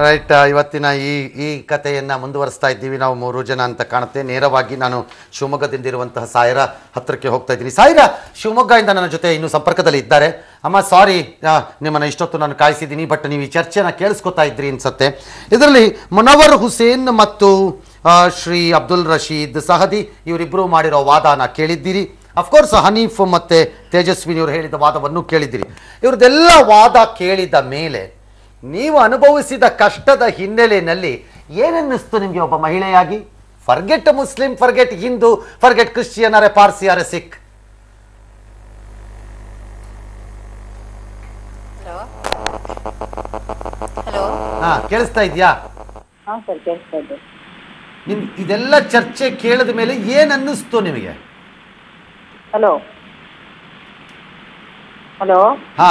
Right ಇವತ್ತಿನ ಈ ಈ ಕಥೆಯನ್ನು ಮುಂದುವರಿಸ್ತಾ ಇದ್ದೀವಿ ನಾವು ಮೂರು ಜನ ಅಂತ ಕಾಣುತ್ತೆ ನೇರವಾಗಿ ನಾನು ಶಿವಮೊಗ್ಗದಿಂದಿರುವಂತಹ ಸಾಯಿರ ಹತ್ತಿರಕ್ಕೆ ಹೋಗ್ತಾ ಇದ್ದೀನಿ ಸಾಯಿರ ಶಿವಮೊಗ್ಗದಿಂದ ನನ್ನ ಜೊತೆ ಇನ್ನೂ ಸಂಪರ್ಕದಲ್ಲಿ ಇದ್ದಾರೆ ಅಮ್ಮ ಸಾರಿ ನಿಮ್ಮನ್ನು ಇಷ್ಟೊತ್ತು ನಾನು ಕಾಯಿಸಿದ್ದೀನಿ ಬಟ್ ನೀವು ಈ ಚರ್ಚೆನ ಕೇಳಿಸ್ಕೊತಾ ಇದ್ರಿ ಅನ್ಸತ್ತೆ ಇದರಲ್ಲಿ ಮುನವರ್ ಹುಸೇನ್ ಮತ್ತು ಆ, ಶ್ರೀ ಅಬ್ದುಲ್ ರಶೀದ್ ಸಹದಿ ಇವರಿಬ್ಬರು ಮಾಡಿರೋ ವಾದನ ಕೇಳಿದ್ದೀರಿ ಅಫ್ಕೋರ್ಸ್ ಹನೀಫ್ ಮತ್ತೆ ತೇಜಸ್ವಿನಿ ಅವರು ಹೇಳಿದ ವಾದವನ್ನು ಕೇಳಿದ್ದೀರಿ ಇವ್ರದ್ದೆಲ್ಲ ವಾದ ಕೇಳಿದ ಮೇಲೆ ನೀವು ಅನುಭವಿಸಿದ ಕಷ್ಟದ ಹಿನ್ನೆಲೆಯಲ್ಲಿ ಏನನ್ನಿಸ್ತು ನಿಮಗೆ ಒಬ್ಬ ಮಹಿಳೆಯಾಗಿ forget Muslim forget Hindu forget Christian ಅರೆ ಪಾರ್ಸಿ ಅರೆ ಸಿಖ್ ಹಲೋ ಹಲೋ ಹಾ ಕೇಳಿಸ್ತಾ ಇದೆಯಾ ಹಾಂ ಸರ್ ಕೇಳಿಸ್ತಾ ಇದ್ದೆ ನಿಮ್ ಇದೆಲ್ಲ ಚರ್ಚೆ ಕೇಳಿದ ಮೇಲೆ ಏನ್ ಅನ್ನಿಸ್ತು ನಿಮಗೆ ಹಲೋ ಹಲೋ ಹಾ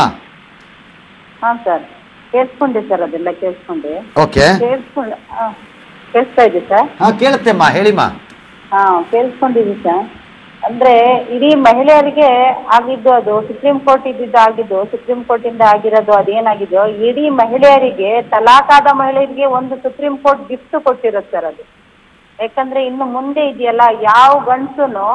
ಹಾಂ ಸರ್ ಕೇಳಿಸ್ಕೊಂಡೆ ಸರ್ ಅದೆಲ್ಲ ಕೇಳಿಸ್ಕೊಂಡೆ ಓಕೆ ಕೇಳಿಸ್ಕೊಂಡು ಹಾಂ ಕೇಳಿಸ್ತಾ ಇದೆ ಸರ್ ಹಾ ಕೇಳುತ್ತೆಮ್ಮ ಹೇಳಿಮ್ಮ ಹಾಂ ಕೇಳಿಸ್ಕೊಂಡಿದ್ದೀನಿ ಸರ್ ಅಂದ್ರೆ ಇಡೀ ಮಹಿಳೆಯರಿಗೆ ಆಗಿದ್ದು ಅದು ಸುಪ್ರೀಂ ಕೋರ್ಟ್ ಇದ್ದಿದ್ದು ಆಗಿದ್ದು ಸುಪ್ರೀಂ ಕೋರ್ಟ್ ಇಂದ ಆಗಿರೋದು ಅದೇನಾಗಿದೆಯೋ ಇಡೀ ಮಹಿಳೆಯರಿಗೆ ತಲಾಕಾದ ಮಹಿಳೆಯರಿಗೆ ಒಂದು ಸುಪ್ರೀಂ ಕೋರ್ಟ್ ಗಿಫ್ಟ್ ಕೊಟ್ಟಿರೋದು ಸರ್ ಅದು ಯಾಕಂದ್ರೆ ಇನ್ನು ಮುಂದೆ ಇದೆಯಲ್ಲ ಯಾವ ಗಂಡಸುನು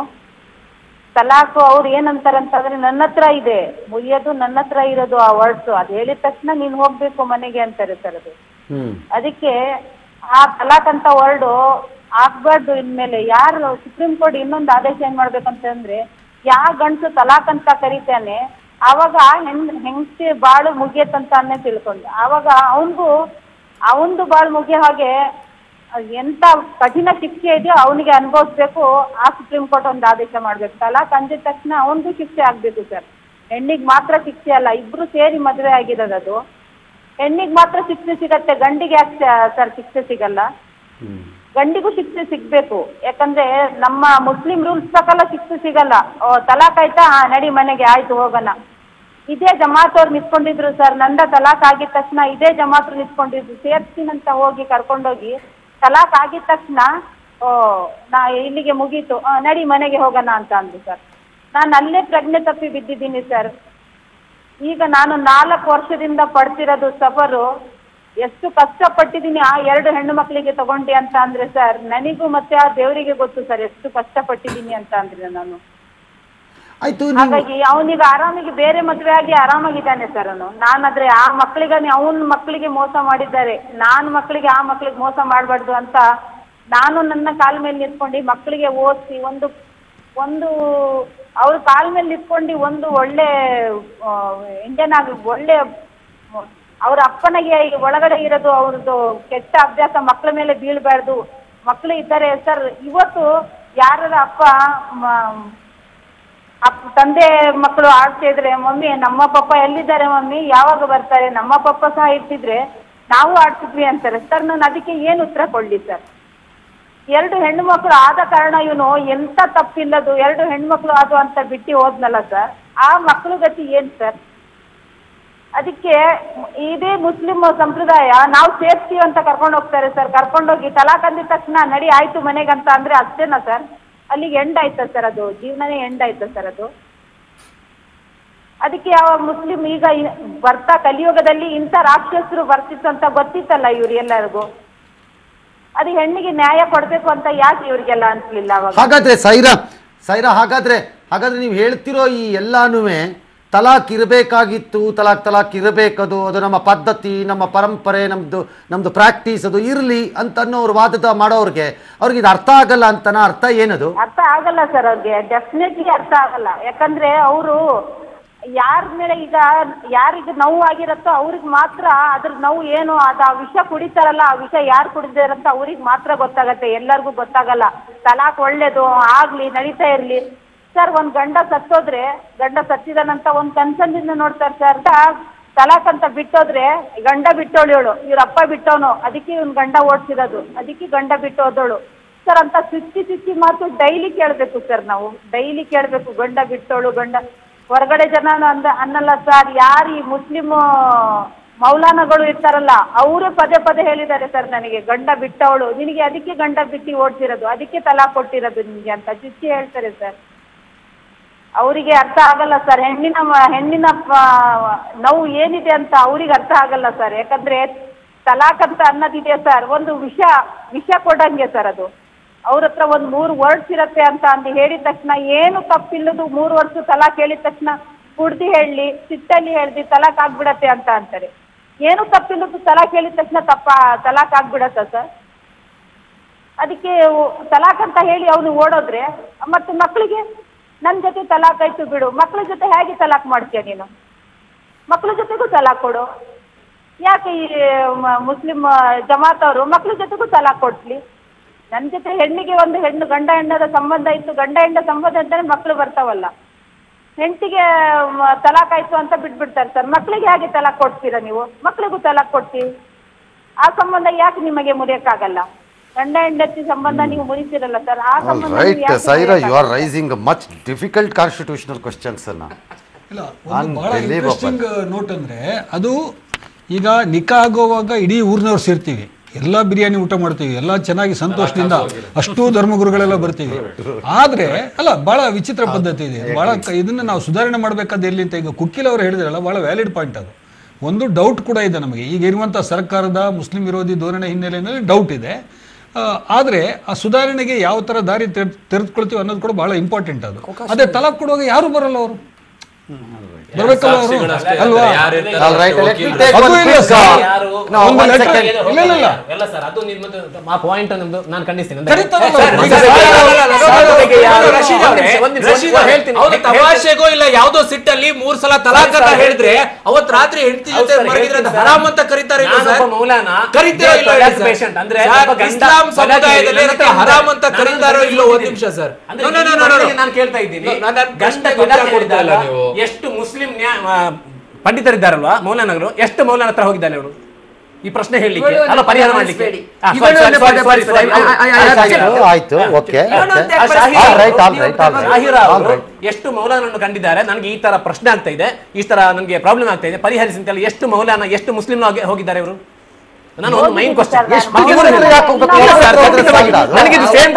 ತಲಾಕು ಅವ್ರು ಏನಂತಾರಂತಂದ್ರೆ ನನ್ನ ಹತ್ರ ಇದೆ ಮುಗಿಯೋದು ನನ್ನ ಹತ್ರ ಇರೋದು ಆ ವರ್ಡ್ಸು ಅದು ಹೇಳಿದ ತಕ್ಷಣ ನೀನು ಹೋಗ್ಬೇಕು ಮನೆಗೆ ಅಂತಾರೆ ಸರ್ ಅದು ಹ್ಮ್ ಅದಕ್ಕೆ ಆ ತಲಾಕ್ ಅಂತ ವರ್ಡು ಆಗ್ಬಾರ್ದು ಇನ್ಮೇಲೆ ಯಾರು ಸುಪ್ರೀಂ ಕೋರ್ಟ್ ಇನ್ನೊಂದು ಆದೇಶ ಏನ್ ಮಾಡ್ಬೇಕಂತಂದ್ರೆ ಯಾವ ಗಂಡಸು ತಲಾಕ್ ಅಂತ ಕರೀತಾನೆ ಆವಾಗ ಹೆಣ್ ಹೆಂಗಸಿ ಬಾಳು ಮುಗಿಯತ್ತಂತಾನೆ ತಿಳ್ಕೊಂಡು ಆವಾಗ ಅವನಿಗೂ ಅವನದು ಬಾಳು ಮುಗಿಯೋ ಹಾಗೆ ಅದ್ ಎಂತ ಕಠಿಣ ಶಿಕ್ಷೆ ಇದೆಯೋ ಅವನಿಗೆ ಅನುಭವಿಸ್ಬೇಕು ಆ ಸುಪ್ರೀಂ ಕೋರ್ಟ್ ಒಂದು ಆದೇಶ ಮಾಡ್ಬೇಕು ತಲಾಕ್ ಅಂದಿದ ತಕ್ಷಣ ಅವನಿಗೂ ಶಿಕ್ಷೆ ಆಗ್ಬೇಕು ಸರ್ ಹೆಣ್ಣಿಗೆ ಮಾತ್ರ ಶಿಕ್ಷೆ ಅಲ್ಲ ಇಬ್ರು ಸೇರಿ ಮದುವೆ ಆಗಿರೋದು ಅದು ಹೆಣ್ಣಿಗೆ ಮಾತ್ರ ಶಿಕ್ಷೆ ಸಿಗತ್ತೆ ಗಂಡಿಗೆ ಯಾಕೆ ಸರ್ ಶಿಕ್ಷೆ ಸಿಗಲ್ಲ ಹ್ಮ್ ಗಂಡಿಗೂ ಶಿಕ್ಷೆ ಸಿಗ್ಬೇಕು ಯಾಕಂದ್ರೆ ನಮ್ಮ ಮುಸ್ಲಿಂ ರೂಲ್ಸ್ ಪ್ರಕಾರ ಶಿಕ್ಷೆ ಸಿಗಲ್ಲ ಓ, ತಲಾಕ್ ಆಯ್ತಾ ಹಾ, ನಡಿ ಮನೆಗೆ ಆಯ್ತು ಹೋಗೋಣ ಇದೇ ಜಮಾತ್ ಅವ್ರು ನಿಂತ್ಕೊಂಡಿದ್ರು ಸರ್ ನಂದ ತಲಾಕ್ ಆಗಿದ ತಕ್ಷಣ ಇದೇ ಜಮಾತ್ರು ನಿಂತ್ಕೊಂಡಿದ್ರು ಸೇರ್ತೀನಂತ ಹೋಗಿ ಕರ್ಕೊಂಡೋಗಿ ತಲಾಕ್ ಆಗಿದ ತಕ್ಷಣ ಓ ನಾ ಇಲ್ಲಿಗೆ ಮುಗೀತು ಆ, ನಡಿ ಮನೆಗೆ ಹೋಗೋಣ ಅಂತ ಅಂದ್ರು ಸರ್ ನಾನು ಅಲ್ಲೇ ಪ್ರಜ್ಞೆ ತಪ್ಪಿ ಬಿದ್ದಿದ್ದೀನಿ ಸರ್ ಈಗ ನಾನು ನಾಲ್ಕು ವರ್ಷದಿಂದ ಪಡ್ತಿರೋದು ಸಫರು ಎಷ್ಟು ಕಷ್ಟಪಟ್ಟಿದ್ದೀನಿ ಆ ಎರಡು ಹೆಣ್ಣು ಮಕ್ಕಳಿಗೆ ತಗೊಂಡೆ ಅಂತ ಅಂದ್ರೆ ಸರ್ ನನಗೂ ಮತ್ತೆ ಆ ದೇವರಿಗೆ ಗೊತ್ತು ಸರ್ ಎಷ್ಟು ಕಷ್ಟಪಟ್ಟಿದ್ದೀನಿ ಅಂತ ಅಂದ್ರೆ ನಾನು ಆಯ್ತು ನೀವು ಹಾಗಾಗಿ ಅವನಿಗೆ ಆರಾಮಿಗೆ ಬೇರೆ ಮದುವೆ ಆಗಿ ಆರಾಮಾಗಿದ್ದಾನೆ ಸರ್ ಅವನು ನಾನಾದ್ರೆ ಆ ಮಕ್ಕಳಿಗೆ ಅವನ ಮಕ್ಕಳಿಗೆ ಮೋಸ ಮಾಡಿದ್ದಾರೆ ನಾನು ಮಕ್ಕಳಿಗೆ ಆ ಮಕ್ಕಳಿಗೆ ಮೋಸ ಮಾಡಬಾರ್ದು ಅಂತ ನಾನು ನನ್ನ ಕಾಲ ಮೇಲೆ ನಿಂತ್ಕೊಂಡು ಮಕ್ಕಳಿಗೆ ಓದಿಸಿ ಒಂದು ಒಂದು ಅವ್ರ ಕಾಲ ಮೇಲೆ ನಿಂತ್ಕೊಂಡು ಒಂದು ಒಳ್ಳೆ ಇಂಡಿಯನ್ ಆಗಿ ಒಳ್ಳೆ ಅವ್ರ ಅಪ್ಪನಿಗೆ ಈಗ ಒಳಗಡೆ ಇರೋದು ಅವ್ರದ್ದು ಕೆಟ್ಟ ಅಭ್ಯಾಸ ಮಕ್ಕಳ ಮೇಲೆ ಬೀಳಬಾರ್ದು ಮಕ್ಕಳು ಇದ್ದಾರೆ ಸರ್ ಇವತ್ತು ಯಾರ ಅಪ್ಪ ಮ- ಅಪ್ಪ ತಂದೆ ಮಕ್ಕಳು ಆಡ್ತಾ ಇದ್ರೆ ಮಮ್ಮಿ ನಮ್ಮ ಪಪ್ಪ ಎಲ್ಲಿದ್ದಾರೆ ಮಮ್ಮಿ ಯಾವಾಗ ಬರ್ತಾರೆ ನಮ್ಮ ಪಪ್ಪ ಸಹ ಇರ್ತಿದ್ರೆ ನಾವು ಆಡ್ತಿದ್ವಿ ಅಂತಾರೆ ಸರ್ ನಾನು ಅದಕ್ಕೆ ಏನು ಉತ್ತರ ಕೊಡ್ಲಿ ಸರ್ ಎರಡು ಹೆಣ್ಣು ಮಕ್ಕಳು ಆದ ಕಾರಣ ಇವನು ಎಂತ ತಪ್ಪಿಲ್ಲದು ಎರಡು ಹೆಣ್ಮಕ್ಳು ಅದು ಅಂತ ಬಿಟ್ಟು ಹೋದ್ನಲ್ಲ ಸರ್ ಆ ಮಕ್ಕಳು ಗತಿ ಏನ್ ಸರ್ ಅದಕ್ಕೆ ಇದೇ ಮುಸ್ಲಿಂ ಸಂಪ್ರದಾಯ ನಾವು ಸೇರ್ತೀವಿ ಅಂತ ಕರ್ಕೊಂಡು ಹೋಗ್ತಾರೆ ಸರ್ ಕರ್ಕೊಂಡೋಗಿ ತಲಾಕ್ ಅಂದಿದ ತಕ್ಷಣ ನಡಿ ಆಯ್ತು ಮನೆಗೆ ಅಂತ ಅಂದ್ರೆ ಅಷ್ಟೇನಾ ಸರ್ ಅಲ್ಲಿಗೆ ಎಂಡ್ ಆಯ್ತಾ ಸರ್ ಅದು ಜೀವನನೇ ಎಂಡ್ ಆಯ್ತಾ ಸರ್ ಅದು ಅದಕ್ಕೆ ಯಾವ ಮುಸ್ಲಿಂ ಈಗ ಇ- ಬರ್ತಾ ಕಲಿಯುಗದಲ್ಲಿ ಇಂಥ ರಾಕ್ಷಸರು ಬರ್ತಿತ್ತು ಅಂತ ಗೊತ್ತಿತ್ತಲ್ಲ ಇವ್ರು ಎಲ್ಲರಿಗೂ ಅದು ಹೆಣ್ಣಿಗೆ ನ್ಯಾಯ ಕೊಡ್ಬೇಕು ಅಂತ ಯಾಕೆ ಇವ್ರಿಗೆಲ್ಲ ಅನ್ಸ್ಲಿಲ್ಲ ಅವಾಗ ಹಾಗಾದ್ರೆ ಸೈರಾ ಸೈರಾ ಹಾಗಾದ್ರೆ ಹಾಗಾದ್ರೆ ನೀವು ಹೇಳ್ತಿರೋ ಈ ಎಲ್ಲಾನು ತಲಾಕ್ ಇರಬೇಕಾಗಿತ್ತು ತಲಾಕ್ ತಲಾಕ್ ಇರಬೇಕದು ಅದು ನಮ್ಮ ಪದ್ಧತಿ ನಮ್ಮ ಪರಂಪರೆ ನಮ್ದು ನಮ್ದು ಪ್ರಾಕ್ಟೀಸ್ ಅದು ಇರಲಿ ಅಂತ ಅನ್ನೋರು ವಾದದ ಮಾಡೋರ್ಗೆ ಅವ್ರಿಗೆ ಇದು ಅರ್ಥ ಆಗಲ್ಲ ಅಂತನ ಅರ್ಥ ಏನದು ಅರ್ಥ ಆಗಲ್ಲ ಸರ್ ಅವ್ರಿಗೆ ಡೆಫಿನೆಟ್ಲಿ ಅರ್ಥ ಆಗಲ್ಲ ಯಾಕಂದ್ರೆ ಅವರು ಯಾರ ಮೇಲೆ ಈಗ ಯಾರಿಗೆ ನೋವು ಆಗಿರತ್ತೋ ಅವ್ರಿಗೆ ಮಾತ್ರ ಅದ್ರ ನೋವು ಏನು ಅದು ಆ ವಿಷ ಕುಡಿತಾರಲ್ಲ ಆ ವಿಷ ಯಾರು ಕುಡಿದಿರಂತ ಅವ್ರಿಗೆ ಮಾತ್ರ ಗೊತ್ತಾಗತ್ತೆ ಎಲ್ಲರಿಗೂ ಗೊತ್ತಾಗಲ್ಲ ತಲಾಕ್ ಒಳ್ಳೇದು ಆಗ್ಲಿ ನಡೀತಾ ಇರ್ಲಿ ಸರ್ ಒಂದ್ ಗಂಡ ಸತ್ತೋದ್ರೆ ಗಂಡ ಸತ್ತಿದಾನಂತ ಒಂದ್ ಕನ್ಸಂದಿಂದ ನೋಡ್ತಾರೆ ಸರ್ ತಲಾಕ್ ಅಂತ ಬಿಟ್ಟೋದ್ರೆ ಗಂಡ ಬಿಟ್ಟೋಳು ಇವಳು ಇವ್ರ ಅಪ್ಪ ಬಿಟ್ಟವನು ಅದಕ್ಕೆ ಇವ್ನ ಗಂಡ ಓಡ್ಸಿರೋದು ಅದಕ್ಕೆ ಗಂಡ ಬಿಟ್ಟು ಹೋದೋಳು ಸರ್ ಅಂತ ಚುಚ್ಚಿ ಚುಚ್ಚಿ ಮಾತು ಡೈಲಿ ಕೇಳಬೇಕು ಸರ್ ನಾವು ಡೈಲಿ ಕೇಳಬೇಕು ಗಂಡ ಬಿಟ್ಟೋಳು ಗಂಡ ಹೊರಗಡೆ ಜನ ಅಂದ ಅನ್ನಲ್ಲ ಸರ್ ಯಾರು ಈ ಮುಸ್ಲಿಂ ಮೌಲಾನಗಳು ಇರ್ತಾರಲ್ಲ ಅವರೇ ಪದೇ ಪದೇ ಹೇಳಿದ್ದಾರೆ ಸರ್ ನನಗೆ ಗಂಡ ಬಿಟ್ಟವಳು ನಿನಗೆ ಅದಕ್ಕೆ ಗಂಡ ಬಿಟ್ಟು ಓಡ್ಸಿರೋದು ಅದಕ್ಕೆ ತಲಾ ಕೊಟ್ಟಿರೋದು ನಿನಗೆ ಅಂತ ಚುಚ್ಚಿ ಹೇಳ್ತಾರೆ ಸರ್ ಅವರಿಗೆ ಅರ್ಥ ಆಗಲ್ಲ ಸರ್ ಹೆಣ್ಣಿನ ಮ- ಹೆಣ್ಣಿನ ಪ- ನೋವು ಏನಿದೆ ಅಂತ ಅವ್ರಿಗೆ ಅರ್ಥ ಆಗಲ್ಲ ಸರ್ ಯಾಕಂದ್ರೆ ತಲಾಕ್ ಅಂತ ಅನ್ನೋದಿದೆ ಸರ್ ಒಂದು ವಿಷ ವಿಷ ಕೊಡಂಗೆ ಸರ್ ಅದು ಅವ್ರ ಹತ್ರ ಒಂದು ಮೂರು ವರ್ಡ್ಸ್ ಇರತ್ತೆ ಅಂತ ಅಂದು ಹೇಳಿದ ತಕ್ಷಣ ಏನು ತಪ್ಪಿಲ್ಲದು ಮೂರು ವರ್ಷ ತಲಾಕ್ ಹೇಳಿದ ತಕ್ಷಣ ಕುಡ್ದು ಹೇಳಿ ಸಿಟ್ಟಲ್ಲಿ ಹೇಳ್ದಿ ತಲಾಕ್ ಆಗ್ಬಿಡತ್ತೆ ಅಂತ ಅಂತಾರೆ ಏನು ತಪ್ಪಿಲ್ಲದು ತಲಾಕ್ ಹೇಳಿದ ತಕ್ಷಣ ತಪ್ಪ ತಲಾಕ್ ಆಗ್ಬಿಡತ್ತ ಸರ್ ಅದಕ್ಕೆ ಓ- ತಲಾಕ್ ಅಂತ ಹೇಳಿ ಅವನು ಓಡೋದ್ರೆ ಮತ್ತೆ ಮಕ್ಕಳಿಗೆ ನನ್ನ ಜೊತೆ ತಲಾಕ್ ಆಯ್ತು ಬಿಡು ಮಕ್ಕಳ ಜೊತೆ ಹೇಗೆ ತಲಾಕ್ ಮಾಡ್ತೀಯ ನೀನು ಮಕ್ಕಳ ಜೊತೆಗೂ ತಲಾಕ್ ಕೊಡು ಯಾಕೆ ಈ ಮ- ಮುಸ್ಲಿಂ ಜಮಾತ್ ಅವರು ಮಕ್ಕಳ ಜೊತೆಗೂ ತಲಾಕ್ ಕೊಡ್ಲಿ ನನ್ನ ಜೊತೆ ಹೆಣ್ಣಿಗೆ ಒಂದು ಹೆಣ್ಣು ಗಂಡ ಹೆಣ್ಣದ ಸಂಬಂಧ ಇತ್ತು ಗಂಡ ಹೆಣ್ಣ ಸಂಬಂಧ ಅಂತಾನೆ ಮಕ್ಕಳು ಬರ್ತಾವಲ್ಲ ಹೆಂಡತಿಗೆ ತಲಾಕ್ ಆಯ್ತು ಅಂತ ಬಿಟ್ಬಿಡ್ತಾರೆ ಸರ್ ಮಕ್ಕಳಿಗೆ ಹೇಗೆ ತಲಾಕ್ ಕೊಡ್ತೀರಾ ನೀವು ಮಕ್ಕಳಿಗೂ ತಲಾಕ್ ಕೊಡ್ತೀವಿ ಆ ಸಂಬಂಧ ಯಾಕೆ ನಿಮಗೆ ಮುರಿಯಕ್ಕಾಗಲ್ಲ ಗಂಡ ಹೆಂಡತಿ ಸಂಬಂಧ ನೀವು ಮುರಿತೀರಲ್ಲ ಸರ್ ಆ ಸಂಬಂಧ ನೀವು ರೈಟ್ ಯಾಕೆ ಸೈರಾ ಯು ಮುರಿಯಕ್ಕಾಗಲ್ಲ? Are raising much difficult constitutional questions ಅನ್ನ ಇಲ್ಲ ಒಂದು ಬಹಳ Unbelievable. ಇಂಟ್ರೆಸ್ಟಿಂಗ್ ನೋಟ್ ಅಂದ್ರೆ ಅದು ಈಗ ನಿಕಾ ಆಗೋವಾಗ ಇಡೀ ಊರಿನವ್ರು ಸೇರ್ತೀವಿ ಎಲ್ಲ ಬಿರಿಯಾನಿ ಊಟ ಮಾಡ್ತೀವಿ ಎಲ್ಲ ಚೆನ್ನಾಗಿ ಸಂತೋಷದಿಂದ ಅಷ್ಟು ಧರ್ಮಗುರುಗಳೆಲ್ಲ ಬರ್ತೀವಿ ಆದ್ರೆ ಅಲ್ಲ ಬಹಳ ವಿಚಿತ್ರ ಪದ್ಧತಿ ಇದೆ ಬಹಳ ಕ- ಇದನ್ನ ನಾವು ಸುಧಾರಣೆ ಮಾಡ್ಬೇಕಾದ ಎಲ್ಲಿ ಅಂತ ಈಗ ಕುಕ್ಕಿಲ್ ಅವರು ಹೇಳಿದ್ರಲ್ಲ ಬಹಳ ವ್ಯಾಲಿಡ್ ಪಾಯಿಂಟ್ ಅದು ಒಂದು ಡೌಟ್ ಕೂಡ ಇದೆ ನಮಗೆ ಈಗ ಇರುವಂತ ಸರ್ಕಾರದ ಮುಸ್ಲಿಂ ವಿರೋಧಿ ಧೋರಣೆ ಹಿನ್ನೆಲೆಯಲ್ಲಿ ಡೌಟ್ ಇದೆ ಆ, ಆದ್ರೆ ಆ ಸುಧಾರಣೆಗೆ ಯಾವ ತರ ದಾರಿ ತೆರ್- ತೆರೆದುಕೊಳ್ತೀವಿ ಅನ್ನೋದು ಕೂಡ ಬಹಳ ಇಂಪಾರ್ಟೆಂಟ್ ಅದು ಅದೇ ತಲಾಕ್ ಕೊಡುವಾಗ ಯಾರು ಬರಲ್ಲ ಅವರು ಬರ್ಬೇಕಲ್ಲ ಅವರು ಅಲ್ವಾ All right, let me take ಅದು one ಇಲ್ಲ quick sir. call. ಯಾರು No, ಒಂದು one letter- second. ಇಲ್ಲ, ಇಲ್ಲ, ಇಲ್ಲ. ಎಲ್ಲ ಸರ್ ಅದು ನಿಮ್ಮದು ಆ ಪಾಯಿಂಟ್ ನಿಮ್ದು ನಾನು ಖಂಡಿಸ್ತೀನಿ ಅಂದ್ರೆ- ಕರೀತಾರಲ್ಲ ಸರ್, ಅವ್ರು. ಈಗ ಈಗ ಸಾಲ- ಸಾಲ- ಸಾಲ- ಸಾಲ- ಸಾಲ ಬಗ್ಗೆ ಯಾರು- ಸಾಲ- ರಶೀದ್ ಅವ್ರೆ, ಒಂದ್ ನಿಮಿಷ, ರಶೀದ್ ಒಂದ್ ಅವ್ರೆ, ಹೇಳ್ತೀನಿ. ಅವ್ರು ಹೇಳ್ತೀನಿ. ತಮಾಷೆಗೋ ಇಲ್ಲ ಯಾವ್ದೋ ಸಿಟ್ಟಲ್ಲಿ ಮೂರ್ ಸಲ ತಲಾಕ್ ಅಂತ ಸರ್, ಹೇಳಿದ್ರೆ ಅವತ್ ರಾತ್ರಿ ಹೆಂಡತಿ ಹೌದು ಜೊತೆ ಸರ್, ಮಲಗಿದ್ರೆ ಹೇಳ್ತೀನಿ ಹರಾಮ್ ಅಂತ ಕರೀತಾರೆ ಇಲ್ಲ ನಾನೊಬ್ಬ ಸರ್? ಮೌಲಾನ ಕರೀತೀರೋ ಇಲ್ಲೋ ಹೇಳಿ ತಲಾಕ್ ಸರ್? patient, ಅಂದ್ರೆ ಸರ್, ಒಬ್ಬ ಗಂಡ ಇಸ್ಲಾಂ ತಲಾಕ್ ಸಮುದಾಯದಲ್ಲಿ ಹೇಳಿ, ಅದಕ್ಕೆ ಹರಾಮ್ ಅಂತ ನಾನು ಕರೀತಾರೋ ಇಲ್ಲೋ ಒಂದ್ ನಿಮಿಷ ಸರ್ ಅಂದ್ರೆ No, no, no, ಈ no, no, no. ಮಾತಿಗೆ ನಾನು ಕೇಳ್ತಾ ಇದ್ದೀನಿ ನಾನು- ನಾನು ಗಂಡ ಪ್ರಶ್ನೆಗೆ ತಲಾಕ್ ಉತ್ತರ ಕೊಡ್ತಾ ಇಲ್ಲ ಹೇಳಿದಾಗ ನೀವು. ಎಷ್ಟು ಮುಸ್ಲಿಂ ನ್ಯಾಯ- ಆ, ಪಂಡಿತರಿದ್ದಾರಲ್ವಾ ಮೌಲಾನಗರು ಎಷ್ಟು ಮೌಲಾನ ಹತ್ರ ಹೋಗಿದ್ದಾನೆ ಅವರು ಈ ಪ್ರಶ್ನೆ ಹೇಳಲಿಕ್ಕೆ ಇವಳು ಅಲ್ಲ ಪರಿಹಾರ ಪದ ಮಾಡ್ಲಿಕ್ಕೆ ಬಳಸ್ಬೇಡಿ. ಆ, ಇವಳು sorry, ಒಂದು sorry, ಪದ sorry, sorry, ಬಳಸ್ಬೇಡಿ. sorry. I- I- I- ಆಯ್ತು ಆಯ್ತು ಓಕೆ ಇವನು ಅಂತ ಆ, ಶಾಹಿರ್ All ಅವರು- right, all right, all right. ಶಾಹಿರ್ All ಅವರು right. ಎಷ್ಟು ಮೌಲಾನನ್ನು ಕಂಡಿದ್ದಾರೆ ನನಗೆ ಈ ತರ ಪ್ರಶ್ನೆ ಆಗ್ತಾ ಇದೆ ಈ ತರ ನನಗೆ ಪ್ರಾಬ್ಲಮ್ ಆಗ್ತಾ ಇದೆ ಪರಿಹರಿಸಿ ಅಂತ ಹೇಳಿ ಎಷ್ಟು ಮೌಲಾನ ಎಷ್ಟು ಮುಸ್ಲಿಂ ಹೋಗಿದ್ದಾರೆ ಇವರು ನಾನು ಒಂದು ಮೈನ್ ಕ್ವಶನ್ ಎಷ್ಟು ಮುಗಿದ್ರೆ ಯಾಕೆ ಹೋಗ್ಬೇಕು? ನನಗೆ ಇದು ಸೇಮ್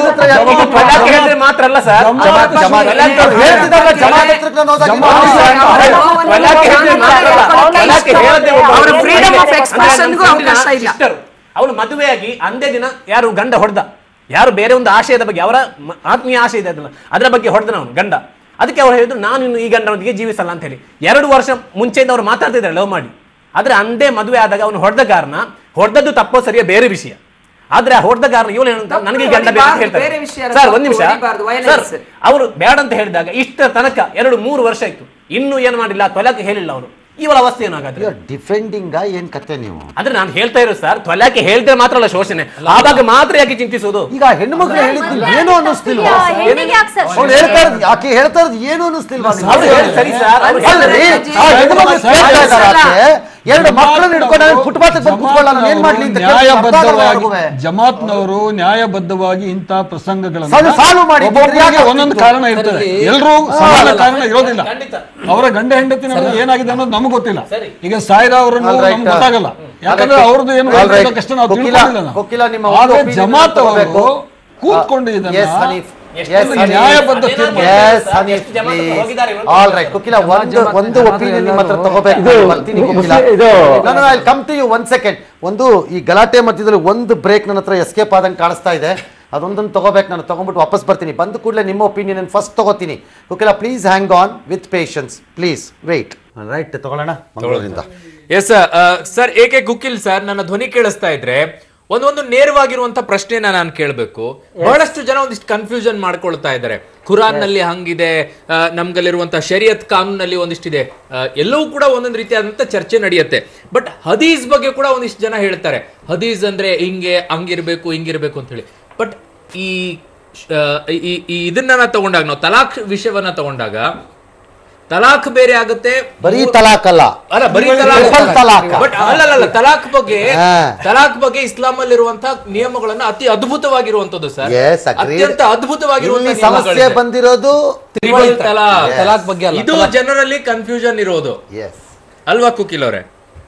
ಜಮಾತ್ ಹೇಳಿದ್ರೆ ಮಾತ್ರ ಅಲ್ಲ ಸರ್ ಜಮಾತ್ ಜಮಾತ್ ಹೇಳ್ತಿದ್ದಾರಲ್ಲ, ಜಮಾತ್ ಹತ್ರಕ್ಕೆ ನಾನು ಹೋದಾಗ ಜಮಾತ್ ನೀವು ವಲಾಕೆ ಹೇಳಿದ್ರೆ ಮಾತ್ರ ಅಲ್ಲ. ವಲಾಕೆ ಹೇಳದೆ ಒಬ್ಬ ಅವರ ಮನುಷ್ಯ freedom of ಅಂದ್ರೆ expression ನನ್ನ ಗೂ ಅವಕಾಶ friend ನ ಇಲ್ಲ. sister. ಅವಳು ಮದುವೆಯಾಗಿ ಅಂದೇ ದಿನ ಯಾರು ಗಂಡ ಹೊಡೆದ ಯಾರು ಬೇರೆ ಒಂದು ಆಶಯದ ಬಗ್ಗೆ ಅವರ ಮ- ಆತ್ಮೀಯ ಆಶಯ ಇದೆ ಅದನ್ನ ಅದರ ಬಗ್ಗೆ ಹೊಡೆದ ಅವನು ಗಂಡ ಅದಕ್ಕೆ ಅವ್ರು ಹೇಳಿದ್ರು ನಾನು ಇನ್ನು ಈ ಗಂಡನೊಂದಿಗೆ ಜೀವಿಸಲ್ಲ ಅಂತ ಹೇಳಿ ಎರಡು ವರ್ಷ ಮುಂಚೆಯಿಂದ ಅವ್ರು ಮಾತಾಡ್ತಿದ್ದಾರೆ ಲವ್ ಮಾಡಿ ಆದ್ರೆ ಅಂದೇ ಮದುವೆ ಆದಾಗ ಅವನು ಹೊಡೆದ ಕಾರಣ ಹೊಡೆದದ್ದು ತಪ್ಪೋ ಸರಿಯೋ ಬೇರೆ ವಿಷಯ ಆದ್ರೆ ಆ ಹೊಡೆದ ಕಾರಣ ಇವಳು ಏನಂತ ತಪ್ಪು ನನಗೆ ಈ ಗಂಡ ಬೇಕು ಅಂತ ಹೊಡಿಬಾರ್ದು, ಹೇಳ್ತಾರೆ ಬೇರೆ ವಿಷಯ ಅಲ್ಲ, ಸರ್ ಒಂದ್ ತಪ್ಪು ನಿಮಿಷ ಹೊಡಿಬಾರ್ದು, violence. ಸರ್ ಅವರು ಬೇಡ ಅಂತ ಹೇಳಿದಾಗ ಇಷ್ಟ ತನಕ ಎರಡು ಮೂರು ವರ್ಷ ಆಯ್ತು ಇನ್ನೂ ಏನು ಮಾಡಿಲ್ಲ ತೊಲಕ್ಕೆ ಹೇಳಿಲ್ಲ ಅವರು ಇವಳ ಅವಸ್ಥೆ ಏನಾಗಾದ್ರೆ ಡಿಫೆಂಡಿಂಗ್ ಏನ್ ಕತೆ ನೀವು ಅಂದ್ರೆ ನಾನು ಹೇಳ್ತಾ ಇರೋದು ಸರ್ ತೊಲಕ್ಕೆ ಹೇಳ್ತಾರೆ ಮಾತ್ರ ಅಲ್ಲ ಶೋಷಣೆ ಆವಾಗ ಮಾತ್ರ ಯಾಕೆ ಚಿಂತಿಸೋದು ಈಗ ಹೆಣ್ಮಕ್ಳು ಹೇಳಿದ್ದು ಏನು ಅನ್ನಿಸ್ತಿಲ್ವಾ ಹೆಣ್ಣಿಗೆ ಯಾಕೆ ಸರ್ ಅವ್ಳು ಹೇಳ್ತಾ ಇರೋದು ಆಕೆ ಹೇಳ್ತಾ ಇರೋದು ಏನು ಅನ್ನಿಸ್ತಿಲ್ವಾ ನಿಮ್ಗೆ? ಅವ್ರು ಹೇಳಿ ಸರಿ ಸರ್ ಅವ್ರು ಅಲ್ರಿ, ಹೇಳ್ತಾರೆ. ಆ ಹೆಣ್ಮಕ್ಳು ಕೇಳ್ತಾ ಇದಾರೆ ಆಕೆ. ಎರಡು ಮಕ್ಕಳನ್ನ ಹಿಡ್ಕೊಂಡು ನಾನು ಫುಟ್ಪಾತ್ ಬಂದು ಕೂತ್ಕೊಳ್ಳ ನಾನು ಏನ್ ಮಾಡ್ಲಿ ಅಂತ ಕೇಳ್ತಾ ನ್ಯಾಯಬದ್ಧವಾಗಿ ಅವ್ರಿಗುವೆ. ಜಮಾತ್ನವರು ನ್ಯಾಯಬದ್ಧವಾಗಿ ಇಂತಹ ಸಾಲು- ಪ್ರಸಂಗಗಳನ್ನು ಸಾಲು ಮಾಡಿ. ಒಬ್ಬೊಬ್ಬರಿಗೆ ಯಾಕೆ ಒಂದೊಂದು ಹೋಗ್ತಿತ್ತು? ಕಾರಣ ಇರ್ತದೆ ಎಲ್ಲರೂ ಸಮಾನ ಕಾರಣ ಇರೋದಿಲ್ಲ ಖಂಡಿತ. ಅವರ ಗಂಡ ಹೆಂಡತಿ ನಡುವೆ ಏನಾಗಿದೆ ಅನ್ನೋದು ನಮಗೆ ಗೊತ್ತಿಲ್ಲ ಸರಿ. ಈಗ ಸಾಯ್ರಾ ಅವರನ್ನು All right. ನಮ್ಗೆ ಗೊತ್ತಾಗಲ್ಲ ಯಾಕಂದ್ರೆ All right. ಅವ್ರದ್ದು ಏನು All right. ಕಷ್ಟ ನಾವು ಕೊಕಿಲ- ತಿಳ್ಕೊಂಡಿಲ್ಲ ನಾವು. ಕೊಕಿಲ ನಿಮ್ಮ ಒಂದು ಆದ್ರೆ opinion ಜಮಾತ್ ಅವರು ತಗೋಬೇಕು. ಕೂತ್ಕೊಂಡು Yes, ಇದನ್ನ ಹನೀಫ್. ಎಷ್ಟು Yes, ಮಂದಿ ಹನೀಫ್. ನ್ಯಾಯಬದ್ಧ ಅದೇನಾದ್ರು ತೀರ್ಮಾನ. Yes, ಸರ್, ಹನೀಫ್, ಎಷ್ಟು ಜಮಾತ್ please. ಹೋಗಿದ್ದಾರೆ ಇವತ್ತು? All right, ಕುಕಿಲ ಒಂದು ಒಂದು ಒಪಿನಿಯನ್ ನಿಮ್ಮ ಹತ್ರ ತಗೋಬೇಕು ಇದು- ಬರ್ತೀನಿ ಕುಕಿಲ ಮುಸ್ಲಿಂ- ಇದು- ನಾನು I come to you one second ಒಂದು ಈ ಗಲಾಟೆ ಮಧ್ಯದಲ್ಲಿ ಒಂದು ಬ್ರೇಕ್ ನನ್ನ ಹತ್ರ ಎಸ್ಕೇಪ್ ಆದಂಗೆ ಕಾಣಿಸ್ತಾ ಇದೆ ಅದೊಂದನ್ನು ತಗೋಬೇಕು ನಾನು ತಗೊಂಡ್ಬಿಟ್ಟು ವಾಪಸ್ ಬರ್ತೀನಿ ಬಂದ ಕೂಡಲೇ ನಿಮ್ಮ ಒಪಿನಿಯನ್ ಫಸ್ಟ್ ತಗೋತೀನಿ Kukkila please hang on with patience please wait right ತಗೊಳ್ಳೋಣ ಮಂಗಳೂರಿಂದ ಎಸ್ ಸರ್ ಏಕೆ ಗುಕ್ಕಿಲ್ ಸರ್ ನನ್ನ ಧ್ವನಿ ಕೇಳಿಸ್ತಾ ಇದ್ರೆ ಒಂದೊಂದು ನೇರವಾಗಿರುವಂತ ಪ್ರಶ್ನೆನ ನಾನು ಕೇಳಬೇಕು ಬಹಳಷ್ಟು ಜನ ಒಂದಿಷ್ಟು ಕನ್ಫ್ಯೂಷನ್ ಮಾಡ್ಕೊಳ್ತಾ ಇದ್ದಾರೆ ಖುರಾನ್ ನಲ್ಲಿ ಹಂಗಿದೆ ಆ, ನಮ್ಗಲ್ಲಿರುವಂತ ಶರಿಯತ್ ಕಾನೂನಲ್ಲಿ ಒಂದಿಷ್ಟಿದೆ ಆ, ಎಲ್ಲವೂ ಕೂಡ ಒಂದೊಂದು ರೀತಿಯಾದಂತ ಚರ್ಚೆ ನಡೆಯುತ್ತೆ ಬಟ್ ಹದೀಸ್ ಬಗ್ಗೆ ಕೂಡ ಒಂದಿಷ್ಟು ಜನ ಹೇಳ್ತಾರೆ ಹದೀಸ್ ಅಂದ್ರೆ ಹಿಂಗೆ ಹಂಗಿರ್ಬೇಕು ಹಿಂಗಿರ್ಬೇಕು ಅಂತ ಹೇಳಿ ಬಟ್ ಈ ಆ, ಈ- ಈ ಇದನ್ನ ನಾವು ತಗೊಂಡಾಗ ನಾವು ತಲಾಖ್ ವಿಷಯವನ್ನ ತಗೊಂಡಾಗ ತಲಾಖ್ ಬೇರೆ ಆಗುತ್ತೆ ಬರೀ ತಲಾಕ್ ಅಲ್ಲ ಅಲ್ಲ ಬರೀ Triple ತಲಾಖ್. ಬಟ್ ಅಲ್ಲಲ್ಲ ತಲಾಕ್ ಬಗ್ಗೆ ಹಾ. ತಲಾಕ್ ಬಗ್ಗೆ ಇಸ್ಲಾಂ ಅಲ್ಲಿರುವಂತಹ ನಿಯಮಗಳನ್ನ ಅತಿ ಅದ್ಭುತವಾಗಿರುವಂತದ್ದು ಸರ್ Yes, agreed. ಅತ್ಯಂತ ಅದ್ಭುತವಾಗಿರುವಂತಹ ಇಲ್ಲಿ ಸಮಸ್ಯೆ ನಿಯಮಗಳಿದೆ. ಬಂದಿರೋದು Triple ತಲಾಕ್. Yes. ತಲಾಕ್ ಬಗ್ಗೆ ಅಲ್ಲ ಇದು ಜನರಲ್ಲಿ ಕನ್ಫ್ಯೂಷನ್ ಇರೋದು ಎಸ್ ಅಲ್ವಾ ಕುಕಿಲ್ ಅವರೇ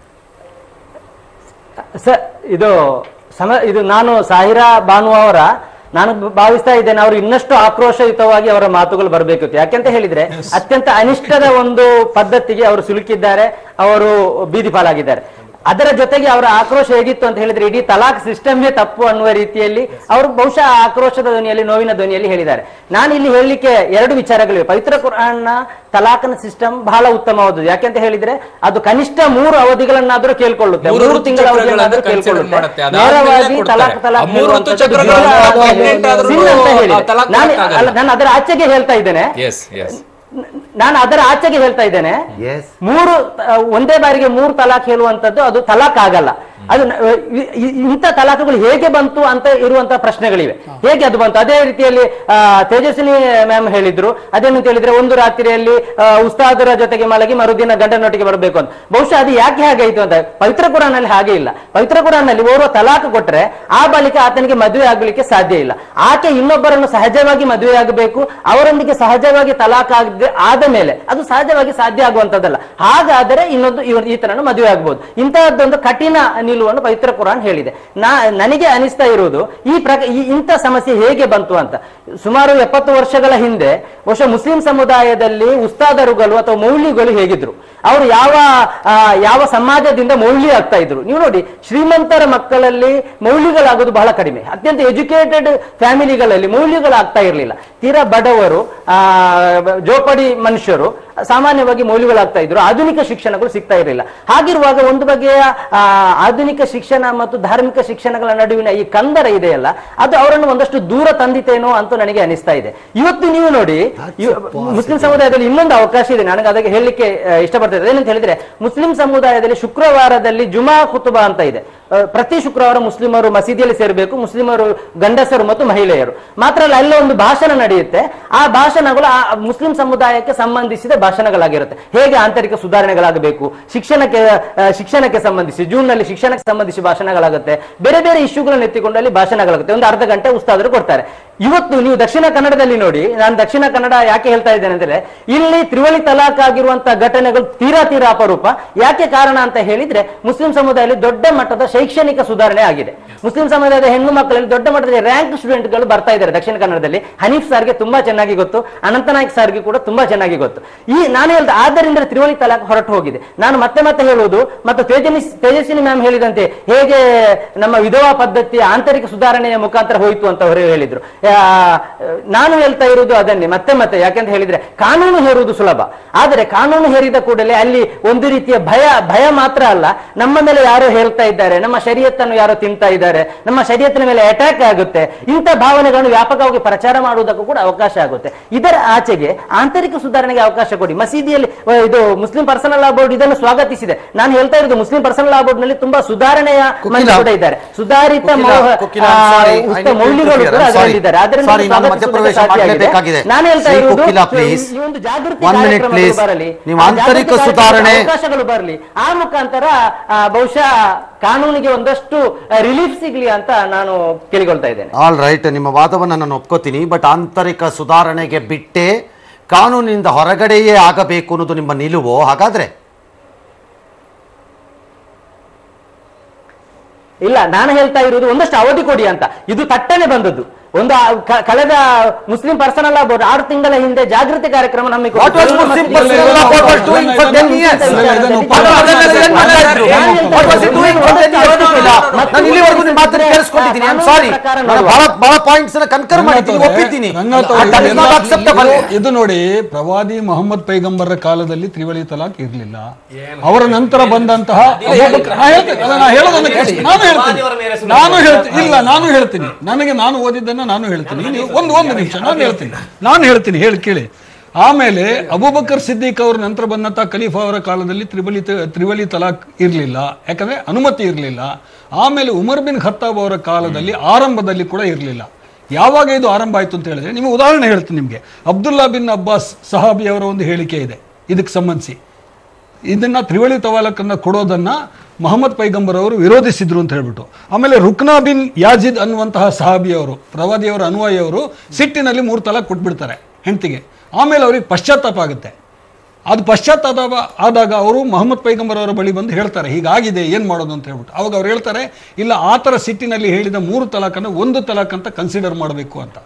ಸರ್ ಇದು ಸಮ ಇದು ನಾನು ಸಾಹಿರಾ ಬಾನು ಅವರ ನಾನು ಭಾವಿಸ್ತಾ ಇದ್ದೇನೆ ಅವರು ಇನ್ನಷ್ಟು ಆಕ್ರೋಶಯುತವಾಗಿ ಅವರ ಮಾತುಗಳು ಬರಬೇಕಿತ್ತು ಯಾಕೆಂತ ಹೇಳಿದ್ರೆ ಅತ್ಯಂತ ಅನಿಷ್ಟದ ಒಂದು ಪದ್ಧತಿಗೆ ಅವರು ಸಿಲುಕಿದ್ದಾರೆ ಅವರು ಬೀದಿ ಪಾಲಾಗಿದ್ದಾರೆ ಅದರ ಜೊತೆಗೆ ಅವರ ಆಕ್ರೋಶ ಹೇಗಿತ್ತು ಅಂತ ಹೇಳಿದ್ರೆ ಇಡೀ ತಲಾಕ್ ಸಿಸ್ಟಮೇ ತಪ್ಪು ಅನ್ನುವ ರೀತಿಯಲ್ಲಿ ಅವರು ಬಹುಶಃ ಆಕ್ರೋಶದ ಧ್ವನಿಯಲ್ಲಿ ನೋವಿನ ಧ್ವನಿಯಲ್ಲಿ ಹೇಳಿದ್ದಾರೆ ನಾನು ಇಲ್ಲಿ ಹೇಳಲಿಕ್ಕೆ ಎರಡು ವಿಚಾರಗಳಿವೆ ಪವಿತ್ರ ಕುರಾನ್ನ ತಲಾಖನ ಸಿಸ್ಟಮ್ ಬಹಳ ಉತ್ತಮವಾದದ್ದು ಯಾಕೆಂತ ಹೇಳಿದ್ರೆ ಅದು ಕನಿಷ್ಠ ಮೂರು ಅವಧಿಗಳನ್ನಾದ್ರೂ ಕೇಳ್ಕೊಳ್ಳುತ್ತೆ ಮೂರು ಮೂರು ತಿಂಗಳ ಋತುಚಕ್ರಗಳನ್ನ ಅವಧಿಯನ್ನಾದ್ರೂ consider ಮಾಡುತ್ತೆ. ಕೇಳ್ಕೊಳ್ಳುತ್ತೆ ಅದಾದ್ಮೇಲೆ ನೇರವಾಗಿ ಕೊಡ್ತಾರೆ. ತಲಾಕ್ ತಲಾಕ್ ಆ ಮೂರು ಹೇಳುವಂಥದ್ದು ಋತುಚಕ್ರಗಳನ್ನ ಬಿಡ- ನಾವು pregnant ಆದ್ರೂ sin ಅಂತ ಹೇಳಿದೆ. ಆ ತಲಾಕ್ ನಾನು ಕೊಡಕ್ಕಾಗಲ್ಲ. ಅಲ್ಲ, ನಾನು ಅದರ ಆಚೆಗೆ ಹೇಳ್ತಾ ಇದ್ದೇನೆ ಎಸ್ ಎಸ್ ನಾನು ಅದರ ಆಚೆಗೆ ಹೇಳ್ತಾ ಇದ್ದೇನೆ ಎಸ್ ಮೂರು ಆ, ಒಂದೇ ಬಾರಿಗೆ ಮೂರು ತಲಾಕ್ ಹೇಳುವಂತದ್ದು ಅದು ತಲಾಕ್ ಆಗಲ್ಲ ಅದು ನ- ಇ- ಇ- ಇಂಥ ತಲಾಖಗಳು ಹೇಗೆ ಬಂತು ಅಂತ ಇರುವಂತಹ ಪ್ರಶ್ನೆಗಳಿವೆ ಹೇಗೆ ಅದು ಬಂತು ಅದೇ ರೀತಿಯಲ್ಲಿ ಆ, ತೇಜಸ್ವಿನಿ ಮ್ಯಾಮ್ ಹೇಳಿದ್ರು ಅದೇನಂತ ಹೇಳಿದ್ರೆ ಒಂದು ರಾತ್ರಿಯಲ್ಲಿ ಆ, ಉಸ್ತಾದರ ಜೊತೆಗೆ ಮಲಗಿ ಮರುದಿನ ಗಂಡನೊಟ್ಟಿಗೆ ಬರಬೇಕು ಅಂತ ಬಹುಶಃ ಅದು ಯಾಕೆ ಹಾಗೆ ಆಯ್ತು ಅಂತ ಪವಿತ್ರ ಕುರಾನಲ್ಲಿ ಹಾಗೆ ಇಲ್ಲ ಪವಿತ್ರ ಕುರಾನಲ್ಲಿ ಓರ್ವ ತಲಾಕ್ ಕೊಟ್ರೆ ಆ ಬಳಿಕ ಆತನಿಗೆ ಮದುವೆ ಆಗಲಿಕ್ಕೆ ಸಾಧ್ಯ ಇಲ್ಲ ಆಕೆ ಇನ್ನೊಬ್ಬರನ್ನು ಸಹಜವಾಗಿ ಮದುವೆ ಆಗಬೇಕು ಅವರೊಂದಿಗೆ ಸಹಜವಾಗಿ ತಲಾಕ್ ಆಗದೆ ಆದ ಮೇಲೆ ಅದು ಸಹಜವಾಗಿ ಸಾಧ್ಯ ಆಗುವಂತದ್ದಲ್ಲ ಹಾಗಾದರೆ ಇನ್ನೊಂದು ಇವ- ಈತನನ್ನು ಮದುವೆ ಆಗಬಹುದು ಇಂತಹದ್ದೊಂದು ಕಠಿಣ ನಿಲುವನ್ನು ಪವಿತ್ರ ಕುರಾನ್ ಹೇಳಿದೆ ನಾ ನನಗೆ ಅನಿಸ್ತಾ ಇರುವುದು ಈ ಪ್ರಕ ಈ ಇಂಥ ಸಮಸ್ಯೆ ಹೇಗೆ ಬಂತು ಅಂತ ಸುಮಾರು ಎಪ್ಪತ್ತು ವರ್ಷಗಳ ಹಿಂದೆ ಬಹುಶಃ ಮುಸ್ಲಿಂ ಸಮುದಾಯದಲ್ಲಿ ಉಸ್ತಾದರುಗಳು ಅಥವಾ ಮೌಲ್ಯಗಳು ಹೇಗಿದ್ರು ಅವರು ಯಾವ ಆ, ಯಾವ ಸಮಾಜದಿಂದ ಮೌಲ್ಯ ಆಗ್ತಾ ಇದ್ರು ನೀವು ನೋಡಿ ಶ್ರೀಮಂತರ ಮಕ್ಕಳಲ್ಲಿ ಮೌಲ್ಯಗಳಾಗೋದು ಬಹಳ ಕಡಿಮೆ ಅತ್ಯಂತ ಎಜುಕೇಟೆಡ್ ಫ್ಯಾಮಿಲಿಗಳಲ್ಲಿ ಮೌಲ್ಯಗಳಾಗ್ತಾ ಇರಲಿಲ್ಲ ತೀರಾ ಬಡವರು ಆ ಜೋಪಡಿ ಮನುಷ್ಯರು ಸಾಮಾನ್ಯವಾಗಿ ಮೌಲ್ಯಗಳಾಗ್ತಾ ಇದ್ರು ಆಧುನಿಕ ಶಿಕ್ಷಣಗಳು ಸಿಗ್ತಾ ಇರಲಿಲ್ಲ ಹಾಗಿರುವಾಗ ಒಂದು ಬಗೆಯ ಆ, ಆಧುನಿಕ ಶಿಕ್ಷಣ ಮತ್ತು ಧಾರ್ಮಿಕ ಶಿಕ್ಷಣಗಳ ನಡುವಿನ ಈ ಕಂದರ ಇದೆಯಲ್ಲ ಅದು ಅವರನ್ನು ಒಂದಷ್ಟು ದೂರ ತಂದಿತೇನೋ ಅಂತ ನನಗೆ ಅನಿಸ್ತಾ ಇದೆ ಇವತ್ತು ನೀವು ನೋಡಿ ಇವ- ಮುಸ್ಲಿಂ ಸಮುದಾಯದಲ್ಲಿ ಇನ್ನೊಂದು ಅವಕಾಶ ಇದೆ ನನಗೆ ಅದಕ್ಕೆ ಹೇಳಲಿಕ್ಕೆ ಆ, ಇಷ್ಟಪಡ್ತದೆ ಏನಂತ ಹೇಳಿದ್ರೆ ಮುಸ್ಲಿಂ ಸಮುದಾಯದಲ್ಲಿ ಶುಕ್ರವಾರದಲ್ಲಿ ಜುಮಾ ಕುತುಬಾ ಅಂತ ಇದೆ ಆ, ಪ್ರತಿ ಶುಕ್ರವಾರ ಮುಸ್ಲಿಮರು ಮಸೀದಿಯಲ್ಲಿ ಸೇರಬೇಕು ಮುಸ್ಲಿಮರು ಗಂಡಸರು ಮತ್ತು ಮಹಿಳೆಯರು ಮಾತ್ರ ಅಲ್ಲ ಅಲ್ಲ ಒಂದು ಭಾಷಣ ನಡೆಯುತ್ತೆ ಆ ಭಾಷಣಗಳು ಆ ಮುಸ್ಲಿಂ ಸಮುದಾಯಕ್ಕೆ ಸಂಬಂಧಿಸಿದ ಭಾಷಣಗಳಾಗಿರುತ್ತೆ ಹೇಗೆ ಆಂತರಿಕ ಸುಧಾರಣೆಗಳಾಗಬೇಕು ಶಿಕ್ಷಣಕ್ಕೆ ಆ, ಶಿಕ್ಷಣಕ್ಕೆ ಸಂಬಂಧಿಸಿ ಜೂನ್ ನಲ್ಲಿ ಶಿಕ್ಷಣಕ್ಕೆ ಸಂಬಂಧಿಸಿ ಭಾಷಣಗಳಾಗುತ್ತೆ ಬೇರೆ ಬೇರೆ ಇಶ್ಯೂಗಳನ್ನು ಎತ್ತಿಕೊಂಡು ಅಲ್ಲಿ ಭಾಷಣಗಳಾಗುತ್ತೆ ಒಂದು ಅರ್ಧ ಗಂಟೆ ಉಸ್ತಾದರು ಕೊಡ್ತಾರೆ ಇವತ್ತು ನೀವು ದಕ್ಷಿಣ ಕನ್ನಡದಲ್ಲಿ ನೋಡಿ ನಾನು ದಕ್ಷಿಣ ಕನ್ನಡ ಯಾಕೆ ಹೇಳ್ತಾ ಇದ್ದೇನೆ ಅಂದ್ರೆ ಇಲ್ಲಿ ತ್ರಿವಳಿ ತಲಾಕ್ ಆಗಿರುವಂತಹ ಘಟನೆಗಳು ತೀರಾ ತೀರಾ ಅಪರೂಪ ಯಾಕೆ ಕಾರಣ ಅಂತ ಹೇಳಿದ್ರೆ ಮುಸ್ಲಿಂ ಸಮುದಾಯದಲ್ಲಿ ದೊಡ್ಡ ಮಟ್ಟದ ಶೈಕ್ಷಣಿಕ ಸುಧಾರಣೆ ಆಗಿದೆ ಮುಸ್ಲಿಂ ಸಮುದಾಯದ ಹೆಣ್ಣು ಮಕ್ಕಳಲ್ಲಿ ದೊಡ್ಡ ಮಟ್ಟದ ರ್ಯಾಂಕ್ ಸ್ಟೂಡೆಂಟ್ಗಳು ಬರ್ತಾ ಇದ್ದಾರೆ ದಕ್ಷಿಣ ಕನ್ನಡದಲ್ಲಿ ಹನೀಫ್ ಸರ್ಗೆ ತುಂಬಾ ಚೆನ್ನಾಗಿ ಗೊತ್ತು ಅನಂತನಾಯಕ್ ಸರ್ಗೆ ಕೂಡ ತುಂಬಾ ಚೆನ್ನಾಗಿ ಗೊತ್ತು ಈ ನಾನು ಹೇಳ್ದೆ ಆದ್ದರಿಂದ ತ್ರಿವಳಿ ತಲಾಕ್ ಹೊರಟು ಹೋಗಿದೆ ನಾನು ಮತ್ತೆ ಮತ್ತೆ ಹೇಳುವುದು ಮತ್ತು ತೇಜಸ್ವಿ ತೇಜಸ್ವಿನಿ ಮ್ಯಾಮ್ ಹೇಳಿದಂತೆ ಹೇಗೆ ನಮ್ಮ ವಿಧವಾ ಪದ್ಧತಿ ಆಂತರಿಕ ಸುಧಾರಣೆಯ ಮುಖಾಂತರ ಹೋಯಿತು ಅಂತ ಅವರು ಹೇಳಿದ್ರು ಆ, ನಾನು ಹೇಳ್ತಾ ಇರುವುದು ಅದನ್ನೇ ಮತ್ತೆ ಮತ್ತೆ ಯಾಕೆಂತ ಹೇಳಿದ್ರೆ ಕಾನೂನು ಹೇರುವುದು ಸುಲಭ ಆದರೆ ಕಾನೂನು ಹೇರಿದ ಕೂಡಲೇ ಅಲ್ಲಿ ಒಂದು ರೀತಿಯ ಭಯ ಭಯ ಮಾತ್ರ ಅಲ್ಲ ನಮ್ಮ ಮೇಲೆ ಯಾರೋ ಹೇಳ್ತಾ ಇದ್ದಾರೆ ನಮ್ಮ ಶರೀಯತ್ತನ್ನು ಯಾರೋ ತಿಂತಾ ಇದ್ದಾರೆ ನಮ್ಮ ಶರೀಯತ್ತಿನ ಮೇಲೆ ಅಟ್ಯಾಕ್ ಆಗುತ್ತೆ ಇಂಥ ಭಾವನೆಗಳನ್ನು ವ್ಯಾಪಕವಾಗಿ ಪ್ರಚಾರ ಮಾಡುವುದಕ್ಕೂ ಕೂಡ ಅವಕಾಶ ಆಗುತ್ತೆ ಇದರ ಆಚೆಗೆ ಆಂತರಿಕ ಸುಧಾರಣೆಗೆ ಅವಕಾಶ ಕೊಡಿ ಮಸೀದಿಯಲ್ಲಿ ಆ, ಇದು ಮುಸ್ಲಿಂ ಪರ್ಸನಲ್ ಲಾ ಬೋರ್ಡ್ ಇದನ್ನು ಸ್ವಾಗತಿಸಿದೆ ನಾನು ಹೇಳ್ತಾ ಇರೋದು ಮುಸ್ಲಿಂ ಪರ್ಸನಲ್ ಲಾ ಬೋರ್ಡ್ ನಲ್ಲಿ ತುಂಬಾ ಸುಧಾರಣೆಯ ಮಂದಿ ಕುಕಿಲ. ಕೂಡ ಇದ್ದಾರೆ ಸುಧಾರಿತ ಕುಕಿಲ, ಮೌ- ಕುಕಿಲ, ಆ, I'm sorry. ಉಸ್ತ I need to ಮೌಲ್ಯಗಳು interfere. ಕೂಡ I'm sorry. ಅದರಲ್ಲಿದ್ದಾರೆ ಅದರಿಂದ Sorry, ನಾನು ಸ್ವಾಗತಿಸುವುದಕ್ಕೆ ಮಧ್ಯಪ್ರವೇಶ ಸಾಧ್ಯ ಆಗಿದೆ. ಮಾಡಲೇಬೇಕಾಗಿದೆ. ನಾನು ಹೇಳ್ತಾ ಶ್ರೀ ಇರುವುದು ಕುಕಿಲ, please. ಈ ಒಂದು ಜಾಗೃತಿ One minute, ಕಾರ್ಯಕ್ರಮಗಳು please. ಬರಲಿ ನೀವು ಆ ಆಂತರಿಕ ಜಾಗೃತಿ ಕಾರ್ಯಕ್ರಮದ ಸುಧಾರಣೆ- ಅವಕಾಶಗಳು ಬರಲಿ ಆ ಮುಖಾಂತರ ಆ, ಬಹುಶಃ ಕಾನೂನಿಗೆ ಒಂದಷ್ಟು ರಿಲೀಫ್ ಸಿಗ್ಲಿ ಅಂತ ನಾನು ಕೇಳಿಕೊಳ್ತಾ ಇದ್ದೇನೆ ಆಲ್ ರೈಟ್ ನಿಮ್ಮ ವಾದವನ್ನು ನಾನು ಒಪ್ಕೋತೀನಿ ಬಟ್ ಆಂತರಿಕ ಸುಧಾರಣೆಗೆ ಬಿಟ್ಟೆ ಕಾನೂನಿನಿಂದ ಹೊರಗಡೆಯೇ ಆಗಬೇಕು ಅನ್ನೋದು ನಿಮ್ಮ ನಿಲುವು ಹಾಗಾದ್ರೆ ಇಲ್ಲ ನಾನು ಹೇಳ್ತಾ ಇರುವುದು ಒಂದಷ್ಟು ಅವಧಿ ಕೊಡಿ ಅಂತ ಇದು ತಟ್ಟನೆ ಬಂದದ್ದು ಒಂದು ಆ ಕ- ಕಳೆದ ಮುಸ್ಲಿಂ ಪರ್ಸನಲ್ ಬೋರ್ಡ್ ಆರು ತಿಂಗಳ ಹಿಂದೆ ಜಾಗೃತಿ ಕಾರ್ಯಕ್ರಮ ನಮಗೆ What was Muslim personal law board was doing for 10 years? What was it doing for 10 years? ನಾನು ಇಲ್ಲಿವರೆಗೂ ನಿಮ್ಮ ಮಾತನ್ನು ಕೇಳಿಸ್ಕೊಂಡಿದ್ದೀನಿ ಐ ಸಾರಿ ನಾನು ಬಹಳ ಬಹಳ ಪಾಯಿಂಟ್ಸ್ ನ ಕನ್ಕರ್ ಮಾಡಿದ್ದೀನಿ ಒಪ್ಪಿದ್ದೀನಿ ರಂಗನಾಥ್ That ಅವರೇ, is not acceptable. ಇದು- ಇದು ನೋಡಿ ಪ್ರವಾದಿ ಮೊಹಮ್ಮದ್ ಪೈಗಂಬರ ಕಾಲದಲ್ಲಿ ತ್ರಿವಳಿ ತಲಾಕ್ ಇರಲಿಲ್ಲ ಅವರ ನಂತರ ಬಂದಂತಹ ಅಬೂಬಕರ್- ನಾ ಹೇಳ್ತೀನಿ ಅಲ್ಲ, ನಾ ಹೇಳೋದನ್ನ ಕೇಳಿ. ನಾನು ಹೇಳ್ತೀನಿ ನಾನು ಹೇಳ್ತೀನಿ ಇಲ್ಲ ನಾನು ಹೇಳ್ತೀನಿ ನನಗೆ ನಾನು ಓದಿದ್ದನ್ನ ನಾನು ಹೇಳ್ತೀನಿ ನೀವು ಒಂದು ಒಂದು ನಿಮಿಷ ನಾನು ಹೇಳ್ತೀನಿ ನಾನು ಹೇಳ್ತೀನಿ ಹೇಳಿ ಕೇಳಿ ಆಮೇಲೆ ಅಬೂಬಕರ್ ಸಿದ್ದಿಕ್ ಅವ್ರ ನಂತರ ಬಂದಂತಹ ಖಲೀಫಾ ಅವರ ಕಾಲದಲ್ಲಿ ತ್ರಿಬಲಿ ತ- ತ್ರಿವಳಿ ತಲಾಕ್ ಇರಲಿಲ್ಲ ಯಾಕಂದ್ರೆ ಅನುಮತಿ ಇರಲಿಲ್ಲ ಆಮೇಲೆ ಉಮರ್ ಬಿನ್ ಖತ್ತಾಬ್ ಅವರ ಕಾಲದಲ್ಲಿ ಆರಂಭದಲ್ಲಿ ಕೂಡ ಇರಲಿಲ್ಲ ಯಾವಾಗ ಇದು ಆರಂಭ ಆಯ್ತು ಅಂತ ಹೇಳಿದ್ರೆ ನಿಮಗೆ ಉದಾಹರಣೆ ಹೇಳ್ತೀನಿ ನಿಮಗೆ ಅಬ್ದುಲ್ಲಾ ಬಿನ್ ಅಬ್ಬಾಸ್ ಸಹಾಬಿ ಅವರ ಒಂದು ಹೇಳಿಕೆ ಇದೆ ಇದಕ್ಕೆ ಸಂಬಂಧಿಸಿ ಇದನ್ನ ತ್ರಿವಳಿ ತವಾಲಕನ್ನ ಕೊಡೋದನ್ನ ಮೊಹಮ್ಮದ್ ಪೈಗಂಬರ್ ಅವರು ವಿರೋಧಿಸಿದ್ರು ಅಂತ ಹೇಳ್ಬಿಟ್ಟು ಆಮೇಲೆ ರುಕ್ನಾ ಬಿನ್ ಯಾಜಿದ್ ಅನ್ನುವಂತಹ ಸಹಾಬಿಯವರು ಪ್ರವಾದಿಯವರ ಅನ್ವಯವರು ಸಿಟ್ಟಿನಲ್ಲಿ ಮೂರು ತಲಾಕ್ ಕೊಟ್ಬಿಡ್ತಾರೆ ಹೆಂಡತಿಗೆ ಆಮೇಲೆ ಅವ್ರಿಗೆ ಪಶ್ಚಾತ್ತಾಪ ಆಗುತ್ತೆ ಅದು ಪಶ್ಚಾತ್ತಾಪ ಆದಾಗ ಅವರು ಮೊಹಮ್ಮದ್ ಪೈಗಂಬರ್ ಅವರ ಬಳಿ ಬಂದು ಹೇಳ್ತಾರೆ ಹೀಗಾಗಿದೆ ಏನು ಮಾಡೋದು ಅಂತ ಹೇಳ್ಬಿಟ್ಟು ಅವಾಗ ಅವ್ರು ಹೇಳ್ತಾರೆ ಇಲ್ಲ ಆ ಥರ ಸಿಟ್ಟಿನಲ್ಲಿ ಹೇಳಿದ ಮೂರು ತಲಾಕನ್ನು ಒಂದು ತಲಾಕ್ ಅಂತ ಕನ್ಸಿಡರ್ ಮಾಡಬೇಕು ಅಂತ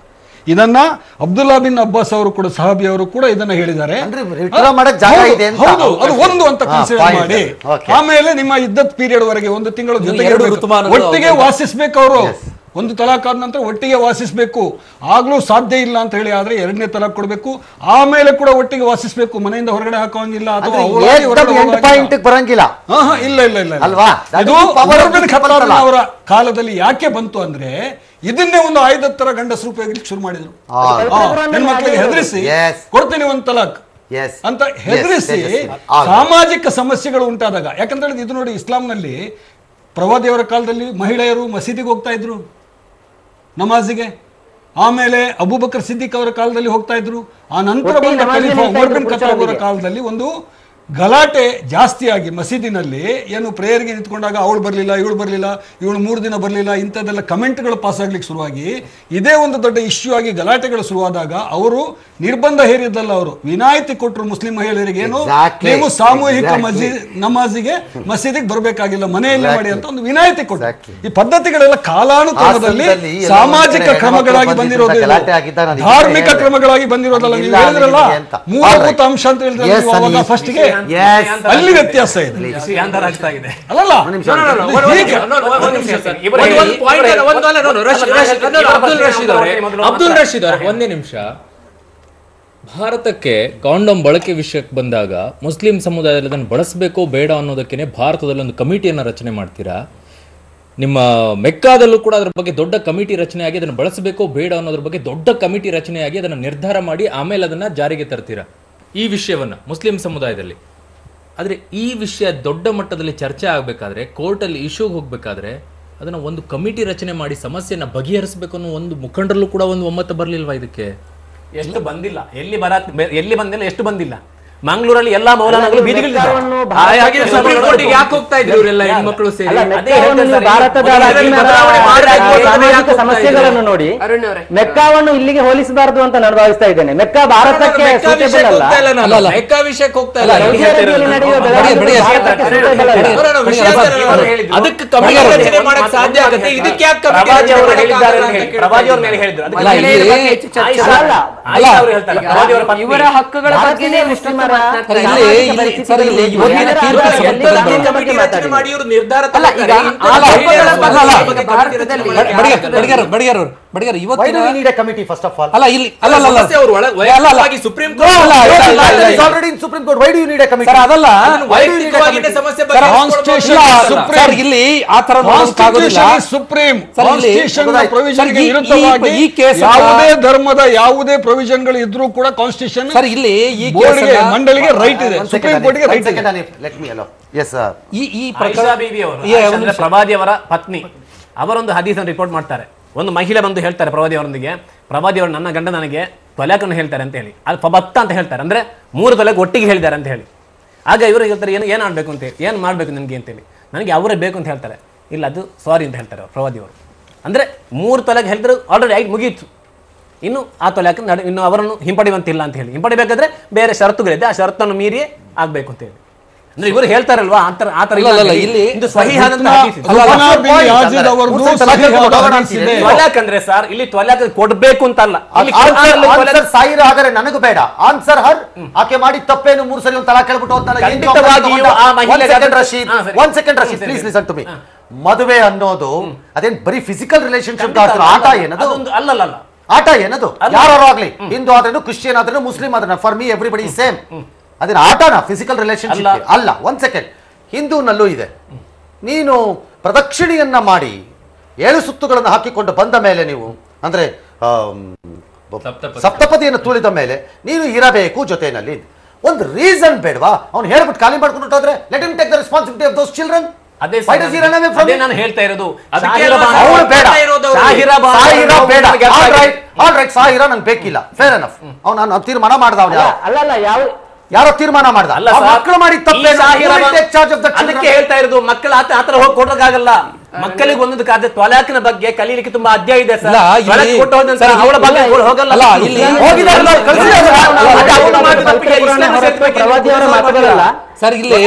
ಇದನ್ನ ಅಬ್ದುಲ್ಲಾ ಬಿನ್ ಅಬ್ಬಾಸ್ ಅವರು ಕೂಡ ಸಹಾಬಿ ಅವರು ಕೂಡ ಇದನ್ನ ಹೇಳಿದ್ದಾರೆ ಅಂದ್ರೆ withdraw ಮಾಡಕ್ ಜಾಗ ಹೌದು, ಇದೆ ಅಂತ. ಹೌದು ಅದು ಒಂದು ಅಂತ ಹಾ, ಕನ್ಸಿಡರ್ point. ಮಾಡಿ Okay. ಆಮೇಲೆ ನಿಮ್ಮ ಇದ್ದತ್ ಪೀರಿಯಡ್ ವರೆಗೆ ಒಂದು ತಿಂಗಳು ಜೊತೆಗೆ ಎರಡು ಇರ್ಬೇಕು. ಋತುಮಾನಗಳು ಒಟ್ಟಿಗೆ ಅವ್ರಿಗೆ- ವಾಸಿಸ್ಬೇಕು ಅವರು ಒಂದು ತಲಾಕ್ ಆದ ನಂತರ ಒಟ್ಟಿಗೆ ವಾಸಿಸ್ಬೇಕು ಆಗ್ಲೂ ಸಾಧ್ಯ ಇಲ್ಲ ಅಂತ ಹೇಳಿ ಆದ್ರೆ ಎರಡನೇ ತಲಾಕ್ ಕೊಡ್ಬೇಕು ಆಮೇಲೆ ಕೂಡ ಒಟ್ಟಿಗೆ ವಾಸಿಸ್ಬೇಕು ಮನೆಯಿಂದ ಹೊರಗಡೆ ಹಾಕೋಂಗಿಲ್ಲ ಅಥವಾ ಅವಳಾಗಿ ಹೊರಗಡೆ ಎಂಡ್ ಹೋಗೋಂಗಿಲ್ಲ. ಪಾಯಿಂಟ್ ಬರಂಗಿಲ್ಲ ಹಾ, ಹಾ, ಇಲ್ಲ ಇಲ್ಲ ಇಲ್ಲ ಇಲ್ಲ. ಅಲ್ವಾ? That ಇದು is the power of Umar bin the Khattab people. ಅವರ ಕಾಲದಲ್ಲಿ ಯಾಕೆ ಬಂತು ಅಂದ್ರೆ ಇದನ್ನೇ ಒಂದು ಆಯುಧದ ತರ ಗಂಡಸರು ಉಪಯೋಗಿಸ್ಲಿಕ್ಕೆ ಶುರು ಮಾಡಿದ್ರು ಆ, ಆ, ಹೆಣ್ಮಕ್ಳಿಗೆ ಹೆದರಿಸಿ Yes. ಕೊಡ್ತೀನಿ ಒಂದು ತಲಾಕ್ Yes. ಅಂತ Yes, ಹೆದರಿಸಿ yes, yes. ಆಗ. ಸಾಮಾಜಿಕ ಸಮಸ್ಯೆಗಳು ಉಂಟಾದಾಗ ಯಾಕಂತ ಹೇಳಿದ್ರೆ ಇದು ನೋಡಿ ಇಸ್ಲಾಂನಲ್ಲಿ ಪ್ರವಾದಿಯವರ ಕಾಲದಲ್ಲಿ ಮಹಿಳೆಯರು ಮಸೀದಿಗೆ ಹೋಗ್ತಾ ಇದ್ರು ನಮಾಜಿಗೆ ಆಮೇಲೆ ಅಬೂಬಕರ್ ಸಿದ್ದಿಕ್ ಅವರ ಕಾಲದಲ್ಲಿ ಹೋಗ್ತಾ ಇದ್ರು ಆ ನಂತರ ಒಟ್ಟಿಗೆ ಬಂದ ನಮಾಜ್ಗೆ ಖಲೀಫಾ ನಿಲ್ತಾ ಉಮರ್ ಬಿನ್ ಇದ್ರು ಖತ್ತಾಬ್ ಅವರ ಪುರುಷರೊಂದಿಗೆ. ಕಾಲದಲ್ಲಿ ಒಂದು ಗಲಾಟೆ ಜಾಸ್ತಿಯಾಗಿ ಮಸೀದಿನಲ್ಲಿ ಏನು ಪ್ರೇಯರ್ಗೆ ನಿಂತ್ಕೊಂಡಾಗ ಅವಳು ಬರಲಿಲ್ಲ ಇವಳು ಬರಲಿಲ್ಲ ಇವಳು ಮೂರು ದಿನ ಬರಲಿಲ್ಲ ಇಂಥದ್ದೆಲ್ಲ ಕಮೆಂಟ್ಗಳು ಪಾಸ್ ಆಗ್ಲಿಕ್ಕೆ ಶುರುವಾಗಿ ಇದೇ ಒಂದು ದೊಡ್ಡ ಇಶ್ಯೂ ಆಗಿ ಗಲಾಟೆಗಳು ಶುರುವಾದಾಗ ಅವರು ನಿರ್ಬಂಧ ಹೇರಿದ್ದಲ್ಲ ಅವರು ವಿನಾಯಿತಿ ಕೊಟ್ಟರು ಮುಸ್ಲಿಂ ಮಹಿಳೆಯರಿಗೆ ಏನು Exactly. ನೀವು ಸಾಮೂಹಿಕ Exactly. ಮಸ್ಜಿದ್ ನಮಾಜಿಗೆ ಮಸೀದಿಗೆ ಬರಬೇಕಾಗಿಲ್ಲ ಮನೆಯಲ್ಲೇ ಮಾಡಿ ಅಂತ ಒಂದು ವಿನಾಯಿತಿ ಕೊಟ್ಟರು Exactly. ಈ ಪದ್ಧತಿಗಳೆಲ್ಲ ಕಾಲಾನುಕ್ರಮದಲ್ಲಿ ಹಾಸನದಲ್ಲಿ ಎಲ್ಲ ಸಾಮಾಜಿಕ ಒಂದ್ ಕಡೆ ಕ್ರಮಗಳಾಗಿ ಹೆಣ್ಮಕ್ಳು ಬಂದಿರೋದು ಬಂದಿದ್ದ ಇದು. ಗಲಾಟೆ ಆಗಿದ್ದ ನಾನು ಧಾರ್ಮಿಕ ಹೇಳಿದೆ. ಕ್ರಮಗಳಾಗಿ ಬಂದಿರೋದಲ್ಲ ನೀವು ಇಲ್ಲ, ಹೇಳಿದ್ರಲ್ಲ ನಿಮಗೆ ಅಂತ. ಮೂಲಭೂತ Alright. ಅಂಶ ಅಂತ ಹೇಳಿದ್ರೆ Yes, ನೀವು ಅವಾಗ Sunny. ಫಸ್ಟ್ಗೆ Yes. ಅಲ್ಲಿ ವ್ಯತ್ಯಾಸ ಇದೆ ವಿಷಯಾಂತರ ಆಗ್ತಾ ಇದೆ ಅಲ್ಲಲ್ಲ ಒಂದ್ ನಿಮಿಷ. No, no, no, no, ಒಂದು- ಒಂದು ಹೀಗೆ. ನಿಮಿಷ, no, no, ಒಂದು ನಿಮಿಷ ಸರ್. ಇಬ್ರು ಒಂದು- ಹೇಳಿ, ಒಂದು point ಇಬ್ರು ಅಲ್ಲ, ಒಂದು ಅಲ್ಲ, no, no, ರಶೀದ್- ಅಲ್ಲ, ರಶೀದ್- no, no, ಇಬ್ರು ಅಬ್ದುಲ್ ಬರ್ತೀನಿ, ರಶೀದ್ ಅವರೇ, ಮೊದಲು ಅಬ್ದುಲ್ ಮಾತ್ರ. ರಶೀದ್ ಅವರೇ ಒಂದೇ ನಿಮಿಷ ಭಾರತಕ್ಕೆ ಕಾಂಡೋಮ್ ಬಳಕೆ ವಿಷಯಕ್ಕೆ ಬಂದಾಗ ಮುಸ್ಲಿಂ ಸಮುದಾಯದಲ್ಲಿ ಅದನ್ನು ಬಳಸಬೇಕೋ ಬೇಡ ಅನ್ನೋದಕ್ಕೇನೆ ಭಾರತದಲ್ಲಿ ಒಂದು ಕಮಿಟಿಯನ್ನು ರಚನೆ ಮಾಡ್ತೀರಾ ನಿಮ್ಮ ಮೆಕ್ಕಾದಲ್ಲೂ ಕೂಡ ಅದ್ರ ಬಗ್ಗೆ ದೊಡ್ಡ ಕಮಿಟಿ ರಚನೆ ಆಗಿ ಅದನ್ನು ಬಳಸಬೇಕೋ ಬೇಡ ಅನ್ನೋದ್ರ ಬಗ್ಗೆ ದೊಡ್ಡ ಕಮಿಟಿ ರಚನೆಯಾಗಿ ಅದನ್ನು ನಿರ್ಧಾರ ಮಾಡಿ ಆಮೇಲೆ ಅದನ್ನ ಜಾರಿಗೆ ತರ್ತೀರಾ ಈ ವಿಷಯವನ್ನ ಮುಸ್ಲಿಂ ಸಮುದಾಯದಲ್ಲಿ ಆದರೆ ಈ ವಿಷಯ ದೊಡ್ಡ ಮಟ್ಟದಲ್ಲಿ ಚರ್ಚೆ ಆಗಬೇಕಾದ್ರೆ ಕೋರ್ಟಲ್ಲಿ ಇಶ್ಯೂಗೆ ಹೋಗಬೇಕಾದ್ರೆ ಅದನ್ನ ಒಂದು ಕಮಿಟಿ ರಚನೆ ಮಾಡಿ ಸಮಸ್ಯೆನ ಬಗೆಹರಿಸಬೇಕು ಅನ್ನೋ ಒಂದು ಮುಖಂಡರಲ್ಲೂ ಕೂಡ ಒಂದು ಒಮ್ಮತ ಬರಲಿಲ್ವಾ ಇದಕ್ಕೆ ಎಷ್ಟು ಬಂದಿಲ್ಲ ಎಲ್ಲಿ ಬರ ಎಲ್ಲಿ ಬಂದಿಲ್ಲ ಎಷ್ಟು ಬಂದಿಲ್ಲ ಮಂಗಳೂರಲ್ಲಿ ಎಲ್ಲಾ ಮೌಲಾನಗಳು ಬೀದಿಗಳಿದ್ದಾರೆ. ಮೆಕ್ಕಾವನ್ನು ಆ, ಭಾರತ- ಹಾಗೆ ಸುಪ್ರೀಂ ಸುಪ್ರೀಂ ಕೋರ್ಟಿಗೆ ಯಾಕೆ ಹೋಗ್ತಾ ಇದ್ರು ಇವರೆಲ್ಲ ಹೆಣ್ಮಕ್ಳು ಸೇರಿ ಅಲ್ಲ, ಅದೇ ಮೆಕ್ಕಾವನ್ನು ಹೇಳ್ತಾರೆ ನೀವು ಸರ್, ಭಾರತದ ಮೊದಲನೇ ಅಧೀನದ ಬದಲಾವಣೆ ಮಾಡಲಾಗಿ ಸಾಮಾಜಿಕ ಯಾಕೆ ಹೋಗ್ತಾ ಸಮಸ್ಯೆಗಳನ್ನು ನೋಡಿ ಮೆಕ್ಕಾವನ್ನು ಇಲ್ಲಿಗೆ ಹೋಲಿಸಬಾರದು ಅಂತ ನಾನು ಭಾವಿಸ್ತಾ ಇದ್ದೇನೆ ಮೆಕ್ಕಾ ಭಾರತಕ್ಕೆ ಮೆಕ್ಕಾ suitable ವಿಷಯಕ್ಕೆ ಅಲ್ಲ ಹೋಗ್ತಾ ಇಲ್ಲ ನಾನು. ಅಲ್ಲ, ಅಲ್ಲ. ಮೆಕ್ಕಾ ವಿಷಯಕ್ಕೆ ಹೋಗ್ತಾ ಅಲ್ಲ, ಇಲ್ಲ ಸೌದಿ ಅರೇಬಿಯಲ್ಲಿ ನಡೆಯುವ ಬೆಳವಣಿಗೆ ಬಡಿ- ಬಡಿ- ಭಾರತಕ್ಕೆ ಬಡಿ- suitable ಅಲ್ಲ. ಬಡಿ- No, no, no, ವಿಷಯ ಬಡಿ- ಅಂದ್ರೆ ಇವರು ಹೇಳಿದ್ರು. ಅದಕ್ಕೆ ಕಮಿಟಿ ಪ್ರಭಾಜಿ ರಚನೆ ಅವರು ಮಾಡಕ್ ಸಾಧ್ಯ ಆಗುತ್ತೆ ಇದಕ್ಕೆ ಯಾಕೆ ಕಮಿಟಿ ಪ್ರಭಾಜಿ ರಚನೆ ಅವರು ಮಾಡಕ್ ಹೇಳಿದ್ದಾರೆ ಆಗಲ್ಲ ಅಂತ ಅಂತ ಹೇಳಿ. ಕೇಳ್ತಾ ಪ್ರಭಾಜಿ ಅವ್ರ ಇದ್ದೀನಿ. ಮೇಲೆ ಹೇಳಿದ್ರು ಅದಕ್ಕೆ ಅಲ್ಲ, ಮಹಿಳೆಯರ ಇಲ್ಲಿ- ಬಗ್ಗೆ ಹೆಚ್ಚು ಚರ್ಚೆ ಅಲ್ಲ, ಅಲ್ಲ. ಅಲ್ಲ. ಆಯಿಷಾ ಅವರು ಹೇಳ್ತಾರೆ ಪ್ರಭಾಜಿ ಅವರ ಪತ್ನಿ. ಇವರ ಹಕ್ಕುಗಳ ಬಗ್ಗೆನೇ ಮುಸ್ಲಿಮರ ಸರ್, ಇಲ್ಲಿ- ಸಾಮಾಜಿಕ ಇಲ್ಲಿ- ಪರಿಸ್ಥಿತಿಗಳು ಸರ್, ಇಲ್ಲಿ ಹೇಗಿವೆ? ಇವತ್ತಿನ ಅದರ ತೀರ್ಪು ಆಧಾರದಲ್ಲಿ ಸಂಬಂಧ ಗಾಂಧಿಯ ಬಂದಾಗ ಬಗ್ಗೆ ಕಮಿಟಿ ರಚನೆ ಮಾತಾಡಿ. ಮಾಡಿ ಇವರು ನಿರ್ಧಾರ ಅಲ್ಲ, ಈಗ ತಗೊಳ್ತಾರೆ. ಇಂಥ ಆ ಮಹಿಳೆಯರ ಹಕ್ಕುಗಳ ಬಗ್ಗೆ ಬಗ್ಗೆ ಬಗ್ಗೆ ಭಾರತದಲ್ಲಿ ಕಮಿಟಿ ರಚನೆ ಬಡಿಗರ್ ಮಾಡಿ. ಬಡಿಗರ್ ಬಡಿಗರ್ ಅವ್ರು ಬಡಿಗರ್ ವೈ ಡು ಇವತ್ತಿನ need a committee first of all ಅಲ್ಲ ಇಲ್ಲಿ ಅಲ್ಲ ಅಲ್ಲ ಅಲ್ಲ ಸಮಸ್ಯೆ ಅವ್ರು ಒಳ- ಅಲ್ಲ, ಅಲ್ಲ. ವೈಯಕ್ತಿಕವಾಗಿ ಸುಪ್ರೀಂ No, ಅಲ್ಲ, ಇಲ್ಲ, ಇಲ್ಲ, ಇಲ್ಲ, ಇಲ್ಲ. Already in Supreme Court why do need a committee sir ಅದಲ್ಲ ವೈಯಕ್ತಿಕವಾಗಿ ಸಮಸ್ಯೆ ಬಗ್ಗೆ ಸರ್, Constitution ಇಲ್ಲ, Supreme. ಸರ್ ಇಲ್ಲಿ ಆ ತರ ನೋಡೋಕ್ಕಾಗೋದಿಲ್ಲ ಕಾನ್ಸ್ಟಿಟ್ಯೂಷನ್ ಸುಪ್ರೀಂ ಸರ್, ಇಲ್ಲಿ- ಕಾನ್ಸ್ಟಿಟ್ಯೂಷನ್ ಸರ್, ಪ್ರೊವಿಷನ್ ಈ- ಈ- ವಿರುದ್ಧವಾಗಿ ಈ ಕೇಸ್ ಅನ್ನ- ಯಾವುದೇ ಧರ್ಮದ ಯಾವುದೇ ಪ್ರೊವಿಷನ್ಗಳು ಇದ್ರೂ ಕೂಡ ಕಾನ್ಸ್ಟಿಟ್ಯೂಷನ್ ಸರ್ ಇಲ್ಲಿ ಈ ಬೋರ್ಡ್ಗೆ ಕೇಸನ್ನ- ಮಂಡಳಿಗೆ ರೈಟ್ ಇದೆ One ಸುಪ್ರೀಂ second, ಕೋರ್ಟ್ಗೆ one ರೈಟ್ ಇದೆ second, Hanif. Let me allow. Yes, sir. ಈ ಈ ಆಯಿಷಾ ಪ್ರಕರಣ ಬೀವಿ ಅವರು ಏ, ಆಯಿಷಾ ಒಂದು ಅಂದ್ರೆ ನಿಮಿಷ. ಪ್ರವಾದಿ ಅವರ ಪತ್ನಿ ಅವರೊಂದು ಹದೀಸನ್ನು ರಿಪೋರ್ಟ್ ಮಾಡ್ತಾರೆ ಒಂದು ಮಹಿಳೆ ಬಂದು ಹೇಳ್ತಾರೆ ಪ್ರವಾದಿ ಅವರೊಂದಿಗೆ ಪ್ರವಾದಿ ಅವರು ನನ್ನ ಗಂಡ ನನಗೆ ತೊಲೆಕನ್ನು ಹೇಳ್ತಾರೆ ಅಂತ ಹೇಳಿ ಅದು ಫಬತ್ತ ಅಂತ ಹೇಳ್ತಾರೆ ಅಂದ್ರೆ ಮೂರು ತೊಲೆಗೆ ಒಟ್ಟಿಗೆ ಹೇಳಿದ್ದಾರೆ ಅಂತ ಹೇಳಿ ಆಗ ಇವರು ಹೇಳ್ತಾರೆ ಏನು ಏನು ಆಡಬೇಕು ಅಂತ ಹೇಳಿ ಏನು ಮಾಡಬೇಕು ನನಗೆ ಅಂತೇಳಿ ನನಗೆ ಅವರೇ ಬೇಕು ಅಂತ ಹೇಳ್ತಾರೆ ಇಲ್ಲ ಅದು ಸಾರಿ ಅಂತ ಹೇಳ್ತಾರೆ ಅವ್ರು ಪ್ರವಾದಿ ಅವರು ಅಂದ್ರೆ ಮೂರು ತೊಲೆಗೆ ಹೇಳಿದ್ರು ಆಲ್ರೆಡಿ ಆಗಿ ಮುಗೀತು ಇನ್ನು ಆ ತೊಲೆಕ್ಕೆ ನಡು ಇನ್ನು ಅವರನ್ನು ಹಿಂಪಡೆಯುವಂತಿಲ್ಲ ಅಂತ ಹೇಳಿ ಹಿಂಪಡಿಬೇಕಾದ್ರೆ ಬೇರೆ ಷರತ್ತುಗಳಿದೆ ಆ ಷರತ್ತನ್ನು ಮೀರಿಯೇ ಆಗ್ಬೇಕು ಅಂತ ಹೇಳಿ ಅಂದ್ರೆ ಇವರು ಹೇಳ್ತಾರಲ್ವಾ ಆ ತರ ಆ ತರ ಇಲ್ಲ, ಇಲ್ಲ ಇಲ್ಲ, ಅಂತ ಹೇಳಿ. ಇಲ್ಲಿ- ಇದು ಸಹಿಹಾದಂತ ಅಲ್ಲ, ಹದೀಸ್ ಇದು. ಅಲ್ಲ, What's your ಬಿನ್ point? ಯಾಜಿದ್ ಅಂದ್ರೆ ಅವರದ್ದು ಮೂರು ಸಲ ಸಹಿಯಾದ ಹೋಗೋಣ ಹದೀಸ್ ಇದೆ. ಅಂತೀರಿ. ತ್ವಲಾಕ್ ಅಂದ್ರೆ ಸರ್ ಇಲ್ಲಿ ತ್ವಲಾಕ್ ಕೊಡ್ಬೇಕು ಅಂತ ಅಲ್ಲ ಇಲ್ಲಿ ಆನ್ಸರ್ ಕುರ್ಆನಲ್ಲಿ ತ್ವಲಾಕ್- ಆನ್ಸರ್ ಸಾಯಿರ ಹಾಗಾದ್ರೆ ನನಗೂ ಬೇಡ ಆನ್ಸರ್ ಹರ್ ಆಕೆ ಮಾಡಿ ತಪ್ಪೇನು ಮೂರು ಸರಿ ಒಂದು ತಲಾ ಕೇಳ್ಬಿಟ್ಟು ಹೋಗ್ತಾನೆ ಖಂಡಿತವಾಗಿಯೂ ಆ ಮಹಿಳೆಗೆ ಸೆಕೆಂಡ್ ಅದು- ರಶೀದ್ ಹಾ, ಸರಿ. ಒನ್ ಸೆಕೆಂಡ್ ರಶೀದ್ ಸರಿ, ಪ್ಲೀಸ್ ಸರಿ. ಲಿಸನ್ ಟು ಮಿ ಮದುವೆ ಅನ್ನೋದು ಅದೇನ್ ಬರೀ ಫಿಸಿಕಲ್ ರಿಲೇಶನ್ಶಿಪ್ ಖಂಡಿತ ಆಟ ಏನದು ಅದೊಂದು ಅಲ್ಲಲ್ಲ ಅಲ್ಲ ಆಟ ಏನದು ಯಾರು ಆಗ್ಲಿ ಹಿಂದೂ ಆದ್ರೂ ಕ್ರಿಶ್ಚಿಯನ್ ಆದ್ರೂ ಮುಸ್ಲಿಂ ಆದ್ರೂ ಫಾರ್ ಮಿ ಎವ್ರಿಬಡಿ ಸೇಮ್ ಅದೇನು ಆಟನ ಫಿಸಿಕಲ್ ರಿಲೇಶನ್ಶಿಪ್ ಅಲ್ಲ. ಅಲ್ಲ ಒಂದ್ ಸೆಕೆಂಡ್ ಹಿಂದೂನಲ್ಲೂ ಇದೆ ನೀನು ಪ್ರದಕ್ಷಿಣೆಯನ್ನ ಮಾಡಿ ಏಳು ಸುತ್ತುಗಳನ್ನು ಹಾಕಿಕೊಂಡು ಬಂದ ಮೇಲೆ ನೀವು ಅಂದ್ರೆ ಆಮ್, ಬ- ಸಪ್ತಪದಿ. ಸಪ್ತಪದಿಯನ್ನು ತುಳಿದ ಮೇಲೆ ನೀನು ಇರಬೇಕು ಜೊತೆನಲ್ಲಿ ಒಂದು ರೀಸನ್ ಬೇಡವಾ ಅವ್ನು ಹೇಳ್ಬಿಟ್ಟು ಖಾಲಿ ಮಾಡ್ಕೊಂಡು ಹೊರಟೋದ್ರೆ let him take the responsibility of those children ಅದೇ Why does he run away from ಅದೇ it? ನಾನು ಹೇಳ್ತಾ ಇರೋದು ಅದಕ್ಕೆ ಶಾಹಿರಾ ಬಾನು- ಅವಳು ಬೇಡ ಇರೋದು ಅವ್ರಿಗೆ. ಶಾಹಿರಾ ಬಾನು- ಸಾಹಿರಾ ಬೇಡ ಅವ್ರಿಗೆ ಆಲ್ ಅರ್ಥ ರೈಟ್ ಆಲ್ ರೈಟ್ ಸಾಹಿರಾ ನಂಗೆ ಬೇಕಿಲ್ಲ ಫೇರ್ ಎನಫ್ ಅವ್ನು ನಾನು ತೀರ್ಮಾನ ಮಾಡ್ದ ಅವ್ನು ಯಾರೋ ಅಲ್ಲ ಅಲ್ಲ ಯಾವ ಯಾರೋ ತೀರ್ಮಾನ ಮಾಡ್ದ ಅಲ್ಲ ಆ ಸರ್, ಮಕ್ಕಳು ಮಾಡಿ ಈ ತಪ್ಪೇನು Shahira Banu- take charge of the ಅದಕ್ಕೆ ಹೇಳ್ತಾ ಇರೋದು ಮಕ್ಕಳು ಆತ ಆತರ ಹೋಗಿ ಕೊಡೋಕ್ಕಾಗಲ್ಲ ಮಕ್ಕಳಿಗೆ ಒಂದೊಂದು ಕಾದ ತ್ವಲಾಕಿನ ಬಗ್ಗೆ ಕಲೀಲಿಕ್ಕೆ ತುಂಬಾ ಅಧ್ಯಾಯ ಇದೆ ಸರ್ ಇಲ್ಲ, ಇಲ್ಲಿ- ತ್ವಲಾಕ್ ಕೊಟ್ಟು ಹೋದ ನಂತರ ಸರ್, ಅವಳ ಬಗ್ಗೆ ಇಲ್ಲ, ಹೋಗಲ್ಲ ಅಲ್ಲ, ಇಲ್ಲಿ- ಹೋಗಿದಾರಲ್ಲ, ಕಳ್ಸಿದಾರಲ್ಲ. ಅಲ್ಲ, ಅಲ್ಲ, ಅವ್ರು ಅವ್ರು ಮಾಡಿದ ತಪ್ಪಿಗೆ ಪುರಾಣ ಇಸ್ಲಾಂ ಹೊರತು ಸೇರ್ಸ್ಬೇಕು, ಪ್ರವಾದಿಯವರ ಇಸ್ಲಾಂ ಮಾತುಗಳಲ್ಲ ಮಾತುಗಳಲ್ಲ. ಸರ್ ಇಲ್ಲಿ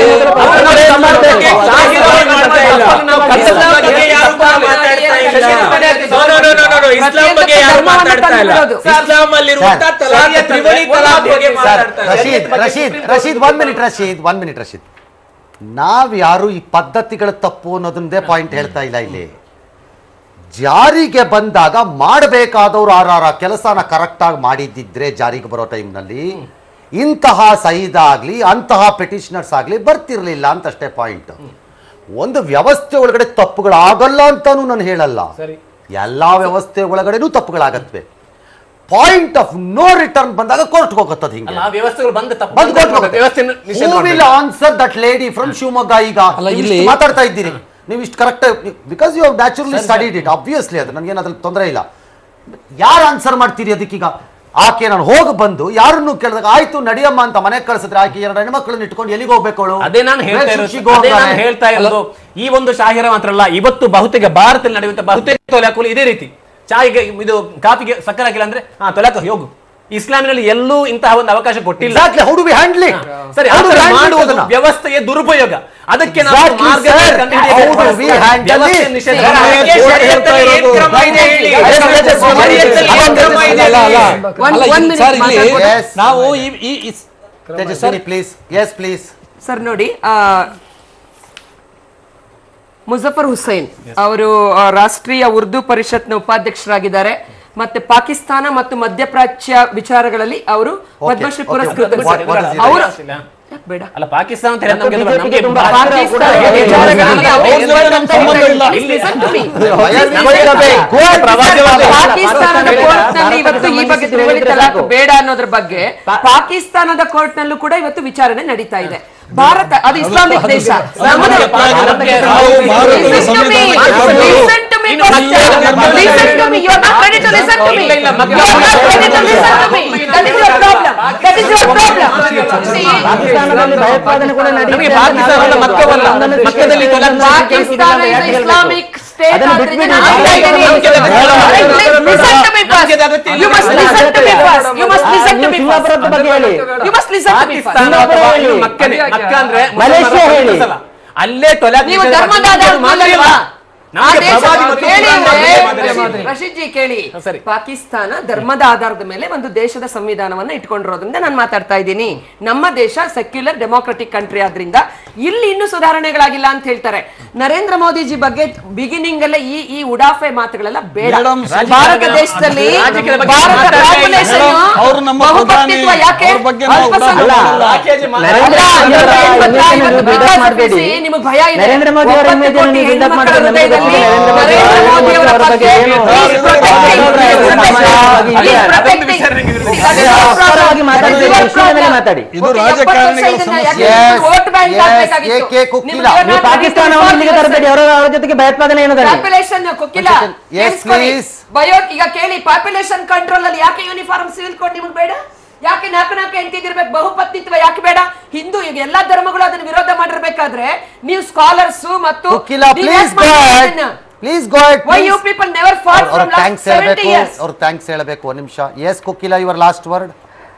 ಇಸ್ಲಾಂ ಬಗ್ಗೆ ಯಾರು ಮಾತಾಡ್ತಾ ಇಲ್ಲ ಇಸ್ಲಾಂ ಅಲ್ಲಿರುವಂತ ತಲಾಖ್ ತ್ರಿವಳಿ ತಲಾಖ್ ಬಗ್ಗೆ ಸರ್ ಮಾತಾಡ್ತಾ ಇಲ್ಲ Rashid Rashid Rashid one minute Rashid one minute Rashid ನಾವ್ ಯಾರು ಈ ಪದ್ಧತಿಗಳ ತಪ್ಪು ಅನ್ನೋದೊಂದೇ ಪಾಯಿಂಟ್ ಹೇಳ್ತಾ ಇಲ್ಲ ಇಲ್ಲಿ ಜಾರಿಗೆ ಬಂದಾಗ ಮಾಡಬೇಕಾದವರು ಆರಾರ ಕೆಲಸನ ಕರೆಕ್ಟಾಗಿ ಮಾಡಿದ್ದಿದ್ರೆ ಜಾರಿಗೆ ಬರೋ ಟೈಮ್ನಲ್ಲಿ ಇಂತಹ ಸೈದ್ ಆಗ್ಲಿ ಅಂತಹ ಪೆಟಿಷನರ್ಸ್ ಆಗ್ಲಿ ಬರ್ತಿರ್ಲಿಲ್ಲ ಅಂತ ಅಷ್ಟೇ ಪಾಯಿಂಟ್ ಒಂದು ವ್ಯವಸ್ಥೆ ಒಳಗಡೆ ತಪ್ಪುಗಳಾಗಲ್ಲ ಅಂತಾನು ನಾನು ಹೇಳಲ್ಲ ಎಲ್ಲಾ ವ್ಯವಸ್ಥೆ ಒಳಗಡೆನೂ ತಪ್ಪುಗಳಾಗತ್ವೆ ಪಾಯಿಂಟ್ ಆಫ್ ನೋ ರಿಟರ್ನ್ ಬಂದಾಗ ಕೋರ್ಟ್ ಹೋಗುತ್ತದೆ ಹಿಂಗೆ ಅಲ್ಲ, ಆ ವ್ಯವಸ್ಥೆಗಳು ಬಂದ ತಪ್ಪು ಬಂದ್ court ಹೋಗುತ್ತೆ. ವ್ಯವಸ್ಥೆ ನಿಷೇಧ Who will ಮಾಡ್ಬೇಕು. answer that lady from Shivamogga ಈಗ ಅಲ್ಲ, ನೀವು ಇಲ್ಲಿ- ಇಷ್ಟು ಮಾತಾಡ್ತಾ ಇದ್ದೀರಿ ನೀವು ಇಷ್ಟು correct because you naturally studied it obviously ಅದು ನನಗೇನು ಅದ್ರಲ್ಲಿ ತೊಂದರೆ ಇಲ್ಲ ಯಾರು ಆನ್ಸರ್ ಮಾಡ್ತೀರಿ ಅದಕ್ಕೀಗ ಆಕೆ ನಾನು ಹೋಗಿ ಬಂದು ಯಾರನ್ನು ಕೇಳಿದಾಗ ಆಯ್ತು ನಡಿಯಮ್ಮ ಅಂತ ಮನೆಗೆ ಕಳಿಸಿದ್ರೆ ಆಕೆ ಎರಡು ಹೆಣ್ಮಕ್ಳನ್ನ ಇಟ್ಕೊಂಡು ಎಲ್ಲಿಗೆ ಹೋಗ್ಬೇಕು ಅವಳು ಅದೇ ನಾನು ಹೇಳ್ತಾ Where should ಇರೋದು she go ಅದೇ ನಾನು ಅಂತಾನೆ? ಹೇಳ್ತಾ ಇರೋದು ಈ ಒಂದು ಶಾಹಿರ ಮಾತ್ರ ಅಲ್ಲ ಇವತ್ತು ಬಹುತೇಕ ಭಾರತದಲ್ಲಿ ನಡೆಯುವಂತ ಬಹುತೇಕ ತೊಲೆಹಾಕಲು ಇದೇ ರೀತಿ ಚಾಯಿಗೆ ಇದು ಕಾಫಿಗೆ ಸಕ್ಕರೆ ಹಾಕಿಲ್ಲ ಅಂದ್ರೆ ಹಾ ತೊಲೆಕ ಹೋಗು ಇಸ್ಲಾಮಿನಲ್ಲಿ ಎಲ್ಲೂ ಇಂತಹ ಒಂದು ಅವಕಾಶ ಕೊಟ್ಟಿಲ್ಲ Exactly, how do we handle it? ಸರಿ How ಆ do we ಥರ handle ಮಾಡುವುದು ಅದನ್ನ? ವ್ಯವಸ್ಥೆಯ ದುರುಪಯೋಗ ಅದಕ್ಕೆ ನಾವು Exactly, ಮಾರ್ಗವನ್ನು sir. ಕಂಡುಹಿಡಿಯಬೇಕು. How do we handle ವ್ಯವಸ್ಥೆ it? ನಿಷೇಧ ಸರ್, ಅದಕ್ಕೆ ಶರೀಯತ್ತಲ್ಲಿ ಏನ್ ಕ್ರಮ ಇದೆ ಹೇಳಿ ಶರೀಯತ್ತಲ್ಲಿ ಏನ್ ಕ್ರಮ ಇದೆ ಅಲ್ಲ ಅಲ್ಲ ಹೇಳಿ. ಅಲ್ಲ, ಒಂದ್ ಇಲ್ಲಿ- ಸರ್ ಇಲ್ಲಿ minute Yes. ನಾವು ಈ ಈ ಈ- Tejaswini please yes please sir ನೋಡಿ ಆ, ಮುಜಫರ್ ಹುಸೈನ್ ಅವರು ಆ, ರಾಷ್ಟ್ರೀಯ ಉರ್ದು ಪರಿಷತ್ನ ಉಪಾಧ್ಯಕ್ಷರಾಗಿದ್ದಾರೆ ಮತ್ತೆ ಪಾಕಿಸ್ತಾನ ಮತ್ತು ಮಧ್ಯಪ್ರಾಚ್ಯ ವಿಚಾರಗಳಲ್ಲಿ ಅವರು Padmashri okay. ಪುರಸ್ಕೃತರು What- what is it? ಅವರು ಯಾಕ್ ಬೇಡ ಅಲ್ಲ ಪಾಕಿಸ್ತಾನ ಅಂತ ಹೇಳಿದ್ರೆ ಮತ್ತು ನಮ್ಗೆ BJP ಗೆ ನಮ್ಗೆ ತುಂಬಾ ಭಾರತ ಹತ್ತಿರ ಪಾಕಿಸ್ತಾನ ಕೂಡ ವಿಚಾರಗಳಲ್ಲಿ ಅವರು ಅವ್ರ ಜೊತೆ ನಮ್ಗೆ ಸಂಬಂಧ ಇಲ್ಲ. Please listen to me. ಪಾಕಿಸ್ತಾನದ ಕೋರ್ಟ್ ನಲ್ಲಿ ಇವತ್ತು ಈ ಬಗ್ಗೆ ತ್ರಿವಳಿ ತಲಾಖ್ ಬೇಡ ಅನ್ನೋದ್ರ ಬಗ್ಗೆ ಪಾಕಿಸ್ತಾನದ ಕೋರ್ಟ್ ನಲ್ಲೂ ಕೂಡ ಇವತ್ತು ವಿಚಾರಣೆ ನಡೀತಾ ಇದೆ ಭಾರತ ಅದು ಇಸ್ಲಾಮಿಕ್ ದೇಶ ನಮ್ಮದು- ನಾವು ಭಾರತದ ಸಂವಿಧಾನಕ್ಕೆ Listen to me first. Listen to me. You are not ready to listen to me. ಇಲ್ಲ, ಇಲ್ಲ, You are not ready to listen to me. That is your problem. That is your problem. See, ಪಾಕಿಸ್ತಾನದಲ್ಲಿ ಭಯೋತ್ಪಾದನೆ ಕೂಡ ನಮಗೆ ನಡೆಯುತ್ತೆ ಪಾಕಿಸ್ತಾನ ಅಲ್ಲ, ಮಕ್ಕವಲ್ಲ. ಮಕ್ಕದಲ್ಲಿ ತೊಲಗ- Pakistan is an Islamic state ಅದನ್ನ ಆದ್ರಿಂದ ಬಿಟ್ಬಿಡಿ. ನಾನು ಹೇಳ್ತಾ ಇದ್ದೀನಿ. ನಮ್ಗೆ ಅದು ಬೇಡ. Listen to me first. ನಮ್ಗೆ ಅದು ಅಗತ್ಯ ಇಲ್ಲ. You must listen to me first. You must listen to ನೀವು me ಸಿಂಗಾಪುರದ first. ಬಗ್ಗೆ ಹೇಳಿ You must listen to me first. Pakistan ಅಥವಾ ಇದು ಮಕ್ಕನೇ ಮಕ್ಕ ಅಂದ್ರೆ ಮಲೇಷ್ಯಾ ಹೇಳಿ. ಸಲ. ಅಲ್ಲೇ ತೊಲೆ ನೀವು ಧರ್ಮದ ಆಧಾರದ ಮೇಲೆ ಅಲ್ವಾ? ಆ ನಮಗೆ ದೇಶ- ಪ್ರವಾದಿ ಮತ್ತು ಕೇಳಿ ಕುರಾನ್ ಮಾದರಿ, ರಶೀದ್- ಮಾದರಿ, ಮಾದರಿ. ರಶೀದ್ ಜಿ ಕೇಳಿ ಹಾ, ಸರಿ. ಪಾಕಿಸ್ತಾನ ಧರ್ಮದ ಆಧಾರದ ಮೇಲೆ ಒಂದು ದೇಶದ ಸಂವಿಧಾನವನ್ನ ಇಟ್ಕೊಂಡಿರೋದ್ರಿಂದ ನಾನು ಮಾತಾಡ್ತಾ ಇದ್ದೀನಿ ನಮ್ಮ ದೇಶ ಸೆಕ್ಯುಲರ್ ಡೆಮೋಕ್ರೆಟಿಕ್ ಕಂಟ್ರಿ ಆದ್ರಿಂದ ಇಲ್ಲಿ ಇನ್ನೂ ಸುಧಾರಣೆಗಳಾಗಿಲ್ಲ ಅಂತ ಹೇಳ್ತಾರೆ ನರೇಂದ್ರ ಮೋದಿಜಿ ಬಗ್ಗೆ ಬಿಗಿನಿಂಗ್ ಅಲ್ಲೇ ಈ ಈ ಉಡಾಫೆ ಮಾತುಗಳೆಲ್ಲ ಬೇಡ Madam, ಭಾರತ ದೇಶದಲ್ಲಿ ರಾಜಕೀಯದ ಬಗ್ಗೆ ಭಾರತ ಮಾತಾಡ್ತಾ ಇಲ್ಲ. population Madam, ಅವ್ರು ನಮ್ಮ ಬಹುಪತ್ನಿತ್ವ ಪ್ರಧಾನಿ, ಯಾಕೆ ಅವ್ರ ಬಗ್ಗೆ ನಾವು ಅಲ್ಪಸಂಖ್ಯಾತ- ಉಡಾಫೆ ಅಲ್ಲ. ರಾಕೇಜ್ ಮಾ- ನರೇಂದ್ರ ಅಲ್ಲ, ಮೋದಿ ಅವರ ಇವತ್ತು ಏನ್ ಗೊತ್ತಾ? image ಅನ್ನು ಇವತ್ತು build up because ಮಾಡಬೇಡಿ. see, ನಿಮಗೆ ಭಯ ಇದೆ. ನರೇಂದ್ರ ಮೋದಿ ಅವರ ಒಂಬತ್ತು image ಅನ್ನು ಕೋಟಿ build up ಹೆಣ್ಮಕ್ಳ ಮಾಡಬೇಡಿ. ನಮಗೆ ಹೃದಯದಲ್ಲಿ ಗೊತ್ತಿದೆ ನರೇಂದ್ರ ಮೋದಿ ನರೇಂದ್ರ ಅವರ ಮೋದಿ ಅವರ ಅವರ ಬಗ್ಗೆ ಬಗ್ಗೆ ಏನು he is protecting, he is protecting, he is protecting. See, that is your ಅಸ್ಪಷ್ಟವಾಗಿ problem. ಮಾತಾಡಿ, That is your ವಿಷಯದ ಮೇಲೆ problem. ಮಾತಾಡಿ. ಇದು Okay, ರಾಜಕಾರಣಿಗಳ ಎಪ್ಪತ್ತು ವರ್ಷ ಇದನ್ನ ಸಮಸ್ಯೆ. ಯಾಕೆ Yes, vote bank yes, ಆಗ್ಬೇಕಾಗಿತ್ತು? ಏಕೆ ಕುಕ್ಕಿಲ್ಲ? ನಿಮ್ಗೆ you're ನೀವು not ready to ಪಾಕಿಸ್ತಾನವನ್ನು ಇಲ್ಲಿಗೆ reform ತರಬೇಡಿ ಅವರ ಅವರ ಜೊತೆಗೆ ಭಯೋತ್ಪಾದನೆ ಏನು ತರಲಿ ಪಾಪ್ಯುಲೇಷನ್ ಕೊಕ್ಕಿಲ್ಲ One second. Yes, ಕೇಳಿಸ್ಕೊಳ್ಳಿ. please. ಬಯೋ ಈಗ ಕೇಳಿ ಪಾಪ್ಯುಲೇಷನ್ ಕಂಟ್ರೋಲ್ ಅಲ್ಲಿ ಯಾಕೆ ಯೂನಿಫಾರ್ಮ್ ಸಿವಿಲ್ ಕೋಡ್ ನಿಮ್ಗೆ ಬೇಡ ಯಾಕೆ ನಾಲ್ಕು ನಾಲ್ಕು ಎಂಟಿದಿರ್ಬೇಕು ಬಹುಪತ್ನಿತ್ವ ಯಾಕೆ ಬೇಡ ಹಿಂದೂ ಈಗ ಎಲ್ಲಾ ಧರ್ಮಗಳು ಅದನ್ನ ವಿರೋಧ ಮಾಡಿರ್ಬೇಕಾದ್ರೆ ನೀವು ಸ್ಕಾಲರ್ಸ್ ಮತ್ತು ಕುಕ್ಕಿಲ ನೀವು ಪ್ಲೀಸ್ ಯಾಕ್ ಗೋ ಮಾಡ್ತೀರಿ ಅಹೆಡ್ ಇದನ್ನ? Please go ahead Why you people never fought ಅವ್ರ from last ಥ್ಯಾಂಕ್ಸ್ 70 ಹೇಳಬೇಕು years? ಅವ್ರ ಥ್ಯಾಂಕ್ಸ್ ಹೇಳಬೇಕು ಒಂದು ನಿಮಿಷ yes Kukkila your last word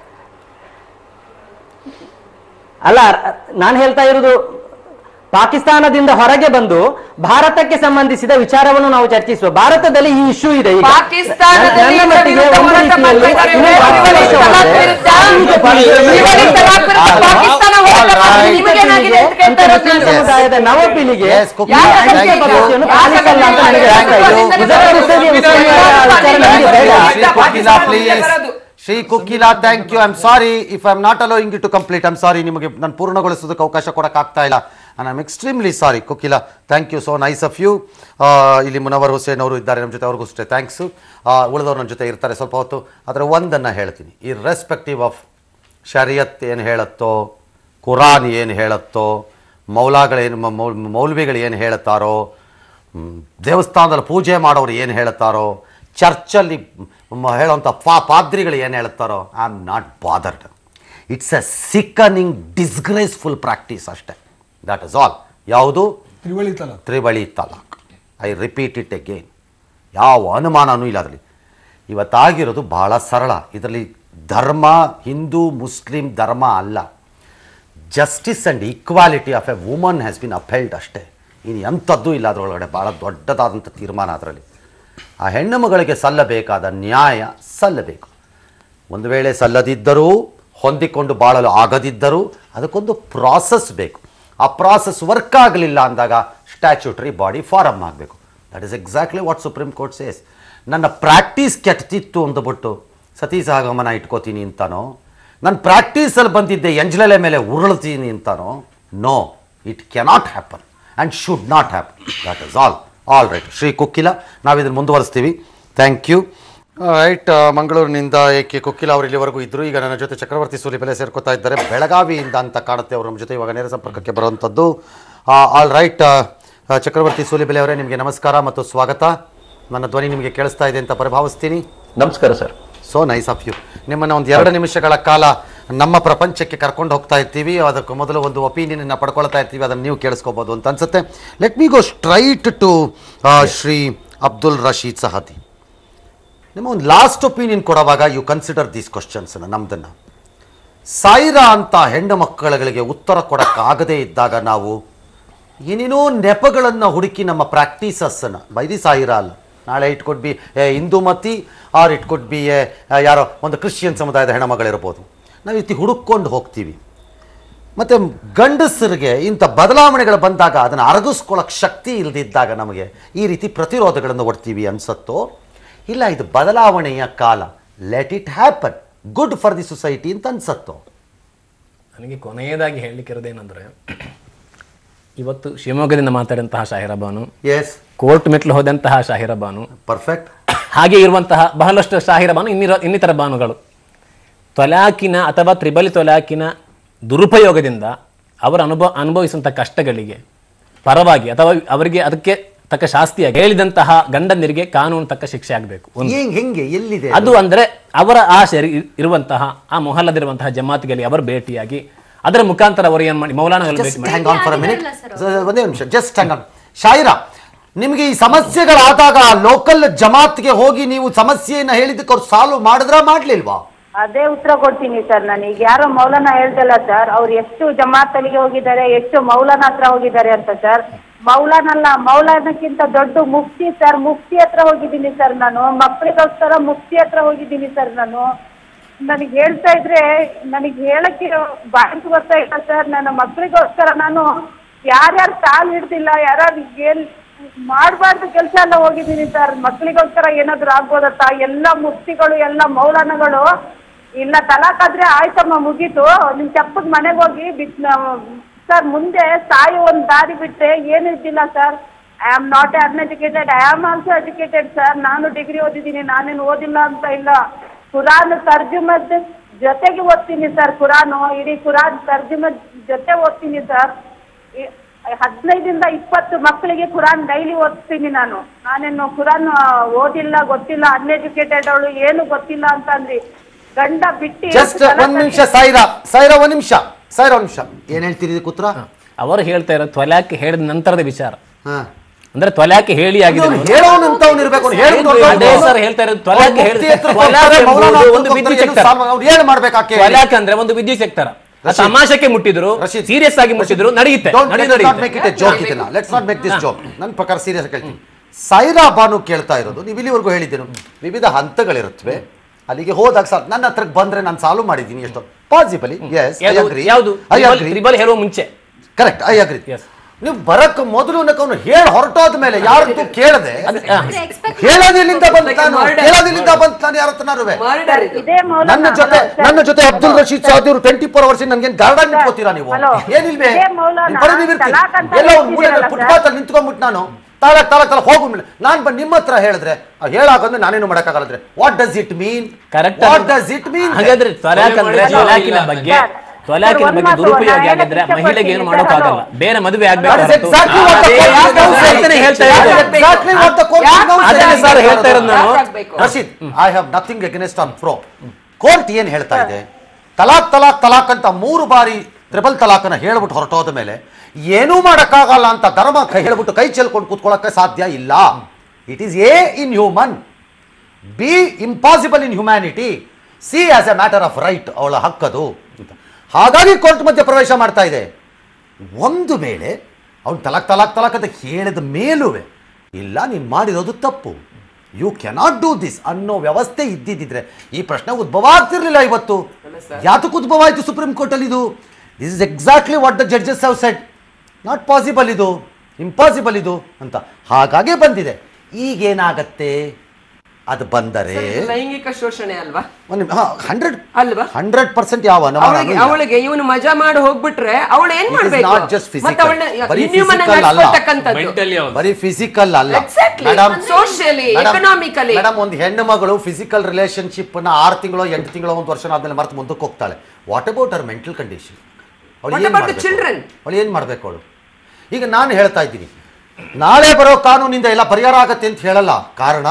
ಅಲ್ಲ ನಾನು ಹೇಳ್ತಾ ಇರುವುದು ಪಾಕಿಸ್ತಾನದಿಂದ ಹೊರಗೆ ಬಂದು ಭಾರತಕ್ಕೆ ಸಂಬಂಧಿಸಿದ ವಿಚಾರವನ್ನು ನಾವು ಚರ್ಚಿಸುವ ಭಾರತದಲ್ಲಿ ಈ ಇಶ್ಯೂ ಇದೆ ಈಗ. ಪಾಕಿಸ್ತಾನದಲ್ಲಿ ನನ್ನ ಮಟ್ಟಿಗೆ ವಿರುದ್ಧ ಒಂದು ಹೋರಾಟ ರೀತಿಯಲ್ಲಿ ಮಾಡ್ತಾ ಇದ್ದಾರೆ. ಇನ್ನೂ ತ್ರಿವಳಿ ತಲಾಖ್ ವಿರುದ್ಧ, ತ್ರಿವಳಿ ತಲಾಖ್ ವಿರುದ್ಧ ಪಾಕಿಸ್ತಾನ ಹೋರಾಟ ಮಾಡ್ತಾ ಇದೆ. ನಿಮಗೇನಾಗಿದೆ ಅಂತ ಕೇಳ್ತಾ ಇರೋದು ಮುಸ್ಲಿಂ ನಾನು. ಸಮುದಾಯದ ನವಪೀಳಿಗೆ Yes, ಕುಕ್ಕಿಲ, ಯಾಕೆ thank ಅಂತ್ಯ you. ಪದ್ಧತಿಯನ್ನು ಪಾಲಿಸಲ್ಲ ಅಂತ ನನಗೆ ಆಗ್ತಾ ಇದೆ. ಮುಜಫರ್ ಹುಸೇನ್ ಮುಸ್ಲಿಮರ ವಿಚಾರ ನನಗೆ ಬೇಡ. Shri Kukkila please Shri Kukkila thank you I am sorry if I am not allowing to complete I'm sorry ನಿಮಗೆ ನಾನು ಪೂರ್ಣಗೊಳಿಸೋದಕ್ಕೆ ಅವಕಾಶ ಕೊಡಕ್ಕೆ ಆಗ್ತಾ ಇಲ್ಲ I am extremely sorry Kukkila thank you so nice of you ಇಲ್ಲಿ ಮುನವರ್ ಹುಸೇನ್ ಅವರು ಇದ್ದಾರೆ ನಮ್ಮ ಜೊತೆ ಅವ್ರಿಗೂ ಅಷ್ಟೇ ಥ್ಯಾಂಕ್ಸು ಉಳಿದವ್ರು ನನ್ನ ಜೊತೆ ಇರ್ತಾರೆ ಸ್ವಲ್ಪ ಹೊತ್ತು ಆದರೆ ಒಂದನ್ನು ಹೇಳ್ತೀನಿ ಈ ರೆಸ್ಪೆಕ್ಟಿವ್ ಆಫ್ ಶರಿಯತ್ ಏನು ಹೇಳುತ್ತೋ ಕುರಾನ್ ಏನು ಹೇಳುತ್ತೋ ಮೌಲಾಗಳೇನು ಮ- ಮೌಲ್ ಮೌಲ್ವಿಗಳು ಏನು ಹೇಳುತ್ತಾರೋ ಮ್, ದೇವಸ್ಥಾನದಲ್ಲಿ ಪೂಜೆ ಮಾಡೋರು ಏನು ಹೇಳುತ್ತಾರೋ ಚರ್ಚಲ್ಲಿ ಮ- ಹೇಳೋಂಥ ಪಾ ಪಾದ್ರಿಗಳು ಏನು ಹೇಳುತ್ತಾರೋ I am not bothered it's a sickening disgraceful practice ಅಷ್ಟೇ ದಟ್ ಇಸ್ ಆಲ್ ಯಾವುದು ತ್ರಿವಳಿ ತಲಾಖ್ ತ್ರಿವಳಿ talaq I repeat it again ಯಾವ ಅನುಮಾನನೂ ಇಲ್ಲ ಅದರಲ್ಲಿ ಇವತ್ತಾಗಿರೋದು ಬಹಳ ಸರಳ ಇದರಲ್ಲಿ ಧರ್ಮ ಹಿಂದೂ ಮುಸ್ಲಿಂ ಧರ್ಮ ಅಲ್ಲ justice and equality of a woman has been upheld ಅಷ್ಟೇ ಇನ್ನು ಎಂಥದ್ದೂ ಇಲ್ಲ ಅದರೊಳಗಡೆ ಭಾಳ ದೊಡ್ಡದಾದಂಥ ತೀರ್ಮಾನ ಅದರಲ್ಲಿ ಆ ಹೆಣ್ಣು ಮಗಳಿಗೆ ಸಲ್ಲಬೇಕಾದ ನ್ಯಾಯ ಸಲ್ಲಬೇಕು ಒಂದು ವೇಳೆ ಸಲ್ಲದಿದ್ದರೂ ಹೊಂದಿಕೊಂಡು ಬಾಳಲು ಆಗದಿದ್ದರೂ ಅದಕ್ಕೊಂದು ಪ್ರಾಸೆಸ್ ಬೇಕು ಆ ಪ್ರಾಸೆಸ್ ವರ್ಕ್ ಆಗಲಿಲ್ಲ ಅಂದಾಗ ಸ್ಟ್ಯಾಚ್ಯೂಟರಿ ಬಾಡಿ ಫಾರಮ್ ಆಗಬೇಕು that is exactly what Supreme Court says ನನ್ನ ಪ್ರಾಕ್ಟೀಸ್ ಕೆಟ್ಟಿತ್ತು ಅಂದ್ಬಿಟ್ಟು ಸತೀ ಸಹಗಮನ ಇಟ್ಕೋತೀನಿ ಅಂತಾನೋ ನನ್ನ ಪ್ರಾಕ್ಟೀಸಲ್ಲಿ ಬಂದಿದ್ದೆ ಎಂಜಲೆಲೆ ಮೇಲೆ ಉರುಳ್ತೀನಿ ಅಂತಾನೋ no it cannot happen and should not happen that is all all right Shri Kukkila ನಾವು ಇದನ್ನು ಮುಂದುವರಿಸ್ತೀವಿ ಥ್ಯಾಂಕ್ ಯು ರೈಟ್ ಮಂಗಳೂರಿನಿಂದ ಎ ಕೆ ಕುಕ್ಕಿಲ ಅವರು ಇಲ್ಲಿವರೆಗೂ ಇದ್ದರು ಈಗ ನನ್ನ ಜೊತೆ ಚಕ್ರವರ್ತಿ ಸೂಲಿಬೆಲೆ ಸೇರ್ಕೋತಾ ಇದ್ದಾರೆ ಬೆಳಗಾವಿಯಿಂದ ಅಂತ ಕಾಣುತ್ತೆ ಅವರು ನಮ್ಮ ಜೊತೆ ಇವಾಗ ನೇರ ಸಂಪರ್ಕಕ್ಕೆ ಬರುವಂಥದ್ದು ಆಲ್ ರೈಟ್ ಚಕ್ರವರ್ತಿ ಸೂಲಿಬೆಲೆ ಅವರೇ ನಿಮಗೆ ನಮಸ್ಕಾರ ಮತ್ತು ಸ್ವಾಗತ ನನ್ನ ಧ್ವನಿ ನಿಮಗೆ ಕೇಳಿಸ್ತಾ ಇದೆ ಅಂತ ಪರಿಭಾವಿಸ್ತೀನಿ ನಮಸ್ಕಾರ sir so nice of you ನಿಮ್ಮನ್ನು ಒಂದು ಎರಡು ನಿಮಿಷಗಳ ಕಾಲ ನಮ್ಮ ಪ್ರಪಂಚಕ್ಕೆ ಕರ್ಕೊಂಡು ಹೋಗ್ತಾ ಇರ್ತೀವಿ ಅದಕ್ಕೆ ಮೊದಲು ಒಂದು ಒಪಿನಿಯನ್ ಪಡ್ಕೊಳ್ತಾ ಇರ್ತೀವಿ ಅದನ್ನು ನೀವು ಕೇಳಿಸ್ಕೋಬೋದು ಅಂತ ಅನ್ಸುತ್ತೆ let me go straight to Shri Abdul Rashid Sahadi ನಿಮ್ಮ ಒಂದು ಲಾಸ್ಟ್ ಒಪಿನಿಯನ್ ಕೊಡುವಾಗ ಯು ಕನ್ಸಿಡರ್ ದೀಸ್ ಕ್ವಶನ್ಸನ್ನು ನಮ್ದನ್ನು ಸಾಯಿರಾ ಅಂತ ಹೆಣ್ಣು ಮಕ್ಕಳುಗಳಿಗೆ ಉತ್ತರ ಕೊಡೋಕ್ಕಾಗದೇ ಇದ್ದಾಗ ನಾವು ಏನೇನೋ ನೆಪಗಳನ್ನು ಹುಡುಕಿ ನಮ್ಮ ಪ್ರಾಕ್ಟೀಸಸ್ಸನ್ನು ಬೈ ದಿ ಸಾಯಿರಾ ಅಲ್ಲ ನಾಳೆ it could be a Hindumati or it could be a ಯಾರೋ ಒಂದು ಕ್ರಿಶ್ಚಿಯನ್ ಸಮುದಾಯದ ಹೆಣ್ಮಗಳಿರ್ಬೋದು ನಾವು ಈ ರೀತಿ ಹುಡುಕೊಂಡು ಹೋಗ್ತೀವಿ ಮತ್ತು ಗಂಡಸರಿಗೆ ಇಂಥ ಬದಲಾವಣೆಗಳು ಬಂದಾಗ ಅದನ್ನು ಅರಗಿಸ್ಕೊಳ್ಳೋಕೆ ಶಕ್ತಿ ಇಲ್ಲದಿದ್ದಾಗ ನಮಗೆ ಈ ರೀತಿ ಪ್ರತಿರೋಧಗಳನ್ನು ಒಡ್ತೀವಿ ಅನ್ಸತ್ತೋ ಇಲ್ಲ ಇದು ಬದಲಾವಣೆಯ ಕಾಲ let it happen good for the society ಅಂತ ಅನ್ಸತ್ತೋ ನನಗೆ ಕೊನೆಯದಾಗಿ ಹೇಳಲಿಕ್ಕಿರೋದೇನೆಂದರೆ ಇವತ್ತು ಶಿವಮೊಗ್ಗದಿಂದ ಮಾತಾಡಿದಂತಹ ಶಾಹಿರಾ ಬಾನು ಎಸ್ ಕೋರ್ಟ್ ಮೆಟ್ಲು ಹೋದಂತಹ ಶಾಹಿರಾ ಬಾನು ಪರ್ಫೆಕ್ಟ್ ಹಾಗೆ ಇರುವಂತಹ ಬಹಳಷ್ಟು ಶಾಹಿರ ಬಾನು ಇನ್ನಿರ ಇನ್ನಿತರ ಬಾನುಗಳು ತೊಲಾಕಿನ ಅಥವಾ ತ್ರಿಬಲಿ ತೊಲಾಕಿನ ದುರುಪಯೋಗದಿಂದ ಅವರು ಅನುಭವ ಅನುಭವಿಸುವಂಥ ಕಷ್ಟಗಳಿಗೆ ಪರವಾಗಿ ಅಥವಾ ಅವರಿಗೆ ಅದಕ್ಕೆ ತಕ್ಕ ಶಾಸ್ತಿಯಾಗಿ ಹೇಳಿದಂತಹ ಗಂಡಂದಿರಿಗೆ ಕಾನೂನು ತಕ್ಕ ಶಿಕ್ಷೆ ಆಗಬೇಕು ಒಂದು ಹೆಂಗ್ ಹೆಂಗೆ ಎಲ್ಲಿದೆ ಅದು ಅಂದ್ರೆ ಅವರ ಆಸೆ ಇರು- ಇರುವಂತಹ ಆ ಮೊಹಲ್ಲದಿರುವಂತಹ ಜಮಾತಿಗಳಿಗೆ ಅವರು ಭೇಟಿಯಾಗಿ ಅದರ ಮುಖಾಂತರ ಅವರು ಏನ್ ಮಾಡಿ ಮೌಲಾನಗಳು ಭೇಟಿ ಜಸ್ಟ್ ಮಾಡಿ ಹ್ಯಾಂಗ್ ಆನ್ ಫಾರ್ ಮಿನಿಟ್ ಒಂದೇ ನಿಮಿಷ ಜಸ್ಟ್ ಹ್ಯಾಂಗ್ ಆನ್ ಶಾಯಿರಾ ನಿಮಗೆ ಈ ಸಮಸ್ಯೆಗಳಾದಾಗ ಲೋಕಲ್ ಜಮಾತ್ಗೆ ಹೋಗಿ ನೀವು ಸಮಸ್ಯೆಯನ್ನ ಹೇಳಿದ್ದಕ್ಕೆ ಅವ್ರು ಸಾಲ್ವ್ ಮಾಡಿದ್ರ ಮಾಡ್ಲಿಲ್ವಾ ಅದೇ ಉತ್ತರ ಕೊಡ್ತೀನಿ ಸರ್ ನಾನು ಈಗ ಯಾರೋ ಮೌಲಾನ ಹೇಳ್ದಲ್ಲ ಸರ್ ಅವ್ರು ಎಷ್ಟು ಜಮಾತಲಿಗೆ ಹೋಗಿದ್ದಾರೆ ಎಷ್ಟು ಮೌಲಾನ ಹತ್ರ ಹೋಗಿದ್ದಾರೆ ಅಂತ ಸರ್ ಮೌಲಾನಲ್ಲ ಮೌಲಾನಕ್ಕಿಂತ ದೊಡ್ಡ ಮುಫ್ತಿ ಸರ್ ಮುಫ್ತಿ ಹತ್ರ ಹೋಗಿದ್ದೀನಿ ಸರ್ ನಾನು ಮಕ್ಕಳಿಗೋಸ್ಕರ ಮುಫ್ತಿ ಹತ್ರ ಹೋಗಿದ್ದೀನಿ ಸರ್ ನಾನು ನನಗೆ ಹೇಳ್ತಾ ಇದ್ರೆ ನನಗೆ ಹೇಳಕ್ಕೆ ಬಾಯಿಗೆ ಬರ್ತಾ ಇಲ್ಲ ಸರ್ ನನ್ನ ಮಕ್ಕಳಿಗೋಸ್ಕರ ನಾನು ಯಾರ್ಯಾರು ಕಾಲ್ ಹಿಡ್ದಿಲ್ಲ ಯಾರ್ಯಾರು ಏನ್ ಮಾಡಬಾರ್ದು ಕೆಲಸ ಎಲ್ಲ ಹೋಗಿದ್ದೀನಿ ಸರ್ ಮಕ್ಕಳಿಗೋಸ್ಕರ ಏನಾದ್ರು ಆಗ್ಬೋದತ್ತ ಎಲ್ಲ ಮುಫ್ತಿಗಳು ಎಲ್ಲ ಮೌಲಾನಗಳು ಇಲ್ಲ ತಲಾಕಾದ್ರೆ ಆಯ್ತಮ್ಮ ಮುಗೀತು ನಿಮ್ ಚಪ್ಪದ ಮನೆಗೆ ಹೋಗಿ ಬಿತ್ ಸರ್ ಮುಂದೆ ಸಾಯಿ ಒಂದು ದಾರಿ ಬಿಟ್ಟರೆ ಏನು ಇದ್ದಿಲ್ಲ sir I am not uneducated I am also educated sir ನಾನು ಡಿಗ್ರಿ ಓದಿದ್ದೀನಿ ನಾನೇನು ಓದಿಲ್ಲ ಅಂತ ಇಲ್ಲ ಕುರಾನ್ ತರ್ಜುಮದ್ ಜೊತೆಗೆ ಓದ್ತೀನಿ ಸರ್ ಕುರಾನು ಇಡೀ ಕುರಾನ್ ತರ್ಜುಮದ್ ಜೊತೆ ಓದ್ತೀನಿ ಸರ್ ಈ- ಹದಿನೈದಿಂದ ಇಪ್ಪತ್ತು ಮಕ್ಕಳಿಗೆ ಕುರಾನ್ ಡೈಲಿ ಓದ್ತೀನಿ ನಾನು ನಾನೇನು ಕುರಾನ್ ಆ, ಓದಿಲ್ಲ ಗೊತ್ತಿಲ್ಲ ಅನ್ಎಜುಕೇಟೆಡ್ ಅವಳು ಏನು ಗೊತ್ತಿಲ್ಲ ಅಂತ ಅಂದ್ರಿ ಗಂಡ ಬಿಟ್ಟು ಜಸ್ಟ್ ಒಂದ್ ನಿಮಿಷ ಸಾಯಿರಾ ಸಾಯಿರಾ ಒಂದ್ ನಿಮಿಷ ಸಾಯಿರಾ ಒಂದ್ ನಿಮಿಷ ಏನ್ ಹೇಳ್ತೀರಿ ಇದಕ್ಕೆ ಉತ್ತರ ಅವರು ಹೇಳ್ತಾ ಇರೋ ತ್ವಲಾಕ್ ಹೇಳಿದ ನಂತರದ ವಿಚಾರ ಹಾ ಅಂದ್ರೆ ತ್ವಲಾಕ್ ಹೇಳಿ ಆಗಿದೆ ಅವ್ನು ಹೇಳೋನಂತವ್ನು ಇರ್ಬೇಕು ಅವ್ನು ಹೇಳಿ ಅದೇ ಸರ್ ಹೇಳ್ತಾ ಇರೋದು ತ್ವಲಾಕ್ ಅವ್ನು ಹೇಳಿದ ಮುಫ್ತಿ ಹತ್ರ ತ್ವಲಾಕ್ ಹೋಗ್ತಾರೆ, ಎಂಬುದು ಮೌಲಾನಾ ಹತ್ರ ಒಂದು ಹೋಗ್ತಾರೆ, ವಿದ್ಯುತ್ ಏನು ಸೆಕ್ಟರ್ ಸಾಲ್ವ- ಅವ್ರು ಏನು ಮಾಡ್ಬೇಕು ಆಕೆ ಹೇಳಿ? ತ್ವಲಾಕ್ ಅಂದ್ರೆ ಒಂದು ವಿದ್ಯುತ್ ಸೆಕ್ಟರ್ ರಶೀದ್. ತಮಾಷೆಗೆ ಮುಟ್ಟಿದ್ರು ರಶೀದ್. ಸೀರಿಯಸ್ ಆಗಿ ಮುಟ್ಟಿದ್ರು ನಡೆಯುತ್ತೆ Don't- ನಡೆ let's not make ನಡೆಯುತ್ತೆ it a joke ಇದನ್ನ let's not make this joke ನನ್ನ ಪ್ರಕಾರ ಸೀರಿಯಸ್ ಕೇಳ್ತೀನಿ ಸೈರಾ ಬಾನು ಕೇಳ್ತಾ ಇರೋದು ನೀವು ಇಲ್ಲಿವರೆಗೂ ಹೇಳಿದ್ದೇನು ವಿವಿಧ ಹಂತಗಳಿರುತ್ತವೆ ಅಲ್ಲಿಗೆ ಹೋದಾಗ ಸರ್ ನನ್ನ ಹತ್ರಕ್ಕೆ ಬಂದ್ರೆ ನಾನು ಸಾಲ್ವ್ ಮಾಡಿದ್ದೀನಿ ಎಷ್ಟು ಪಾಸಿಬಲಿ ಎಸ್ ಐ ಯಾವುದು- ಅಗ್ರಿ ಯಾವುದು ಐ ತ್ರಿಬಲ್- ಅಗ್ರಿ ತ್ರಿಬಲ್ ಹೇಳುವ ಮುಂಚೆ ಕರೆಕ್ಟ್ ಐ ಅಗ್ರಿ Yes. ನೀವು ಬರಕ್ ಮೊದಲು ಅವನು ಹೇಳಿ ಹೊರಟೋದ ಮೇಲೆ ಯಾರದ್ದು ಕೇಳದೆ ಅದು- ಆ, ಹೇಳೋದಿಲ್ಲಿಂದ ಬಂತ ನಾನು Murder. ಹೇಳೋದಿಲ್ಲಿಂದ ಬಂತ ನಾನು ಯಾರ ಹತ್ರನಾರುವೆ ಮಾಡಿದ್ದಾರೆ ಇದು. ಇದೇ ಮೌಲಾನ ನನ್ನ ಜೊತೆ ಹಲೋ, ಸರ್. ನನ್ನ ಜೊತೆ ಅಬ್ದುಲ್ ರಶೀದ್ ಸಾದಿ ಅವರು ಟ್ವೆಂಟಿ ಫೋರ್ ಅವರ್ಸ್ ನನಗೆ ಗಾರ್ಡನ್ ನಿಂತ್ಕೋತೀರಾ ನೀವು ಹಲೋ. ಏನಿಲ್ವೇ ಇದೇ ಮೌಲಾನ ನಿಮ್ ಕಡೆ ನೀವು ಇರ್ತೀರಿ. ತಲಾಕ್ ಅಂತ ಎಲ್ಲೋ ಒಂದು ಮೂಲೆ ಹೇಳ್ತಿದ್ದೀರಲ್ಲ ಫುಟ್ಪಾತ್ ಅಲ್ಲಿ ನಿಂತ್ಕೊಂಡ್ಬಿಟ್ಟು ನಾನು ತಾಳಕ್ ತಾಳಕ್ ತಾಳಕ್ ಹೋಗ್ಬಿಡ್ಲಿ ನಾನು ಬಂದು ನಿಮ್ಮ ಹತ್ರ ಹೇಳಿದ್ರೆ ಹೇಳಾಕಂದ್ರೆ ನಾನೇನು ಮಾಡಕ್ಕಾಗಲ್ಲ what does it mean correct what does it mean ಹಾಗಾದ್ರೆ ತ್ವಲಾಕ್ ಅಂದ್ರೆ ಹಲೋ. ತ್ವಲಾಕಿನ ಬಗ್ಗೆ ಸರ್, ತ್ವಲಾಕಿನ ಸರ್, ಬಗ್ಗೆ ಒಂದು ದುರುಪಯೋಗ ಮಾತು, ಆಗಿದ್ರೆ ನಾನು ಮಹಿಳೆಗೆ ಏನು ಹೇಳ್ತೀನಿ, ಮಾಡೋಕ್ಕಾಗಲ್ಲ ಸರ್, ಬೇರೆ ಮದುವೆ ಆಗ್ಬೇಕು That is ಹೊರತು- exactly what the ಅದೇ court is now saying. ಅದನ್ನೇ ಹೇಳ್ತಾ That is ಇರೋದು. exactly what the court is now ಅದನ್ನೇ saying. ಸರ್ ಹೇಳ್ತಾ ಇರೋದು ನಾನು ಯಾಕ್ ಆಗ್ಬೇಕು? Rashid I have nothing against on pro court ಏನ್ ಹೇಳ್ತಾ ಇದೆ ತಲಾಕ್ ತಲಾಕ್ ತಲಾಕ್ ಅಂತ ಮೂರು ಬಾರಿ ತ್ರಿಬಲ್ ತಲಾಕನ್ನ ಹೇಳ್ಬಿಟ್ಟು ಹೊರಟೋದ ಮೇಲೆ ಏನೂ ಮಾಡಕ್ಕಾಗಲ್ಲ ಅಂತ ಧರ್ಮ ಕೈ ಹೇಳ್ಬಿಟ್ಟು ಕೈ ಚೆಲ್ಕೊಂಡು ಕೂತ್ಕೊಳ್ಳೋಕೆ ಸಾಧ್ಯ ಇಲ್ಲ it is A inhuman B impossible inhumanity C as a matter of right ಅವಳ ಹಕ್ಕದು ಅಂತ ಹಾಗಾಗಿ ಕೋರ್ಟ್ ಮಧ್ಯೆ ಪ್ರವೇಶ ಮಾಡ್ತಾ ಇದೆ ಒಂದು ವೇಳೆ ಅವ್ನು ತಲಾಕ್ ತಲಾಕ್ ತಲಾಕ್ ಅಂತ ಹೇಳಿದ ಮೇಲೂ ಇಲ್ಲ ನೀನು ಮಾಡಿರೋದು ತಪ್ಪು ಯು ಕೆನಾಟ್ ಡೂ ದಿಸ್ ಅನ್ನೋ ವ್ಯವಸ್ಥೆ ಇದ್ದಿದ್ದಿದ್ರೆ ಈ ಪ್ರಶ್ನೆ ಉದ್ಭವ ಆಗ್ತಿರ್ಲಿಲ್ಲ ಇವತ್ತು ಯಾತಕ್ಕೆ ಉದ್ಭವ ಆಯಿತು ಸುಪ್ರೀಂ ಕೋರ್ಟಲ್ಲಿ ಇದು this is exactly what the judges have set not possible ಇದು ಇಂಪಾಸಿಬಲ್ ಇದು ಅಂತ ಹಾಗಾಗೆ ಬಂದಿದೆ ಈಗೇನಾಗತ್ತೆ ಅದು ಬಂದರೆ ಲೈಂಗಿಕ ಶೋಷಣೆ ಅಲ್ವಾ ಒಂದು ಹಂಡ್ರೆಡ್ ಅಲ್ವಾ ಹಂಡ್ರೆಡ್ ಪರ್ಸೆಂಟ್ ಯಾವ ಅವಳಿಗೆ ಅನುಮಾನನೂ ಇಲ್ಲ. ಅವಳಿಗೆ ಇವನು ಮಜಾ ಮಾಡಿ ಹೋಗ್ಬಿಟ್ರೆ ಅವಳು ಏನ್ It is ಮಾಡ್ಬೇಕು not just physical. ಮತ್ತೆ ಅವಳನ್ನ ಬರೀ inhuman ಆಗಿ physical ಅಲ್ಲ. ನಡ್ಸ್ಕೊಳ್ತಕ್ಕಂಥದ್ದು. ಮೆಂಟಲಿ ಬರೀ ಫಿಸಿಕಲ್ ಅಲ್ಲ Exactly. Madam Socially, economically. Madam ಒಂದು ಹೆಣ್ಣು ಮಗಳು ಫಿಸಿಕಲ್ ರಿಲೇಶನ್ಶಿಪ್ ನ ಆರು ತಿಂಗಳು ಎಂಟು ತಿಂಗಳು ಒಂದು ವರ್ಷ ಆದ್ಮೇಲೆ ಮರ್ತು ಮುಂದಕ್ಕೆ ಹೋಗ್ತಾಳೆ what about her mental condition ಅವಳು What ಏನ್ about the ಮಾಡ್ಬೇಕು children? ಅವಳು ಏನ್ ಮಾಡ್ಬೇಕು ಅವಳು ಈಗ ನಾನು ಹೇಳ್ತಾ ಇದ್ದೀನಿ ನಾಳೆ ಬರೋ ಕಾನೂನಿಂದ ಎಲ್ಲ ಪರಿಹಾರ ಆಗತ್ತೆ ಅಂತ ಹೇಳಲ್ಲ ಕಾರಣ